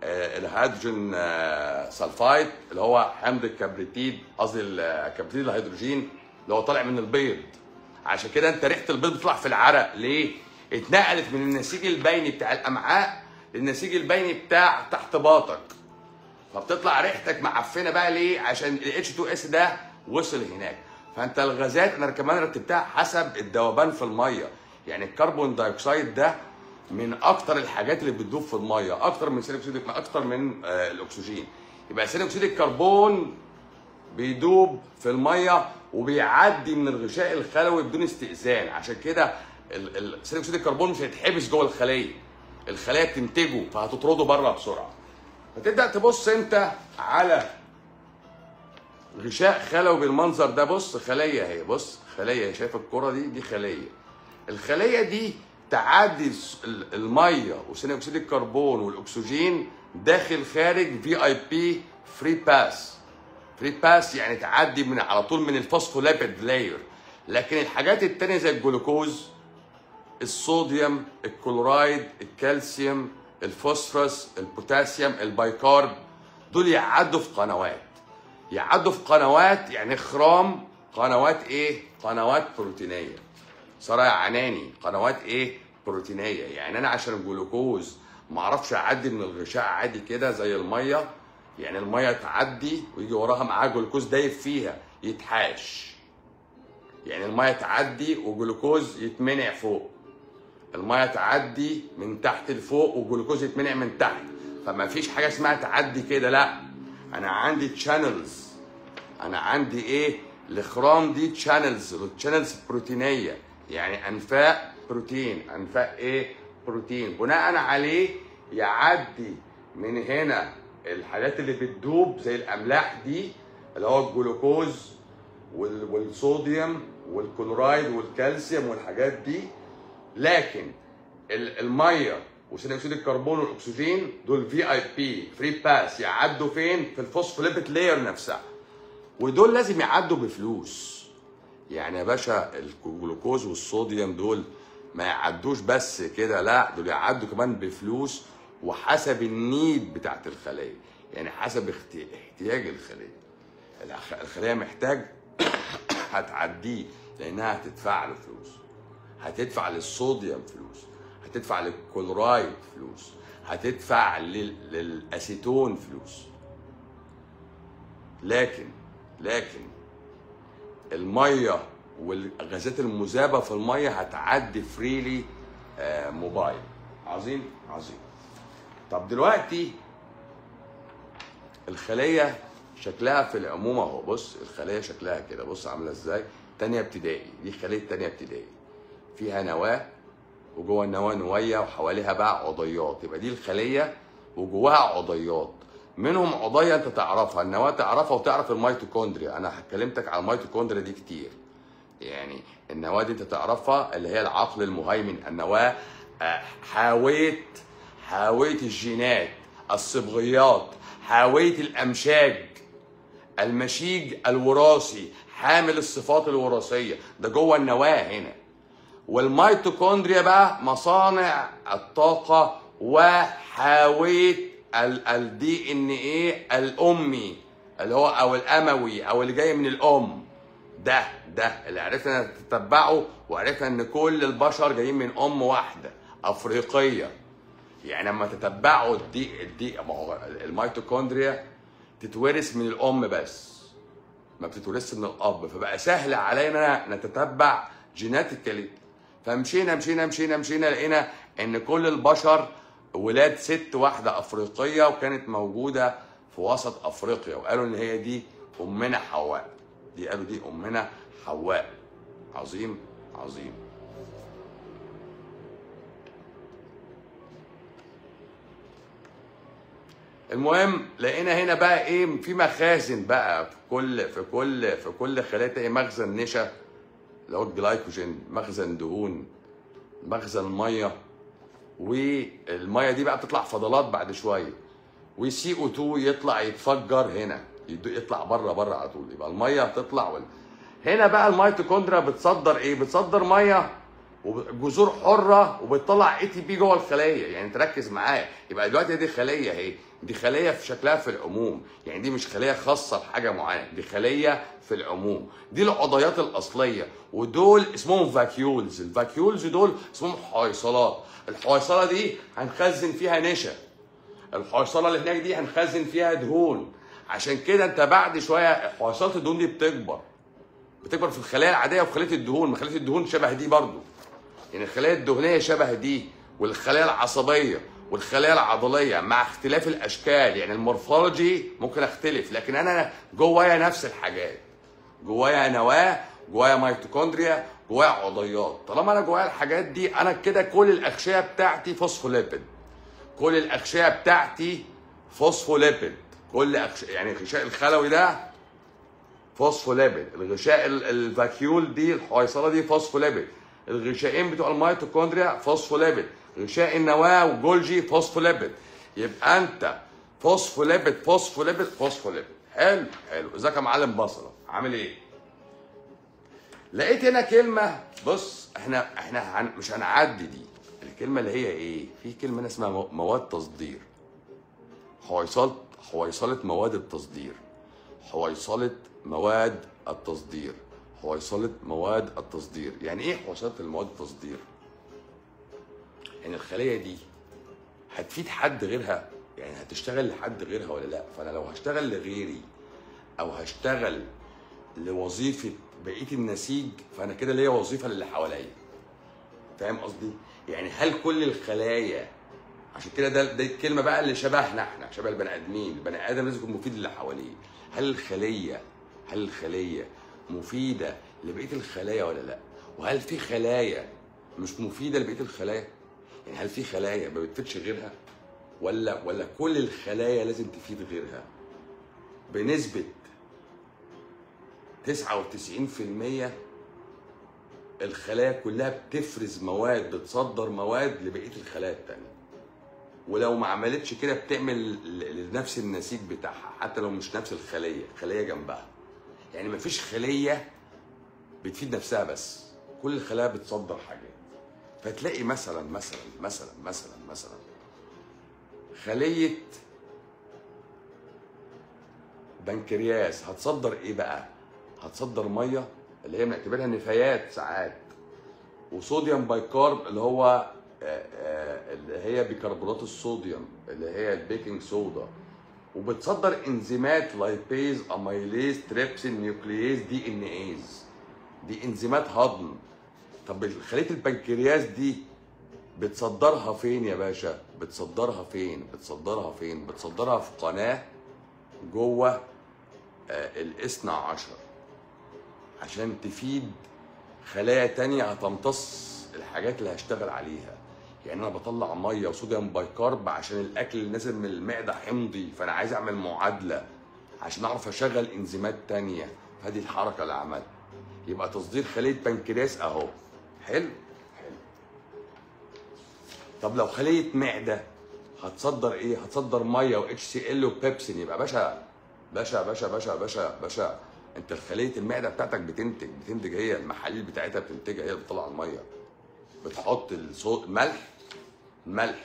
آه، الهيدروجين آه، سلفايد اللي هو حمض الكبريتيد قصدي الكبريتيد الهيدروجين اللي هو طالع من البيض عشان كده انت ريحه البيض بتطلع في العرق ليه؟ اتنقلت من النسيج البيني بتاع الامعاء للنسيج البيني بتاع تحت باطك فبتطلع ريحتك معفنه بقى ليه؟ عشان ال H2S ده وصل هناك فانت الغازات انا كمان رتبتها حسب الذوبان في الميه يعني الكربون دايوكسيد ده من اكتر الحاجات اللي بتدوب في الميه اكتر من ثاني اكسيد اكتر من آه الاكسجين يبقى ثاني اكسيد الكربون بيدوب في الميه وبيعدي من الغشاء الخلوي بدون استئذان عشان كده ال- ال- ثاني اكسيد الكربون مش هيتحبس جوه الخليه الخليه بتنتجه فهتطرده بره بسرعه فتبدا تبص انت على غشاء خلوي بالمنظر ده بص خليه اهي بص خليه شايف الكره دي دي خليه الخليه دي تعدي الس- ال- الميه وثاني اكسيد الكربون والاكسجين داخل خارج في اي بي فري باس فري باس يعني تعدي من على طول من الفوسفوليبيد لاير لكن الحاجات التانية زي الجلوكوز الصوديوم الكلورايد الكالسيوم الفوسفورس البوتاسيوم البايكارب دول يعدوا في قنوات يعدوا في قنوات يعني خرام قنوات ايه قنوات بروتينيه سرايا عناني قنوات ايه بروتينيه يعني انا عشان الجلوكوز ما اعرفش اعدي من الغشاء عادي كده زي الميه يعني الميه تعدي ويجي وراها معاه جلوكوز دايب فيها يتحاش يعني الميه تعدي وجلوكوز يتمنع فوق الميه تعدي من تحت لفوق والجلوكوز يتمنع من تحت فما فيش حاجه اسمها تعدي كده لا انا عندي تشانلز انا عندي ايه الخرام دي تشانلز تشانلز بروتينيه يعني انفاق بروتين انفاق ايه بروتين بناء عليه يعدي من هنا الحاجات اللي بتدوب زي الاملاح دي اللي هو الجلوكوز وال- والصوديوم والكلورايد والكالسيوم والحاجات دي لكن ال- الميه وثاني اكسيد الكربون والاكسجين دول في اي بي فري باس يعدوا فين في الفوسفوليبيد لاير نفسها ودول لازم يعدوا بفلوس يعني يا باشا الجلوكوز والصوديوم دول ما يعدوش بس كده لا دول يعدوا كمان بفلوس وحسب النيد بتاعت الخليه يعني حسب اخت- احتياج الخليه الخ- الخليه محتاج هتعديه لانها هتدفع له فلوس هتدفع للصوديوم فلوس هتدفع للكلورايد فلوس هتدفع لل... للاسيتون فلوس لكن لكن الميه والغازات المذابه في الميه هتعدي فريلي آه، موبايل عظيم عظيم طب دلوقتي الخليه شكلها في العموم اهو بص الخليه شكلها كده بص عامله ازاي تانية ابتدائي دي خليه تانية ابتدائي فيها نواه وجوه النواه نويه وحواليها بقى عضيات يبقى دي الخليه وجواها عضيات منهم عضيه انت تعرفها النواه تعرفها وتعرف الميتوكوندريا انا كلمتك على الميتوكوندريا دي كتير يعني النواه دي انت تعرفها اللي هي العقل المهيمن النواه آه، حاويه حاويه الجينات الصبغيات حاويه الامشاج المشيج الوراثي حامل الصفات الوراثيه ده جوه النواه هنا والميتوكوندريا بقى مصانع الطاقه وحاويه الدي ان ايه الامي اللي هو او الاموي او اللي جاي من الام ده ده اللي عرفنا نتتبعه وعرفنا ان كل البشر جايين من ام واحده افريقيه يعني لما تتبعوا الدي الدي ما هو الميتوكوندريا تتورث من الام بس ما بتتورثش من الاب فبقى سهل علينا نتتبع جيناتيكالي فمشينا مشينا مشينا مشينا لقينا ان كل البشر ولاد ست واحده افريقيه وكانت موجوده في وسط افريقيا وقالوا ان هي دي امنا حواء دي قالوا دي امنا حواء عظيم عظيم المهم لقينا هنا بقى ايه في مخازن بقى في كل في كل في كل خليه تلاقي مخزن نشا اللي هو الجلايكوجين مخزن دهون مخزن ميه والميه دي بقى بتطلع فضلات بعد شويه وسي او 2 يطلع يتفجر هنا يد- يطلع بره بره على طول يبقى الميه بتطلع وال... هنا بقى الميتوكوندريا بتصدر ايه بتصدر ميه وجذور حره وبتطلع اي تي بي جوه الخليه يعني تركز معايا يبقى دلوقتي دي خليه اهي دي خليه في شكلها في العموم يعني دي مش خليه خاصه بحاجه معينه دي خليه في العموم دي العضيات الاصليه ودول اسمهم فاكيولز الفاكيولز دول اسمهم حويصلات الحويصله دي هنخزن فيها نشا الحويصله اللي هناك دي هنخزن فيها دهون عشان كده انت بعد شويه حويصله الدهون دي بتكبر بتكبر في الخلايا العاديه وفي خليه الدهون ما خليه الدهون شبه دي برضو يعني الخلايا الدهنيه شبه دي والخلايا العصبيه والخلايا العضليه مع اختلاف الاشكال يعني المورفولوجي ممكن اختلف لكن انا جوايا نفس الحاجات جوايا نواه جوايا ميتوكوندريا جوايا عضيات طالما انا جوايا الحاجات دي انا كده كل الاغشيه بتاعتي فوسفوليبيد كل الاغشيه بتاعتي فوسفوليبيد كل أغشية يعني الغشاء الخلوي ده فوسفوليبيد الغشاء ال- الفاكيول دي الحويصله دي فوسفوليبيد الغشائين بتوع الميتوكوندريا فوسفوليبيد غشاء النواه وجولجي فوسفوليبيد يبقى انت فوسفوليبيد فوسفوليبيد فوسفوليبيد حلو حلو ازيك يا معلم بصره عامل ايه لقيت هنا كلمه بص احنا احنا هن مش هنعدي دي الكلمه اللي هي ايه في كلمه هنا اسمها مو- مواد تصدير حويصله حويصله مواد التصدير حويصله مواد التصدير حويصله مواد التصدير يعني ايه حويصله المواد التصدير يعني الخليه دي هتفيد حد غيرها يعني هتشتغل لحد غيرها ولا لا فانا لو هشتغل لغيري او هشتغل لوظيفه بقيه النسيج فانا كده ليا وظيفه للي حواليا فاهم قصدي يعني هل كل الخلايا عشان كده ده ده الكلمه بقى اللي شبهنا احنا شبه البني ادمين البني ادم لازم يكون مفيد للي حواليه هل الخليه هل الخليه مفيده لبقيه الخلايا ولا لا وهل في خلايا مش مفيده لبقيه الخلايا يعني هل في خلايا ما بتفيدش غيرها ولا ولا كل الخلايا لازم تفيد غيرها بنسبه 99% الخلايا كلها بتفرز مواد بتصدر مواد لبقيه الخلايا التانيه ولو ما عملتش كده بتعمل ل- لنفس النسيج بتاعها حتى لو مش نفس الخليه خليه جنبها يعني مفيش خليه بتفيد نفسها بس كل الخلايا بتصدر حاجات فتلاقي مثلا مثلا مثلا مثلا مثلا خليه بنكرياس هتصدر ايه بقى هتصدر ميه اللي هي بنعتبرها نفايات ساعات وصوديوم بايكارب اللي هو آه، آه، اللي هي بيكربونات الصوديوم اللي هي البيكنج صودا وبتصدر انزيمات لايبيز اميليز تريبسين نيوكلييز دي ان ايز دي انزيمات هضم طب خليه البنكرياس دي بتصدرها فين يا باشا بتصدرها فين بتصدرها فين بتصدرها في قناه جوه آه، الاثنى عشر عشان تفيد خلايا تانية هتمتص الحاجات اللي هشتغل عليها يعني انا بطلع ميه وصوديوم بايكارب عشان الاكل اللي نازل من المعده حمضي فانا عايز اعمل معادله عشان اعرف اشغل انزيمات تانية فدي الحركه اللي عملها يبقى تصدير خليه بنكرياس اهو حلو حلو طب لو خليه معده هتصدر ايه هتصدر ميه واتش سي ال وبيبسين يبقى باشا باشا باشا باشا باشا باشا انت خليه المعده بتاعتك بتنتج بتنتج هي المحاليل بتاعتها بتنتجها هي اللي بتطلع الميه بتحط الصوت الملح الملح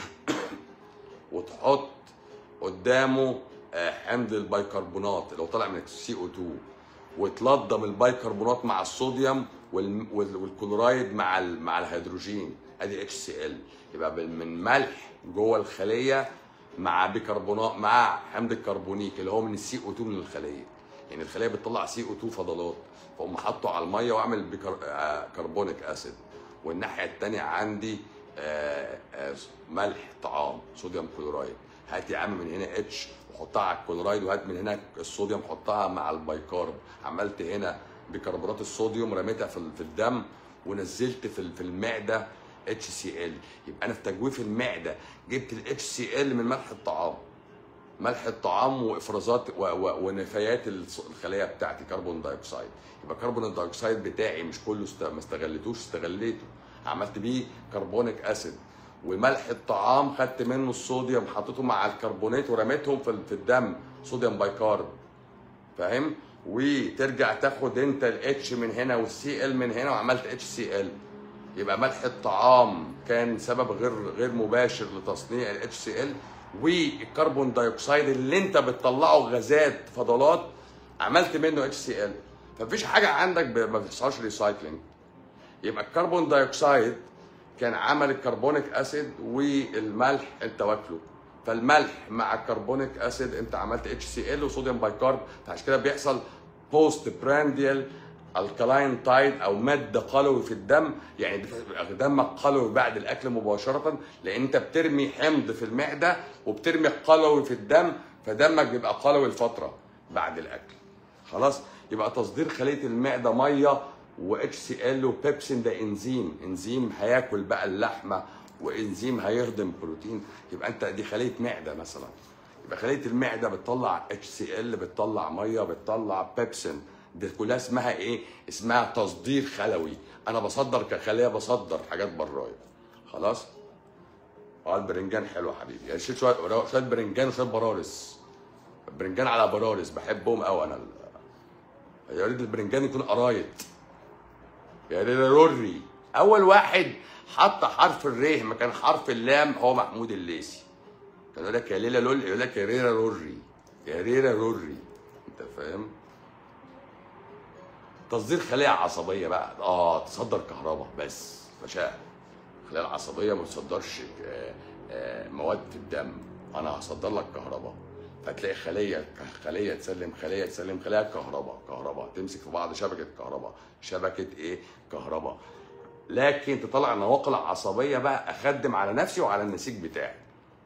وتحط قدامه آه، حمض البيكربونات اللي هو طالع من السي او 2 وتلضم البيكربونات مع الصوديوم وال- وال- والكلورايد مع ال- مع الهيدروجين ادي اتش سي ال يبقى بال- من ملح جوه الخليه مع بيكربونات مع حمض الكربونيك اللي هو من السي او 2 من الخليه يعني الخليه بتطلع سي او 2 فضلات فاقوم حاطه على الميه واعمل بيكر... آه، كربونيك اسيد والناحيه الثانيه عندي آه، آه، ملح طعام صوديوم كلورايد هات يا عم من هنا اتش وحطها على الكلورايد وهات من هنا الصوديوم حطها مع البيكارب عملت هنا بيكربونات الصوديوم رميتها في ال- في الدم ونزلت في ال- في المعده اتش سي ال يبقى انا في تجويف المعده جبت الاتش سي ال من ملح الطعام ملح الطعام وافرازات و... و... ونفايات الص- الخليه بتاعتي كربون دايوكسيد يبقى كربون الدايوكسيد بتاعي مش كله است... ما استغلتوش استغليته عملت بيه كربونيك اسيد وملح الطعام خدت منه الصوديوم حطيته مع الكربونات ورميتهم في ال- في الدم صوديوم بايكارب فاهم وترجع تاخد انت الاتش من هنا والسي ال من هنا وعملت اتش سي ال يبقى ملح الطعام كان سبب غير غير مباشر لتصنيع ال HCl والكربون دايوكسيد اللي انت بتطلعه غازات فضلات عملت منه HCl فمفيش حاجه عندك ب- ما بتحصلش ريسايكلينج يبقى الكربون دايوكسيد كان عمل الكربونيك اسيد والملح انت واكله فالملح مع الكربونيك اسيد انت عملت اتش سي ال وصوديوم بايكارب فعشان كده بيحصل بوست برانديال الكلاين تايد او ماده قلوي في الدم يعني بتبقى دمك قلوي بعد الاكل مباشره لان انت بترمي حمض في المعده وبترمي قلوي في الدم فدمك بيبقى قلوي لفتره بعد الاكل خلاص يبقى تصدير خليه المعده ميه و اتش سي ال وبيبسين ده انزيم انزيم هياكل بقى اللحمه وانزيم هيهضم بروتين يبقى انت دي خليه معده مثلا يبقى خليه المعده بتطلع اتش سي ال بتطلع ميه بتطلع بيبسين دي كلها اسمها ايه؟ اسمها تصدير خلوي انا بصدر كخليه بصدر حاجات برايا خلاص؟ اه البرنجان حلو يا حبيبي يعني شيل شويه شويه برنجان وشويه برارس برنجان على برارس بحبهم قوي انا يا ريت البرنجان يكون قرايط يا ريت روري اول واحد حط حرف الر مكان حرف اللام هو محمود الليثي كان يقول لك يا ليلى لول يقول لك يا ريرا روري يا ريرا روري انت فاهم تصدير خليه عصبيه بقى اه تصدر كهرباء بس مشاعر الخلايا العصبيه ما بتصدرش آه، آه، مواد في الدم انا هصدر لك كهرباء فتلاقي خليه خليه تسلم خليه تسلم خليه كهرباء كهرباء تمسك في بعض شبكه كهرباء شبكه ايه كهرباء لكن تطلع نواقل عصبيه بقى اخدم على نفسي وعلى النسيج بتاعي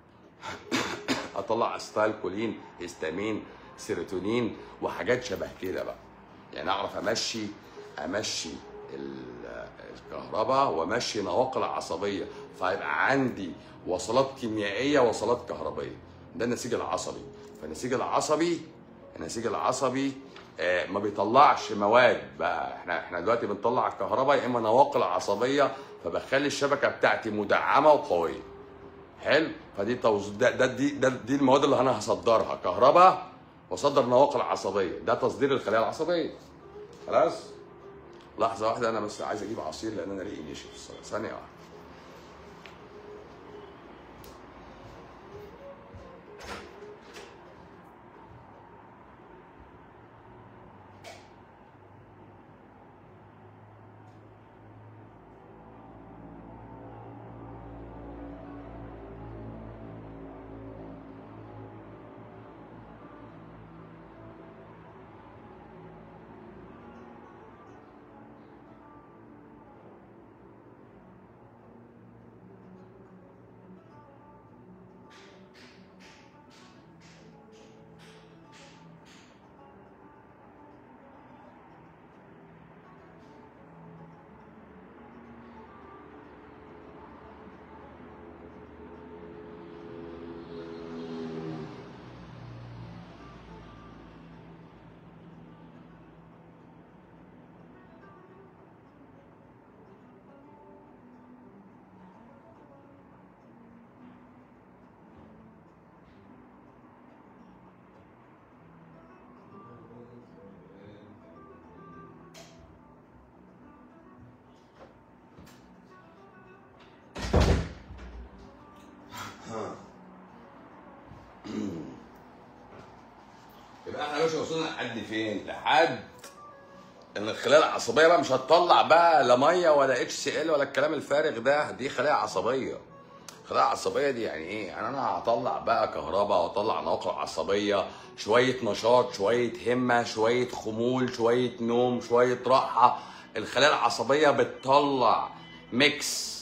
اطلع استايل كولين هيستامين سيروتونين وحاجات شبه كده بقى يعني اعرف امشي امشي ال- الكهرباء وامشي نواقل عصبيه فيبقى عندي وصلات كيميائيه وصلات كهربيه ده النسيج العصبي فالنسيج العصبي النسيج العصبي آه، ما بيطلعش مواد بقى احنا احنا دلوقتي بنطلع كهرباء يا اما نواقل عصبيه فبخلي الشبكه بتاعتي مدعمه وقويه حلو فدي توز... ده, ده دي ده دي المواد اللي انا هصدرها كهرباء واصدر نواقل عصبيه ده تصدير الخلايا العصبيه خلاص لحظه واحده انا بس عايز اجيب عصير لان انا ريقي نشف الصراحه ثانيه واحده يبقى احنا يا باشا وصلنا لحد فين؟ لحد ان الخلايا العصبيه بقى مش هتطلع بقى لا ميه ولا اتش سي ال ولا الكلام الفارغ ده دي خلايا عصبيه الخلايا العصبيه دي يعني ايه؟ يعني انا هطلع بقى كهرباء واطلع نواقل عصبيه شويه نشاط شويه همه شويه خمول شويه نوم شويه راحه الخلايا العصبيه بتطلع ميكس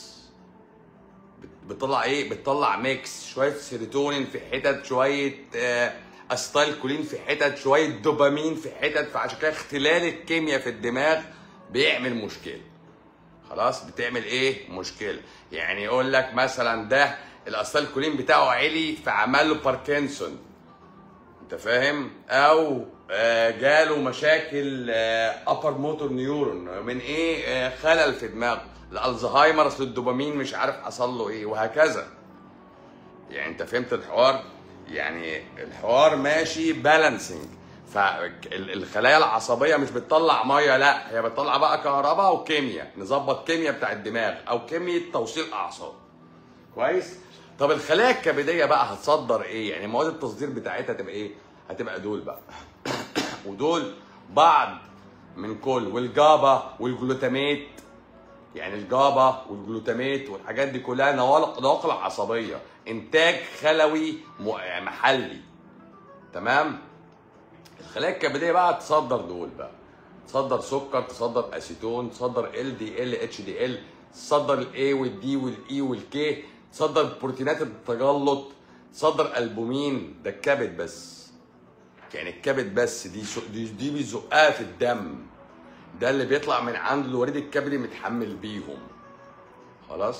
بتطلع ايه بتطلع ميكس شويه سيروتونين في حتت شويه آه استايل كولين في حتت شويه دوبامين في حتت فعشان كده اختلال الكيمياء في الدماغ بيعمل مشكله خلاص بتعمل ايه مشكله يعني يقول لك مثلا ده الاستايل كولين بتاعه عالي فعمل له باركنسون انت فاهم او آه، جاله مشاكل ابر موتور نيورون من ايه آه، خلل في دماغه الالزهايمر اصل الدوبامين مش عارف حصل له ايه وهكذا يعني انت فهمت الحوار يعني الحوار ماشي بالانسنج فالخلايا العصبيه مش بتطلع ميه لا هي بتطلع بقى كهرباء وكيمياء نظبط كيمياء بتاع الدماغ او كيمياء توصيل اعصاب كويس طب الخلايا الكبديه بقى هتصدر ايه يعني مواد التصدير بتاعتها تبقى ايه هتبقى دول بقى ودول بعض من كل والجابا والجلوتاميت يعني الجابا والجلوتاميت والحاجات دي كلها نواقل نواقل عصبيه انتاج خلوي م- محلي تمام الخلايا الكبديه بقى تصدر دول بقى تصدر سكر تصدر اسيتون تصدر ال دي ال اتش دي ال تصدر الاي والدي والاي والكي تصدر بروتينات التجلط تصدر البومين ده الكبد بس يعني الكبد بس دي سو- دي, دي بيزقها في الدم ده اللي بيطلع من عند الوريد الكبدي متحمل بيهم خلاص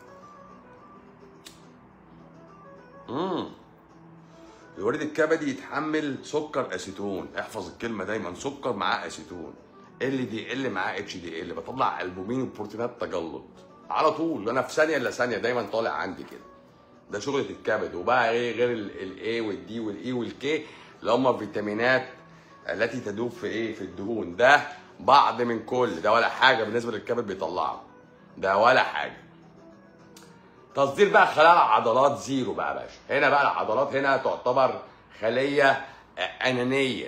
امم الوريد الكبدي يتحمل سكر اسيتون احفظ الكلمه دايما سكر معاه اسيتون ال دي ال معاه اتش دي ال بطلع البومين وبروتينات تجلط على طول انا في ثانيه الا ثانيه دايما طالع عندي كده ده شغله الكبد وبقى ايه غير الاي والدي والاي والكي اللي هم فيتامينات التي تدوب في ايه في الدهون ده بعض من كل ده ولا حاجه بالنسبه للكبد بيطلعه ده ولا حاجه تصدير بقى خلايا العضلات زيرو بقى يا باشا هنا بقى العضلات هنا تعتبر خليه انانيه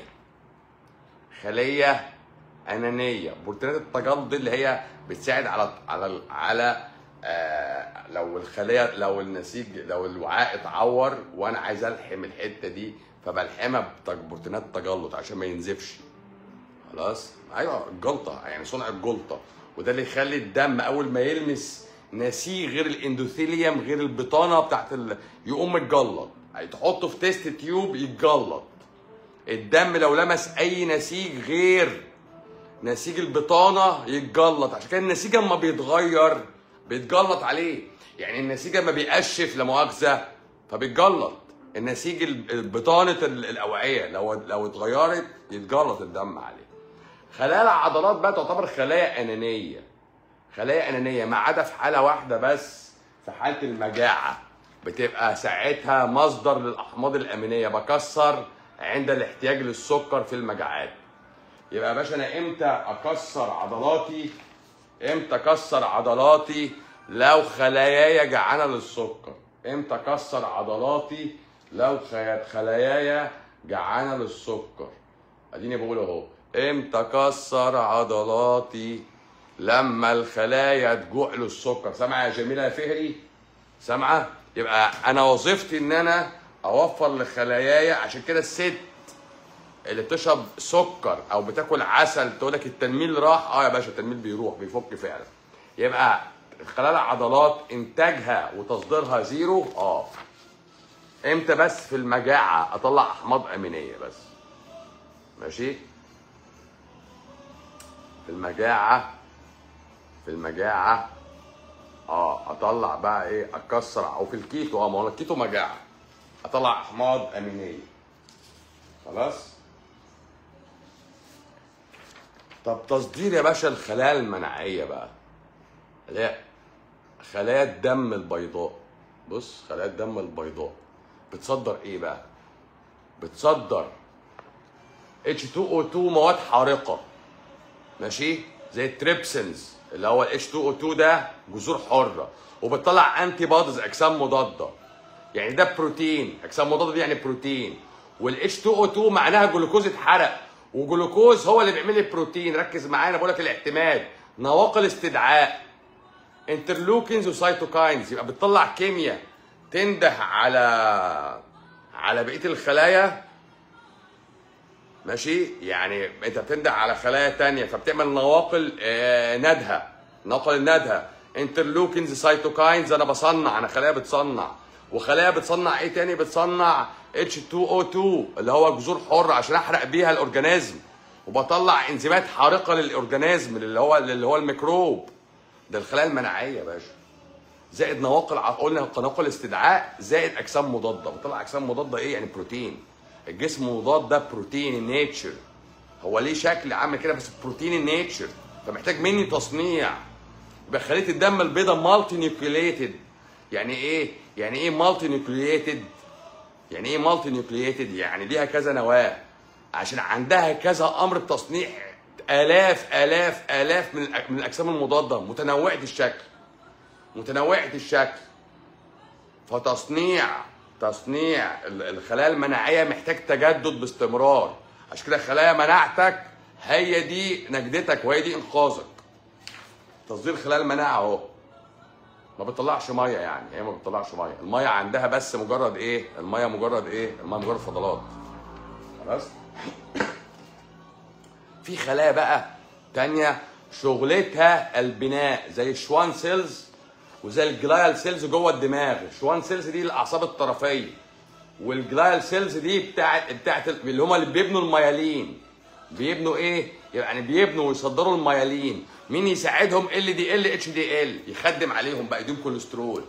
خليه انانيه بروتينات التجلط دي اللي هي بتساعد على على على آه لو الخليه لو النسيج لو الوعاء اتعور وانا عايز الحم الحته دي فبلحمها ببروتينات تجلط عشان ما ينزفش خلاص ايوه الجلطه يعني صنع الجلطه وده اللي يخلي الدم اول ما يلمس نسيج غير الاندوثيليوم غير البطانه بتاعت ال... يقوم متجلط يعني تحطه في تيست تيوب يتجلط الدم لو لمس اي نسيج غير نسيج البطانه يتجلط عشان كده النسيج اما بيتغير بيتجلط عليه يعني النسيج اما بيقشف لا مؤاخذه فبيتجلط النسيج ال- بطانه ال- الاوعيه لو لو اتغيرت يتجلط الدم عليه خلايا العضلات بقى تعتبر خلايا انانيه خلايا انانيه ما عدا في حاله واحده بس في حاله المجاعه بتبقى ساعتها مصدر للاحماض الامينيه بكسر عند الاحتياج للسكر في المجاعات يبقى يا باشا انا امتى اكسر عضلاتي امتى اكسر عضلاتي لو خلاياي جعانه للسكر امتى اكسر عضلاتي لو خ- خلاياي جعانه للسكر اديني بقول اهو امتى اكسر عضلاتي لما الخلايا تجوع للسكر سامعه يا جميله يا فهري سامعه يبقى انا وظيفتي ان انا اوفر لخلاياي عشان كده الست اللي بتشرب سكر او بتاكل عسل تقول لك التنميل راح اه يا باشا التنميل بيروح بيفك فعلا يبقى خلايا العضلات انتاجها وتصديرها زيرو اه امتى بس في المجاعه اطلع احماض امينيه بس ماشي في المجاعه في المجاعه اه اطلع بقى ايه اكسر او في الكيتو اه ما هو الكيتو مجاعه اطلع احماض امينيه خلاص طب تصدير يا باشا الخلايا المناعيه بقى لا خلايا الدم البيضاء بص خلايا الدم البيضاء بتصدر ايه بقى بتصدر H2O2 مواد حارقه ماشي زي التريبسنز اللي هو ال H2O2 ده جذور حره وبتطلع انتي بوديز اجسام مضاده يعني ده بروتين اجسام مضاده دي يعني بروتين وال H2O2 معناها جلوكوز اتحرق وجلوكوز هو اللي بيعمل لي البروتين ركز معايا انا بقول لك الاعتماد نواقل استدعاء انترلوكينز وسيتوكاينز يبقى بتطلع كيمياء تنده على على بقيه الخلايا ماشي يعني انت بتنده على خلايا تانية فبتعمل نواقل آه، ندهه نواقل الندهه انترلوكينز سيتوكاينز انا بصنع انا خلايا بتصنع وخلايا بتصنع ايه تاني بتصنع H2O2 اللي هو جذور حره عشان احرق بيها الاورجانيزم وبطلع انزيمات حارقه للاورجانيزم اللي هو اللي هو الميكروب ده الخلايا المناعيه يا باشا زائد نواقل ع- قلنا نواقل استدعاء زائد اجسام مضاده بطلع اجسام مضاده ايه يعني بروتين الجسم المضاد ده بروتين النيتشر هو ليه شكل عامل كده بس بروتين النيتشر فمحتاج مني تصنيع يبقى خليه الدم البيضاء مالتي نيوكليتد يعني ايه يعني ايه مالتي نيوكليتد يعني ايه مالتي نيوكليتد يعني ليها كذا نواه عشان عندها كذا امر تصنيع الاف الاف الاف من الأ- من الاجسام المضاده متنوعه الشكل متنوعه الشكل فتصنيع تصنيع ال- الخلايا المناعيه محتاج تجدد باستمرار عشان كده خلايا مناعتك هي دي نجدتك وهي دي انقاذك تصدير خلايا المناعه اهو ما بتطلعش ميه يعني هي ما بتطلعش ميه الميه عندها بس مجرد ايه الميه مجرد ايه الميه مجرد فضلات خلاص في خلايا بقى تانية شغلتها البناء زي الشوان سيلز وزي الجلايال سيلز جوه الدماغ الشوان سيلز دي الاعصاب الطرفيه والجلايال سيلز دي بتاعت بتاعت اللي هم اللي بيبنوا الميالين بيبنوا ايه يعني بيبنوا ويصدروا الميالين مين يساعدهم ال دي ال اتش دي ال يخدم عليهم بقى يديهم كوليسترول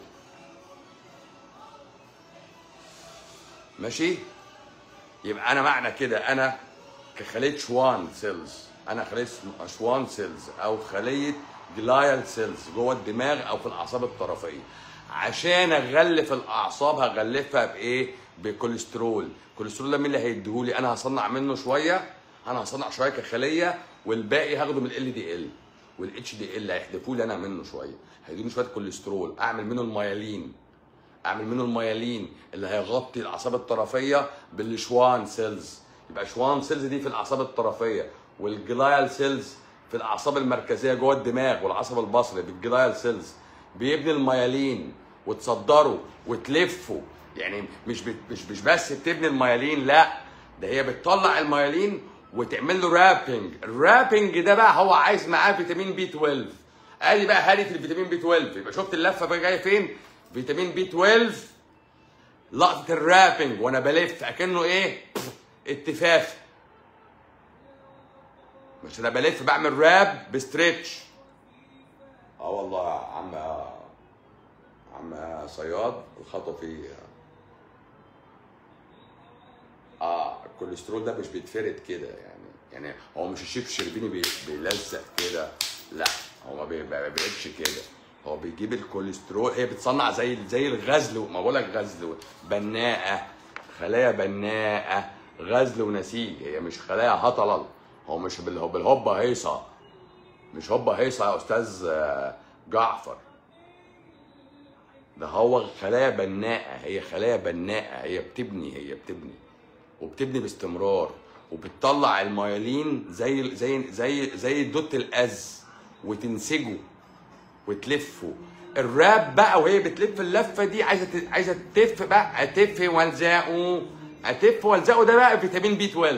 ماشي يبقى انا معنى كده انا كخليه شوان سيلز انا خليه شوان سيلز او خليه جلايال سيلز جوه الدماغ او في الاعصاب الطرفيه عشان اغلف الاعصاب هغلفها بايه بكوليسترول الكوليسترول ده مين اللي هيديهولي انا هصنع منه شويه انا هصنع شويه كخليه والباقي هاخده من ال دي ال والاتش دي ال هيحذفوا لي انا منه شويه هيدوني شويه كوليسترول اعمل منه الميالين اعمل منه الميالين اللي هيغطي الاعصاب الطرفيه بالشوان سيلز يبقى شوان سيلز دي في الاعصاب الطرفيه والجلايال سيلز في الاعصاب المركزيه جوه الدماغ والعصب البصري بالجلايال سيلز بيبني الميالين وتصدره وتلفه يعني مش بت مش مش بس بتبني الميالين لا ده هي بتطلع الميالين وتعمل له رابنج الرابنج ده بقى هو عايز معاه فيتامين بي 12 ادي بقى هالة الفيتامين بي 12 يبقى شفت اللفه بقى جايه فين فيتامين بي 12 لقطه الرابنج وانا بلف اكنه ايه اتفاف مش انا بلف بعمل راب بستريتش اه والله يا عم عم صياد الخطوه فيه اه الكوليسترول ده مش بيتفرد كده يعني يعني هو مش الشيف الشربيني بي- بيلزق كده لا هو ما بي- ما بيعملش كده هو بيجيب الكوليسترول هي بتصنع زي زي الغزل ما بقول لك غزل بناءه خلايا بناءه غزل ونسيج هي مش خلايا هطلل هو مش بال- بالهوبا هيصه مش هوبا هيصه يا استاذ آه، جعفر ده هو خلايا بناءة هي خلايا بناءة هي بتبني هي بتبني وبتبني باستمرار وبتطلع الميالين زي زي زي زي دوت الأز وتنسجه وتلفه الراب بقى وهي بتلف اللفه دي عايزه ت- عايزه تلف بقى اتف والزقه اتف والزقه ده بقى فيتامين بي 12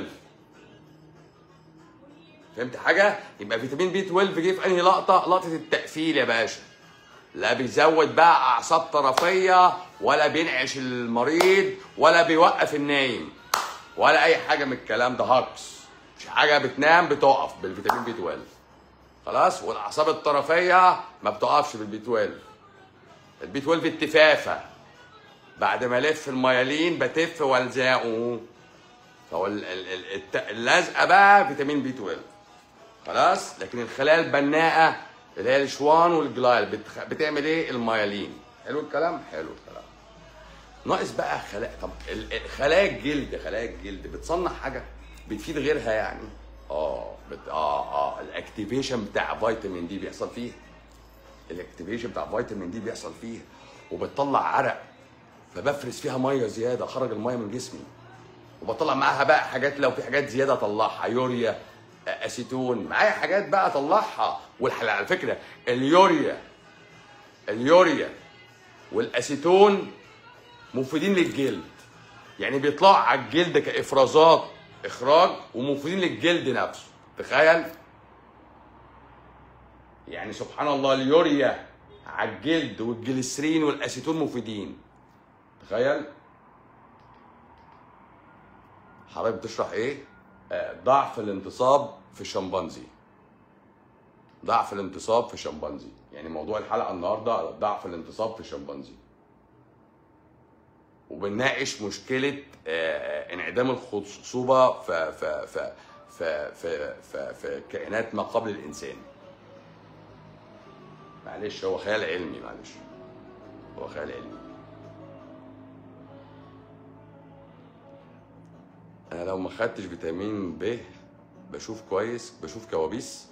فهمت حاجه يبقى فيتامين بي 12 جه في انهي لقطه لقطه التقفيل يا باشا لا بيزود بقى اعصاب طرفيه ولا بينعش المريض ولا بيوقف النايم ولا اي حاجه من الكلام ده هكس مش حاجه بتنام بتقف بالفيتامين بي 12 خلاص والاعصاب الطرفيه ما بتقفش بالبي 12 البي 12 اتفافه بعد ما الف الميالين بتف والزقه فهو ال- ال- ال- الت- اللزقه بقى فيتامين بي 12 خلاص لكن الخلايا البناءه اللي هي الشوان والجلايل بتخ... بتعمل ايه الميالين حلو الكلام حلو الكلام ناقص بقى خلايا طب ال- ال- خلايا الجلد خلايا الجلد بتصنع حاجه بتفيد غيرها يعني اه بت... اه اه الاكتيفيشن بتاع فيتامين دي بيحصل فيه الاكتيفيشن بتاع فيتامين دي بيحصل فيه وبتطلع عرق فبفرز فيها ميه زياده اخرج الميه من جسمي وبطلع معاها بقى حاجات لو في حاجات زياده اطلعها يوريا آه، اسيتون معايا حاجات بقى اطلعها والحل على فكره اليوريا اليوريا والاسيتون مفيدين للجلد يعني بيطلعوا على الجلد كافرازات اخراج ومفيدين للجلد نفسه تخيل يعني سبحان الله اليوريا على الجلد والجليسرين والاسيتون مفيدين تخيل حضرتك بتشرح ايه؟ آه، ضعف الانتصاب في الشمبانزي ضعف الانتصاب في الشمبانزي يعني موضوع الحلقه النهارده ضعف الانتصاب في الشمبانزي وبنناقش مشكله آه، انعدام الخصوبه في في في في في, في, في كائنات ما قبل الانسان معلش هو خيال علمي معلش هو خيال علمي انا لو ما خدتش فيتامين ب بشوف كويس بشوف كوابيس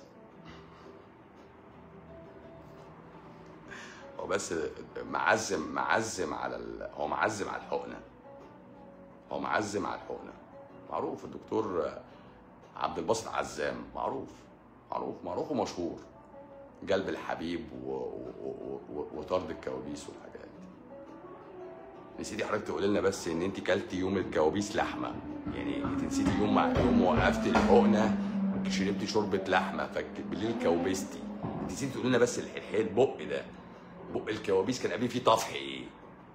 هو بس معزم معزم على ال... هو معزم على الحقنه هو معزم على الحقنه معروف الدكتور عبد الباسط عزام معروف معروف معروف ومشهور جلب الحبيب و... و... و... وطرد الكوابيس والحاجات دي نسيتي حضرتك تقول لنا بس ان انت كلتي يوم الكوابيس لحمه يعني انت نسيتي يوم مع يوم وقفتي الحقنه شربتي شوربه لحمه فبالليل كوبستي انت نسيتي تقول لنا بس الحكايه البق ده بق الكوابيس كان قبل فيه طفح ايه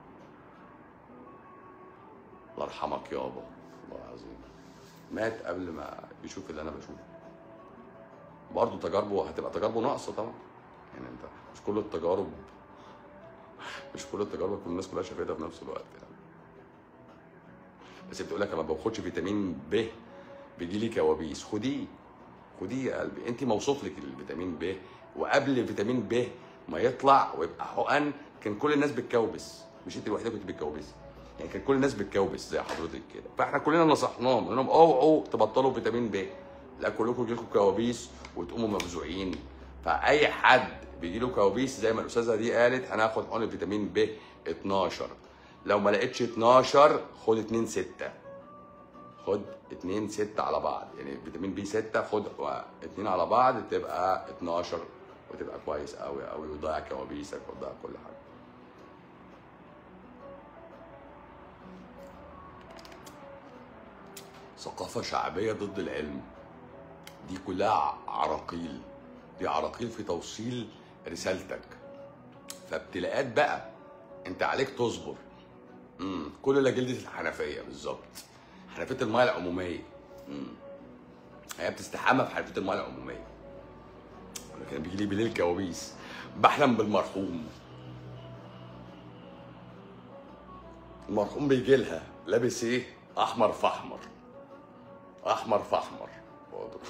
الله يرحمك يابا والله العظيم مات قبل ما يشوف اللي انا بشوفه برضه تجاربه هتبقى تجاربه ناقصه طبعا يعني انت مش كل التجارب مش كل التجارب كل الناس كلها شافتها في نفس الوقت يعني بس بتقول لك انا ما باخدش فيتامين ب بيجي لي كوابيس خديه خديه يا قلبي انت موصوف لك الفيتامين ب وقبل الفيتامين ب ما يطلع ويبقى حقن كان كل الناس بتكوبس مش انت الوحيده كنت بتكوبسي يعني كان كل الناس بتكوبس زي حضرتك كده فاحنا كلنا نصحناهم قلنا لهم اوعوا تبطلوا فيتامين ب لا كلكم يجي لكم كوابيس وتقوموا مفزوعين فاي حد بيجي له كوابيس زي ما الاستاذه دي قالت هناخد حقن فيتامين ب 12 لو ما لقيتش 12 خد 2 6 خد 2 6 على بعض يعني فيتامين بي 6 خد 2 على بعض تبقى 12 وتبقى كويس قوي قوي وتضيع كوابيسك وتضيع كل حاجه ثقافة شعبية ضد العلم دي كلها عراقيل دي عراقيل في توصيل رسالتك فابتلاءات بقى انت عليك تصبر امم كل اللي جلدة الحنفية بالظبط حنفية المياه العمومية امم هي بتستحمى في حنفية المياه العمومية كان بيجي لي بالليل كوابيس بحلم بالمرحوم المرحوم بيجي لها لابس ايه؟ احمر في احمر احمر في احمر واضح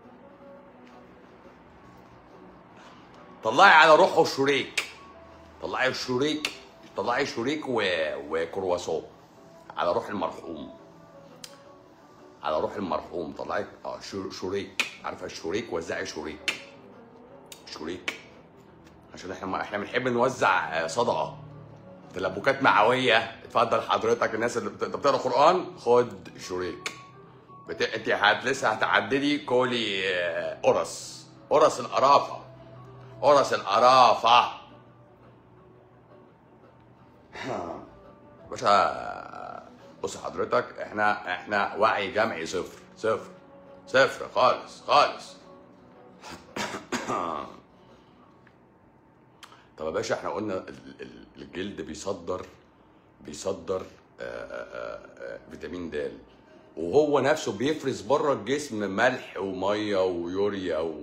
طلعي على روحه شريك طلعي الشريك طلعي شريك و... وكرواسون على روح المرحوم على روح المرحوم طلعي اه شر- شريك عارفه الشريك وزعي شريك شريك عشان احنا احنا بنحب نوزع آه، صدقه تلبكات معويه اتفضل حضرتك الناس اللي بت- انت بتقرا قران خد شريك بت... انت هت... لسه هتعددي كولي آه، قرص قرص القرافه قرص القرافه باشا بص حضرتك احنا احنا وعي جمعي صفر صفر صفر خالص خالص طب يا باشا احنا قلنا ال- ال- الجلد بيصدر بيصدر آه، آه، آه، فيتامين د وهو نفسه بيفرز بره الجسم ملح وميه ويوريا و...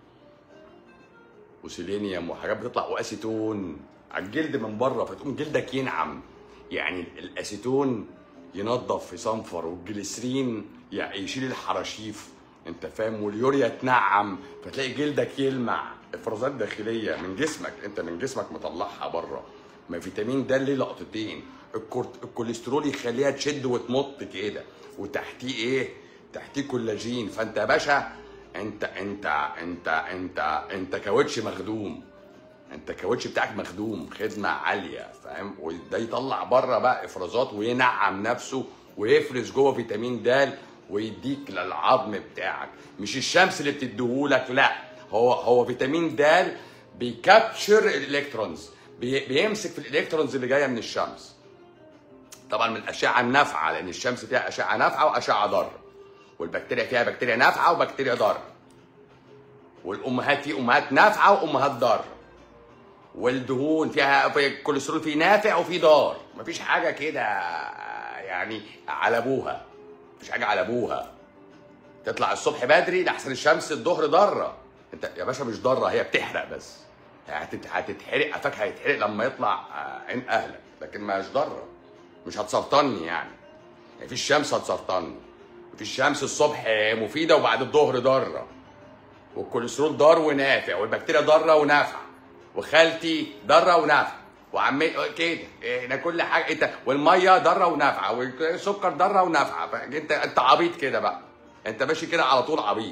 وسيلينيوم وحاجات بتطلع واسيتون على الجلد من بره فتقوم جلدك ينعم يعني الاسيتون ينظف يصنفر والجليسرين يعني يشيل الحراشيف انت فاهم واليوريا تنعم فتلاقي جلدك يلمع افرازات داخليه من جسمك انت من جسمك مطلعها بره ما فيتامين د ليه لقطتين الكورت... الكوليسترول يخليها تشد وتمط كده وتحتيه ايه تحتيه كولاجين فانت يا باشا انت انت انت انت انت كاوتش مخدوم انت الكاوتش بتاعك مخدوم خدمه عاليه فاهم وده يطلع بره بقى افرازات وينعم نفسه ويفرز جوه فيتامين د ويديك للعظم بتاعك مش الشمس اللي بتديهولك لا هو هو فيتامين د بيكابتشر الالكترونز بي بيمسك في الالكترونز اللي جايه من الشمس طبعا من الاشعه النافعه لان الشمس فيها اشعه نافعه واشعه ضاره والبكتيريا فيها بكتيريا نافعه وبكتيريا ضاره والامهات في امهات نافعه وامهات ضاره والدهون فيها في الكوليسترول فيه نافع وفيه ضار مفيش حاجه كده يعني على ابوها مفيش حاجه على ابوها تطلع الصبح بدري لحسن الشمس الظهر ضاره انت يا باشا مش ضاره هي بتحرق بس هتت- هتتحرق قفاك هيتحرق لما يطلع آه، عين اهلك لكن مش ضاره مش هتسرطني يعني مفيش شمس هتسرطني مفيش شمس الصبح مفيده وبعد الظهر ضاره والكوليسترول ضار ونافع والبكتيريا ضاره ونافعه وخالتي ضاره ونافعه وعمال كده احنا كل حاجه انت والميه ضاره ونافعه والسكر ضاره ونافعه فانت انت عبيط كده بقى انت ماشي كده على طول عبيط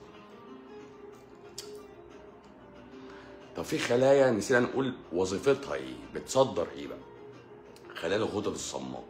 طب في خلايا نسينا نقول وظيفتها ايه بتصدر ايه بقى خلايا الغدد الصماء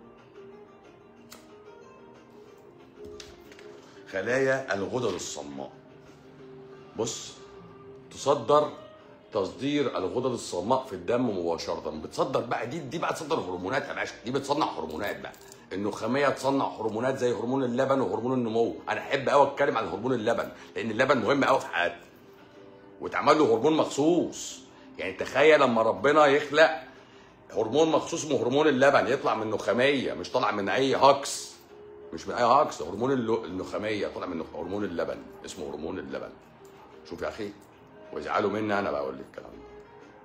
خلايا الغدد الصماء بص تصدر تصدير الغدد الصماء في الدم مباشرة بتصدر بقى دي دي بقى تصدر هرمونات يا باشا دي بتصنع هرمونات بقى النخامية تصنع هرمونات زي هرمون اللبن وهرمون النمو انا احب قوي اتكلم عن هرمون اللبن لان اللبن مهم قوي في حياتنا واتعمل له هرمون مخصوص يعني تخيل لما ربنا يخلق هرمون مخصوص اسمه هرمون اللبن يطلع من نخاميه مش طالع من اي هاكس مش من اي هاكس هرمون اللو- النخاميه طالع من نخ- هرمون اللبن اسمه هرمون اللبن شوف يا اخي وازعلوا مني انا بقول لك الكلام ده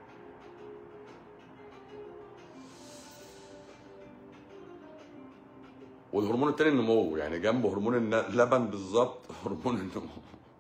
والهرمون التاني النمو يعني جنب هرمون الن- اللبن بالظبط هرمون النمو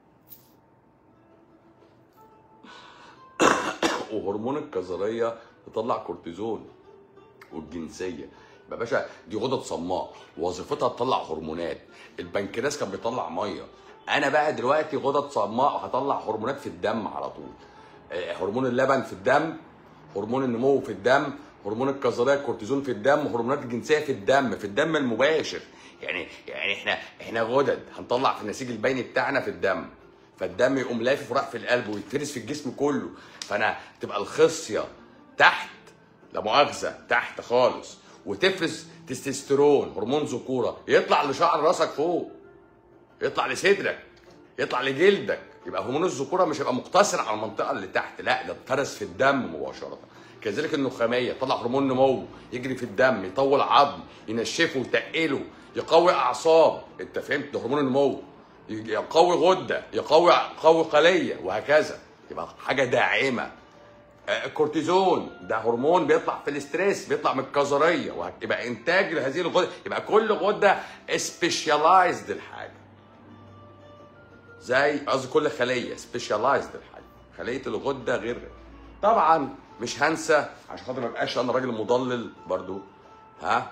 وهرمون الكظريه تطلع كورتيزون والجنسيه يبقى باشا دي غدد صماء وظيفتها تطلع هرمونات البنكرياس كان بيطلع ميه انا بقى دلوقتي غدد صماء هطلع هرمونات في الدم على طول آه، هرمون اللبن في الدم هرمون النمو في الدم هرمون الكظريه الكورتيزون في الدم هرمونات الجنسيه في الدم في الدم المباشر يعني يعني احنا احنا غدد هنطلع في النسيج البيني بتاعنا في الدم فالدم يقوم لافف وراح في القلب ويتفرز في الجسم كله فانا تبقى الخصيه تحت لا مؤاخذه تحت خالص وتفرز تستوستيرون هرمون ذكوره يطلع لشعر راسك فوق يطلع لصدرك يطلع لجلدك يبقى هرمون الذكوره مش هيبقى مقتصر على المنطقه اللي تحت لا ده اتفرز في الدم مباشره كذلك النخاميه يطلع هرمون نمو يجري في الدم يطول عظم ينشفه يتقله يقوي اعصاب انت فهمت ده هرمون النمو يقوي غده يقوي يقوي خليه وهكذا يبقى حاجه داعمه آه، الكورتيزون ده هرمون بيطلع في الاستريس بيطلع من الكظريه وهك- يبقى انتاج لهذه الغده يبقى كل غده سبيشاليزد الحاجه زي قصدي كل خليه سبيشاليزد الحاجه خليه الغده غير طبعا مش هنسى عشان خاطر ما ابقاش انا راجل مضلل برضو ها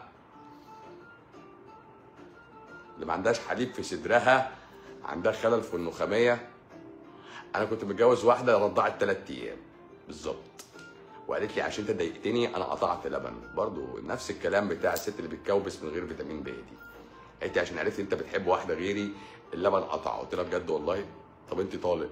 اللي ما عندهاش حليب في صدرها عندها خلل في النخاميه انا كنت متجوز واحده رضعت ثلاث ايام بالظبط وقالت لي عشان انت ضايقتني انا قطعت لبن برضو نفس الكلام بتاع الست اللي بتكوبس من غير فيتامين ب دي قالت لي عشان عرفت انت بتحب واحده غيري اللبن قطع قلت لها بجد والله طب انت طالق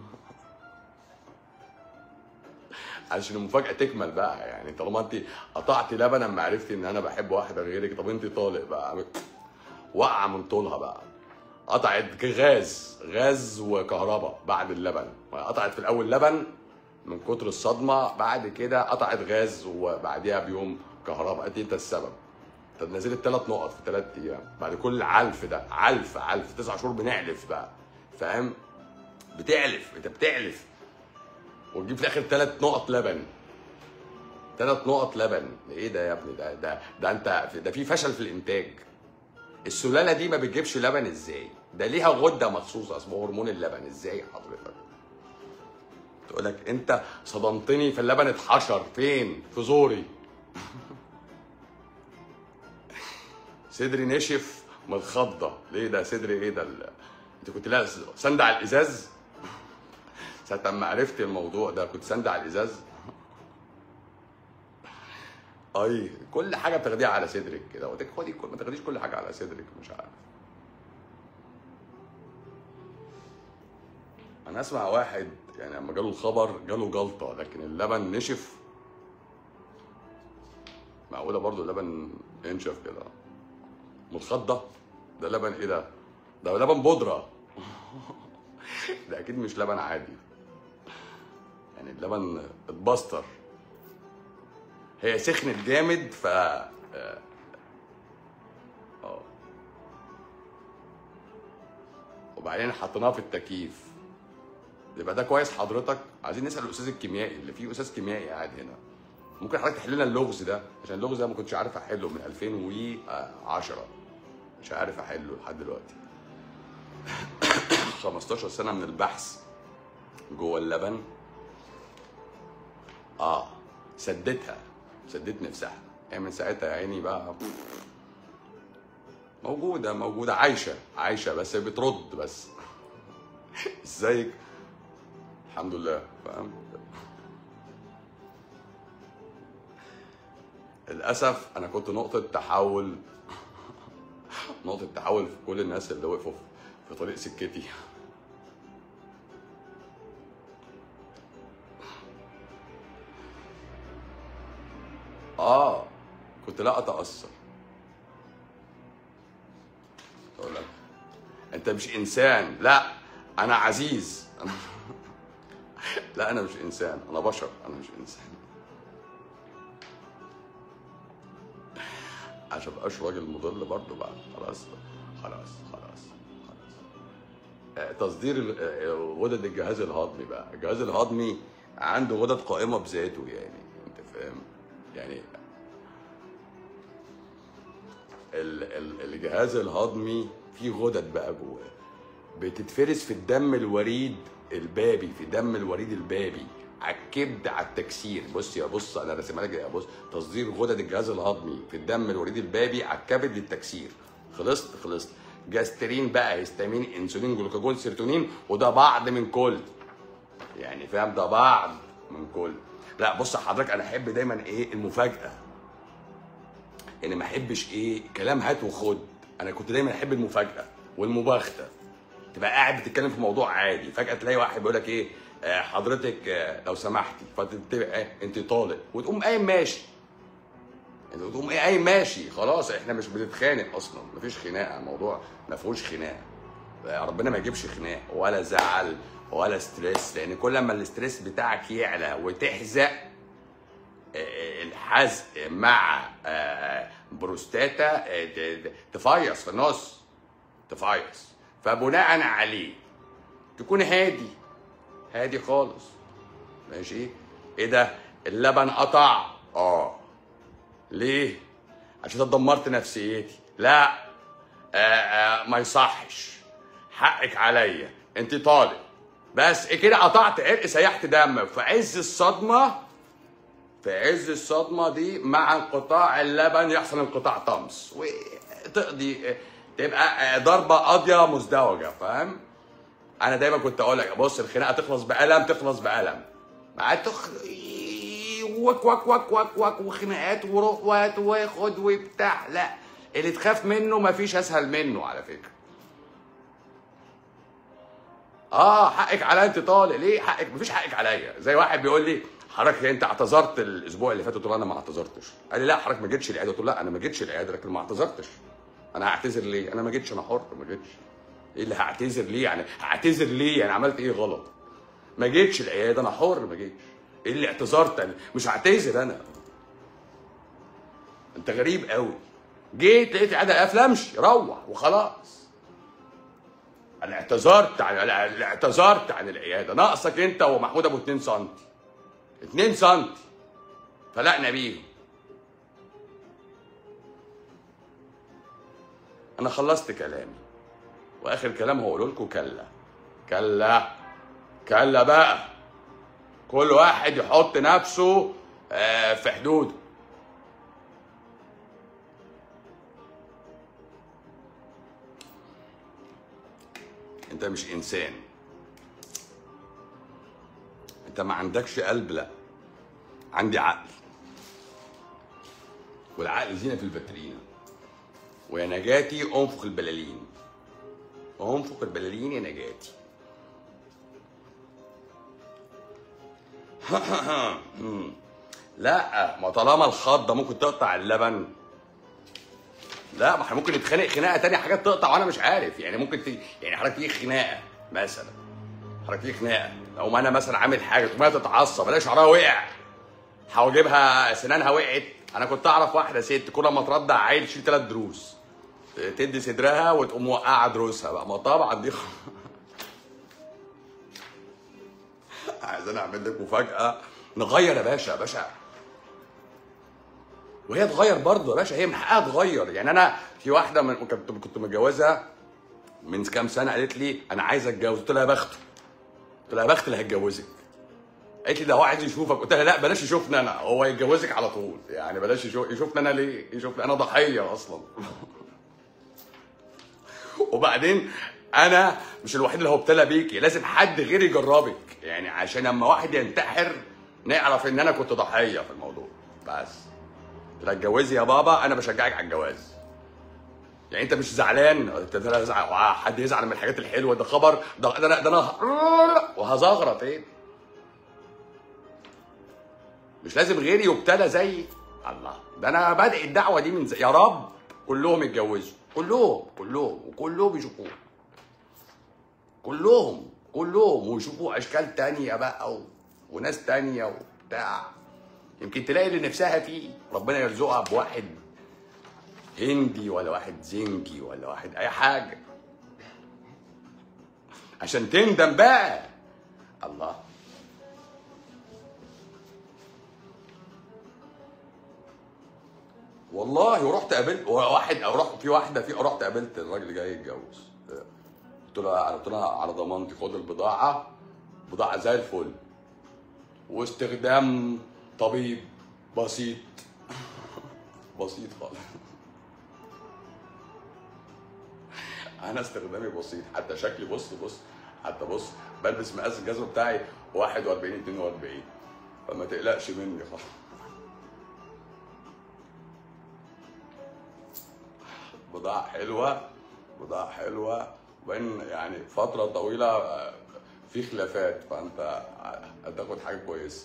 عشان المفاجاه تكمل بقى يعني طالما انت قطعتي لبن اما عرفتي ان انا بحب واحده غيرك طب انت طالق بقى وقع من طولها بقى قطعت غاز غاز وكهرباء بعد اللبن قطعت في الاول لبن من كتر الصدمه بعد كده قطعت غاز وبعديها بيوم كهرباء قالت لي انت السبب طب نزلت ثلاث نقط في ثلاث ايام بعد كل علف ده علف علف تسع شهور بنعلف بقى فاهم بتعلف انت بتعلف وتجيب في الاخر ثلاث نقط لبن ثلاث نقط لبن ايه ده يا ابني ده ده ده انت ده في فشل في الانتاج السلاله دي ما بتجيبش لبن ازاي ده ليها غده مخصوصه اسمه هرمون اللبن ازاي حضرتك تقول لك انت صدمتني فاللبن اتحشر فين في زوري صدري نشف من الخضه ليه ده صدري ايه ده ال... انت كنت لا سند على الازاز ساعه ما عرفت الموضوع ده كنت سند على الازاز اي كل حاجه بتاخديها على صدرك كده وتاخدي كل ما تاخديش كل حاجه على صدرك مش عارف انا اسمع واحد يعني لما جاله الخبر جاله جلطه لكن اللبن نشف معقوله برضو اللبن ينشف كده متخضه ده لبن ايه ده ده لبن بودره ده اكيد مش لبن عادي يعني اللبن اتبستر هي سخنت جامد ف اه آه. وبعدين حطيناها في التكييف يبقى ده كويس حضرتك عايزين نسال الاستاذ الكيميائي اللي فيه استاذ كيميائي قاعد هنا ممكن حضرتك تحل لنا اللغز ده عشان اللغز ده ما كنتش عارف احله من 2010 مش عارف احله لحد دلوقتي 15 سنه من البحث جوه اللبن اه سدتها سدت نفسها هي من ساعتها يا عيني بقى موجودة موجودة عايشة عايشة بس بترد بس ازيك الحمد لله فاهم للأسف أنا كنت نقطة تحول نقطة تحول في كل الناس اللي وقفوا في طريق سكتي آه كنت لا أتأثر أقول لك أنت مش إنسان لا أنا عزيز لا أنا مش إنسان أنا بشر أنا مش إنسان عشان مبقاش راجل مضل برضه بقى خلاص خلاص خلاص خلاص آه، تصدير ال- آه، غدد الجهاز الهضمي بقى الجهاز الهضمي عنده غدد قائمه بذاته يعني انت فاهم يعني ال ال الجهاز الهضمي فيه غدد بقى جواه بتتفرز في الدم الوريد البابي في دم الوريد البابي على الكبد على التكسير بص يا بص انا راسمها لك يا بص تصدير غدد الجهاز الهضمي في الدم الوريد البابي على الكبد للتكسير خلصت خلصت جاسترين بقى هيستامين انسولين جلوكاجون سيروتونين وده بعض من كل يعني فاهم ده بعض من كل لا بص حضرتك انا احب دايما ايه المفاجاه ان ما احبش ايه كلام هات وخد انا كنت دايما احب المفاجاه والمباغته تبقى قاعد بتتكلم في موضوع عادي فجاه تلاقي واحد بيقول لك ايه آه، حضرتك آه، لو سمحتي فتبقى إيه؟ انت طالق وتقوم قايم ماشي انت تقوم ايه قايم ماشي خلاص احنا مش بنتخانق اصلا مفيش خناقه الموضوع ما فيهوش خناقه ربنا ما يجيبش خناق ولا زعل ولا ستريس لان كل ما الاستريس بتاعك يعلى وتحزق آه، الحزق مع آه، بروستاتا آه، ت- ت- تفيص في النص تفيص فبناء عليه تكون هادي هادي خالص ماشي ايه ده اللبن قطع اه ليه عشان أنت دمرت نفسيتي لا آه آه ما يصحش حقك عليا انت طالق بس كده قطعت عرق سيحت دم في عز الصدمه في عز الصدمه دي مع انقطاع اللبن يحصل انقطاع طمس وتقضي تبقى ضربه قاضيه مزدوجه فاهم انا دايما كنت اقول لك بص الخناقه تخلص بألم تخلص بألم مع تخ وك وك وك وك وك وخناقات وروح وهات وخد وبتاع لا اللي تخاف منه مفيش اسهل منه على فكره اه حقك عليا انت طالق ليه حقك مفيش حقك عليا زي واحد بيقول لي حضرتك انت اعتذرت الاسبوع اللي فات قلت له انا ما اعتذرتش قال لي لا حضرتك ما جيتش العياده قلت له لا انا ما جيتش العياده لكن ما اعتذرتش انا هعتذر ليه انا ما جيتش انا حر ما جيتش ايه اللي هعتذر ليه يعني هعتذر ليه يعني عملت ايه غلط ما جيتش العياده انا حر ما جيتش ايه اللي اعتذرت أنا؟ مش هعتذر انا انت غريب قوي جيت لقيت العياده قافله امشي روح وخلاص انا اعتذرت عن أنا اعتذرت عن العياده ناقصك انت ومحمود ابو 2 سم 2 سم فلقنا بيهم انا خلصت كلامي واخر كلام هقوله لكم كلا كلا كلا بقى كل واحد يحط نفسه آه، في حدوده انت مش انسان انت ما عندكش قلب لا عندي عقل والعقل زينه في الفاترينا ويا نجاتي انفخ البلالين انفخ البلالين يا نجاتي لا ما طالما الخضه ممكن تقطع اللبن لا ما احنا ممكن نتخانق خناقه تانية حاجات تقطع وانا مش عارف يعني ممكن ت... يعني حضرتك تيجي خناقه مثلا حضرتك تيجي خناقه لو ما انا مثلا عامل حاجه تقوم هي تتعصب الاقي شعرها وقع هجيبها سنانها وقعت انا كنت اعرف واحده ست كل ما ترضع عيل تشيل ثلاث دروس تدي صدرها وتقوم موقعه دروسها بقى ما طبعا دي خ... عايز انا اعمل لك مفاجاه نغير يا باشا يا باشا وهي تغير برضه يا باشا هي من حقها تغير يعني انا في واحده من كنت كنت متجوزها من كام سنه قالت لي انا عايزه اتجوز قلت لها يا بخته قلت لها يا بخت اللي هتجوزك قالت لي ده هو عايز يشوفك قلت لها لا بلاش يشوفني انا هو يتجوزك على طول يعني بلاش يشوف يشوفني انا ليه يشوفني انا ضحيه اصلا وبعدين انا مش الوحيد اللي هو ابتلى بيكي لازم حد غيري يجربك يعني عشان لما واحد ينتحر نعرف ان انا كنت ضحيه في الموضوع بس لا اتجوزي يا بابا انا بشجعك على الجواز يعني انت مش زعلان انت ده أنا زع- حد يزعل من الحاجات الحلوه ده خبر ده ده انا ده انا وهزغرط ايه مش لازم غيري يبتلى زيي الله ده انا بادئ الدعوه دي من زي يا رب كلهم يتجوزوا كلهم كلهم وكلهم يشوفوه كلهم كلهم ويشوفوا اشكال تانية بقى و... وناس تانية وبتاع يمكن تلاقي اللي نفسها فيه ربنا يرزقها بواحد هندي ولا واحد زنجي ولا واحد اي حاجه عشان تندم بقى الله والله ورحت قابلت واحد او رحت في واحده في رحت قابلت الراجل اللي جاي يتجوز قلت له قلت لها على ضمانتي خد البضاعه بضاعه زي الفل واستخدام طبيب بسيط بسيط خالص انا استخدامي بسيط حتى شكلي بص بص حتى بص بلبس مقاس الجزمه بتاعي 41 42 فما تقلقش مني خالص بضاعة حلوة بضاعة حلوة وبين يعني فترة طويلة آه، في خلافات فأنت هتاخد حاجة كويسة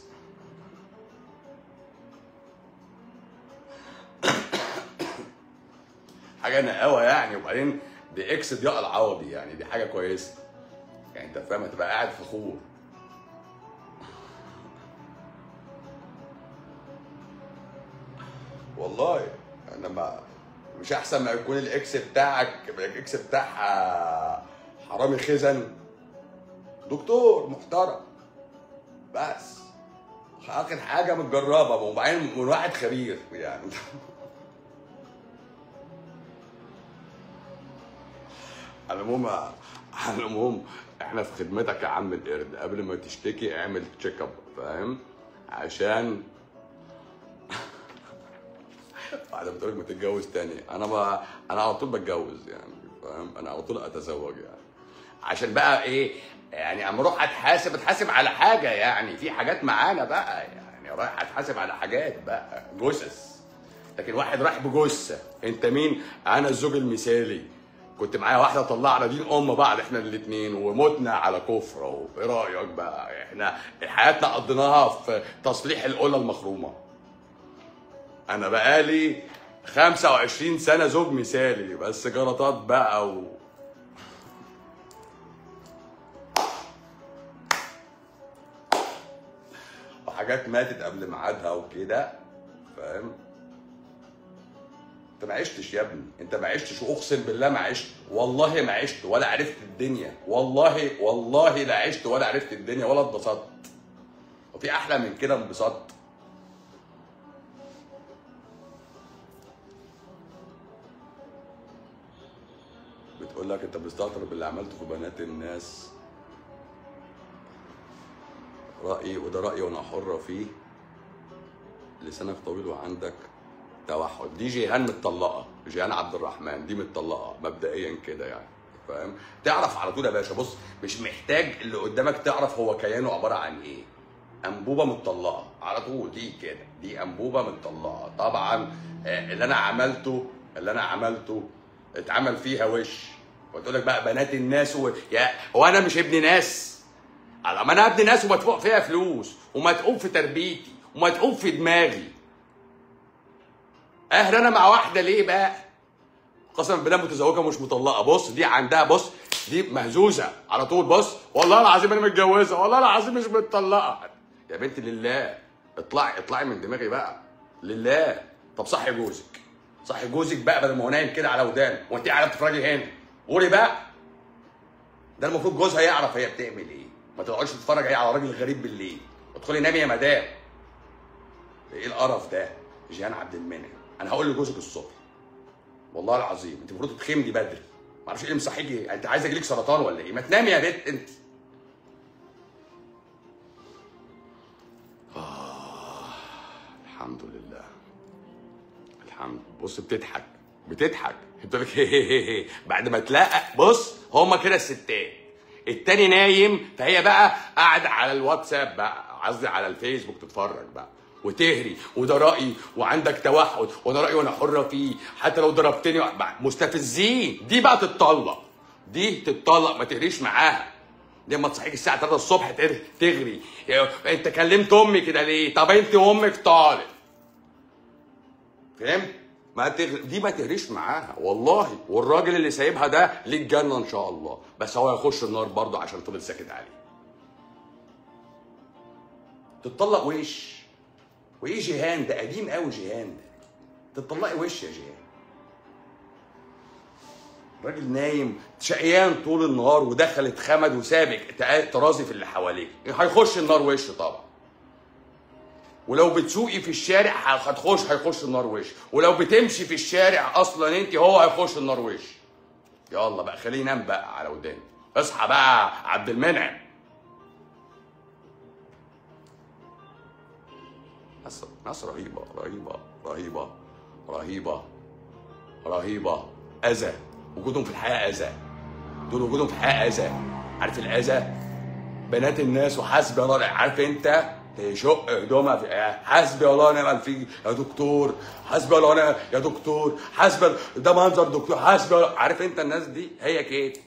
حاجة نقاوة يعني وبعدين دي اكس ضياء العوضي يعني دي حاجة كويسة يعني انت فاهم هتبقى قاعد فخور والله انا ما مش احسن ما يكون الاكس بتاعك الاكس بتاعها حرامي خزن دكتور محترم بس اخر حاجه متجربه وبعدين من واحد خبير يعني على العموم على العموم احنا في خدمتك يا عم القرد قبل ما تشتكي اعمل تشيك اب فاهم عشان بعد ما تقولك ما تتجوز تاني انا ما انا على طول بتجوز يعني فاهم انا على طول اتزوج يعني عشان بقى ايه يعني اما اروح اتحاسب اتحاسب على حاجه يعني في حاجات معانا بقى يعني رايح اتحاسب على حاجات بقى جثث لكن واحد رايح بجثه انت مين انا الزوج المثالي كنت معايا واحده طلعنا دين ام بعض احنا الاثنين ومتنا على كفر اهو ايه رايك بقى احنا حياتنا قضيناها في تصليح القله المخرومه انا بقالي 25 سنه زوج مثالي بس جلطات بقى و... وحاجات ماتت قبل ميعادها وكده فاهم انت ما عشتش يا ابني انت ما عشتش واقسم بالله ما عشت والله ما عشت ولا عرفت الدنيا والله والله لا عشت ولا عرفت الدنيا ولا اتبسطت وفي احلى من كده انبسطت بتقول لك انت بتستهتر باللي عملته في بنات الناس رأيي وده رأيي وانا حرة فيه لسانك طويل وعندك توحد دي جيهان متطلقة جيهان عبد الرحمن دي متطلقة مبدئيا كده يعني فاهم تعرف على طول يا باشا بص مش محتاج اللي قدامك تعرف هو كيانه عبارة عن ايه انبوبه متطلقه على طول دي كده دي انبوبه متطلقه طبعا آه، اللي انا عملته اللي انا عملته اتعمل فيها وش وتقول لك بقى بنات الناس و... يا هو انا مش ابن ناس على ما انا ابن ناس ومدفوع فيها فلوس ومتعوب في تربيتي ومتعوب في دماغي اهل انا مع واحده ليه بقى قسما بالله متزوجه مش مطلقه بص دي عندها بص دي مهزوزه على طول بص والله العظيم انا متجوزه والله العظيم مش متطلقه يا بنت لله اطلعي اطلعي من دماغي بقى لله طب صحي جوزك صحي جوزك بقى بدل ما هو نايم كده على ودان وانت قاعده بتتفرجي هنا قولي بقى ده المفروض جوزها يعرف هي بتعمل ايه ما تقعدش تتفرج هي على راجل غريب بالليل ادخلي نامي يا مدام ايه القرف ده جيهان عبد المنعم انا هقول لجوزك الصبح والله العظيم انت المفروض تتخمدي بدري ما اعرفش ايه اللي مصحيكي انت عايزه يجيلك سرطان ولا ايه ما تنامي يا بنت انت بص بتضحك بتضحك بتقول لك هي هي هي بعد ما تلاقى بص هما كده الستات التاني نايم فهي بقى قاعده على الواتساب بقى قصدي على الفيسبوك تتفرج بقى وتهري وده رايي وعندك توحد وانا رايي وانا حره فيه حتى لو ضربتني مستفزين دي بقى تتطلق دي تتطلق ما تهريش معاها دي اما تصحيك الساعه 3 الصبح تغري, تغري. انت كلمت امي كده ليه طب انت وامك طالب فهمت ما تغ... دي ما تهريش معاها والله والراجل اللي سايبها ده ليه الجنه ان شاء الله بس هو هيخش النار برضه عشان فضل ساكت عليه تتطلق وش وايه جيهان ده قديم قوي جيهان ده تتطلقي وش يا جيهان راجل نايم شقيان طول النهار ودخلت خمد وسابك ترازي في اللي حواليك هيخش النار وش طبعا ولو بتسوقي في الشارع هتخش هيخش النار وش ولو بتمشي في الشارع اصلا انت هو هيخش النار وش يلا بقى خليه ينام بقى على وداني اصحى بقى عبد المنعم ناس ناس رهيبه رهيبه رهيبه رهيبه رهيبه اذى وجودهم في الحياه اذى دول وجودهم في الحياه اذى عارف الاذى بنات الناس وحسبي الله عارف انت تشق هدومها في حسبي الله ونعم الفيك يا دكتور حسبي الله ونعم يا دكتور حسبي ده منظر دكتور حسبي الله عارف انت الناس دي هي كده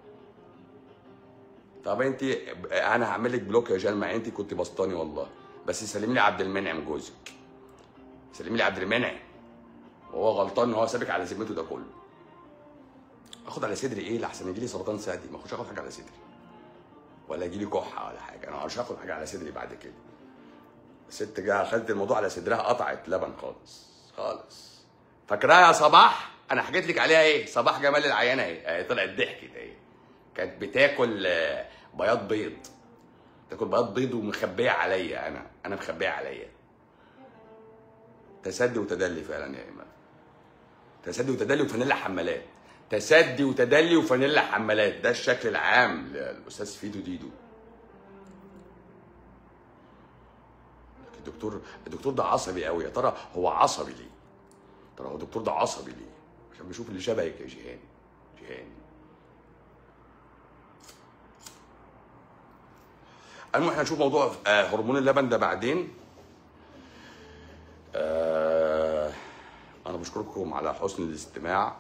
طب انت انا هعمل لك بلوك يا جان مع انت كنت بسطاني والله بس سلمي لي عبد المنعم جوزك سلمي لي عبد المنعم وهو غلطان ان هو سابك على ذمته ده كله اخد على صدري ايه لحسن يجي لي سرطان ثدي ما اخدش اخد حاجه على صدري ولا يجي لي كحه ولا حاجه انا مش هاخد حاجه على صدري بعد كده الست جايه خدت الموضوع على صدرها قطعت لبن خالص خالص فاكراها يا صباح انا حكيت لك عليها ايه صباح جمال العيانه اهي طلعت ضحكت اهي كانت بتاكل بياض بيض تاكل بياض بيض ومخبيه عليا انا انا مخبيه عليا تسدي وتدلي فعلا يا ايمان تسدي وتدلي وفانيلا حمالات تسدي وتدلي وفانيلا حمالات ده الشكل العام للاستاذ فيدو ديدو الدكتور الدكتور ده عصبي قوي يا ترى هو عصبي ليه ترى هو الدكتور ده عصبي ليه عشان بيشوف اللي شبهك يا جيهان جيهان المهم احنا نشوف موضوع آه هرمون اللبن ده بعدين آه انا بشكركم على حسن الاستماع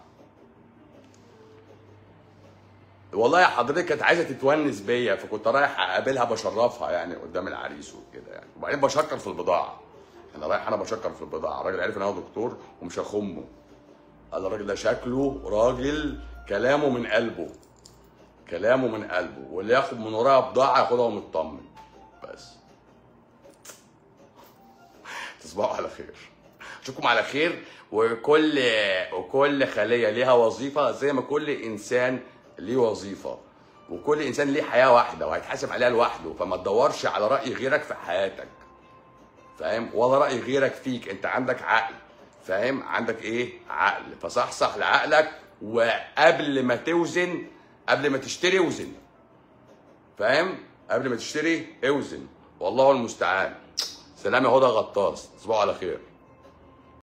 والله حضرتك كانت عايزه تتونس بيا فكنت رايح اقابلها بشرفها يعني قدام العريس وكده يعني وبعدين بشكر في البضاعه انا رايح انا بشكر في البضاعه الراجل عرف ان انا دكتور ومش هخمه قال الراجل ده شكله راجل كلامه من قلبه كلامه من قلبه واللي ياخد من وراها بضاعه ياخدها ومطمن بس تصبحوا على خير اشوفكم على خير وكل وكل خليه ليها وظيفه زي ما كل انسان ليه وظيفه وكل انسان ليه حياه واحده وهيتحاسب عليها لوحده فما تدورش على راي غيرك في حياتك فاهم ولا راي غيرك فيك انت عندك عقل فاهم عندك ايه عقل فصحصح لعقلك وقبل ما توزن قبل ما تشتري اوزن فاهم قبل ما تشتري اوزن والله المستعان سلام يا هدى غطاس تصبحوا على خير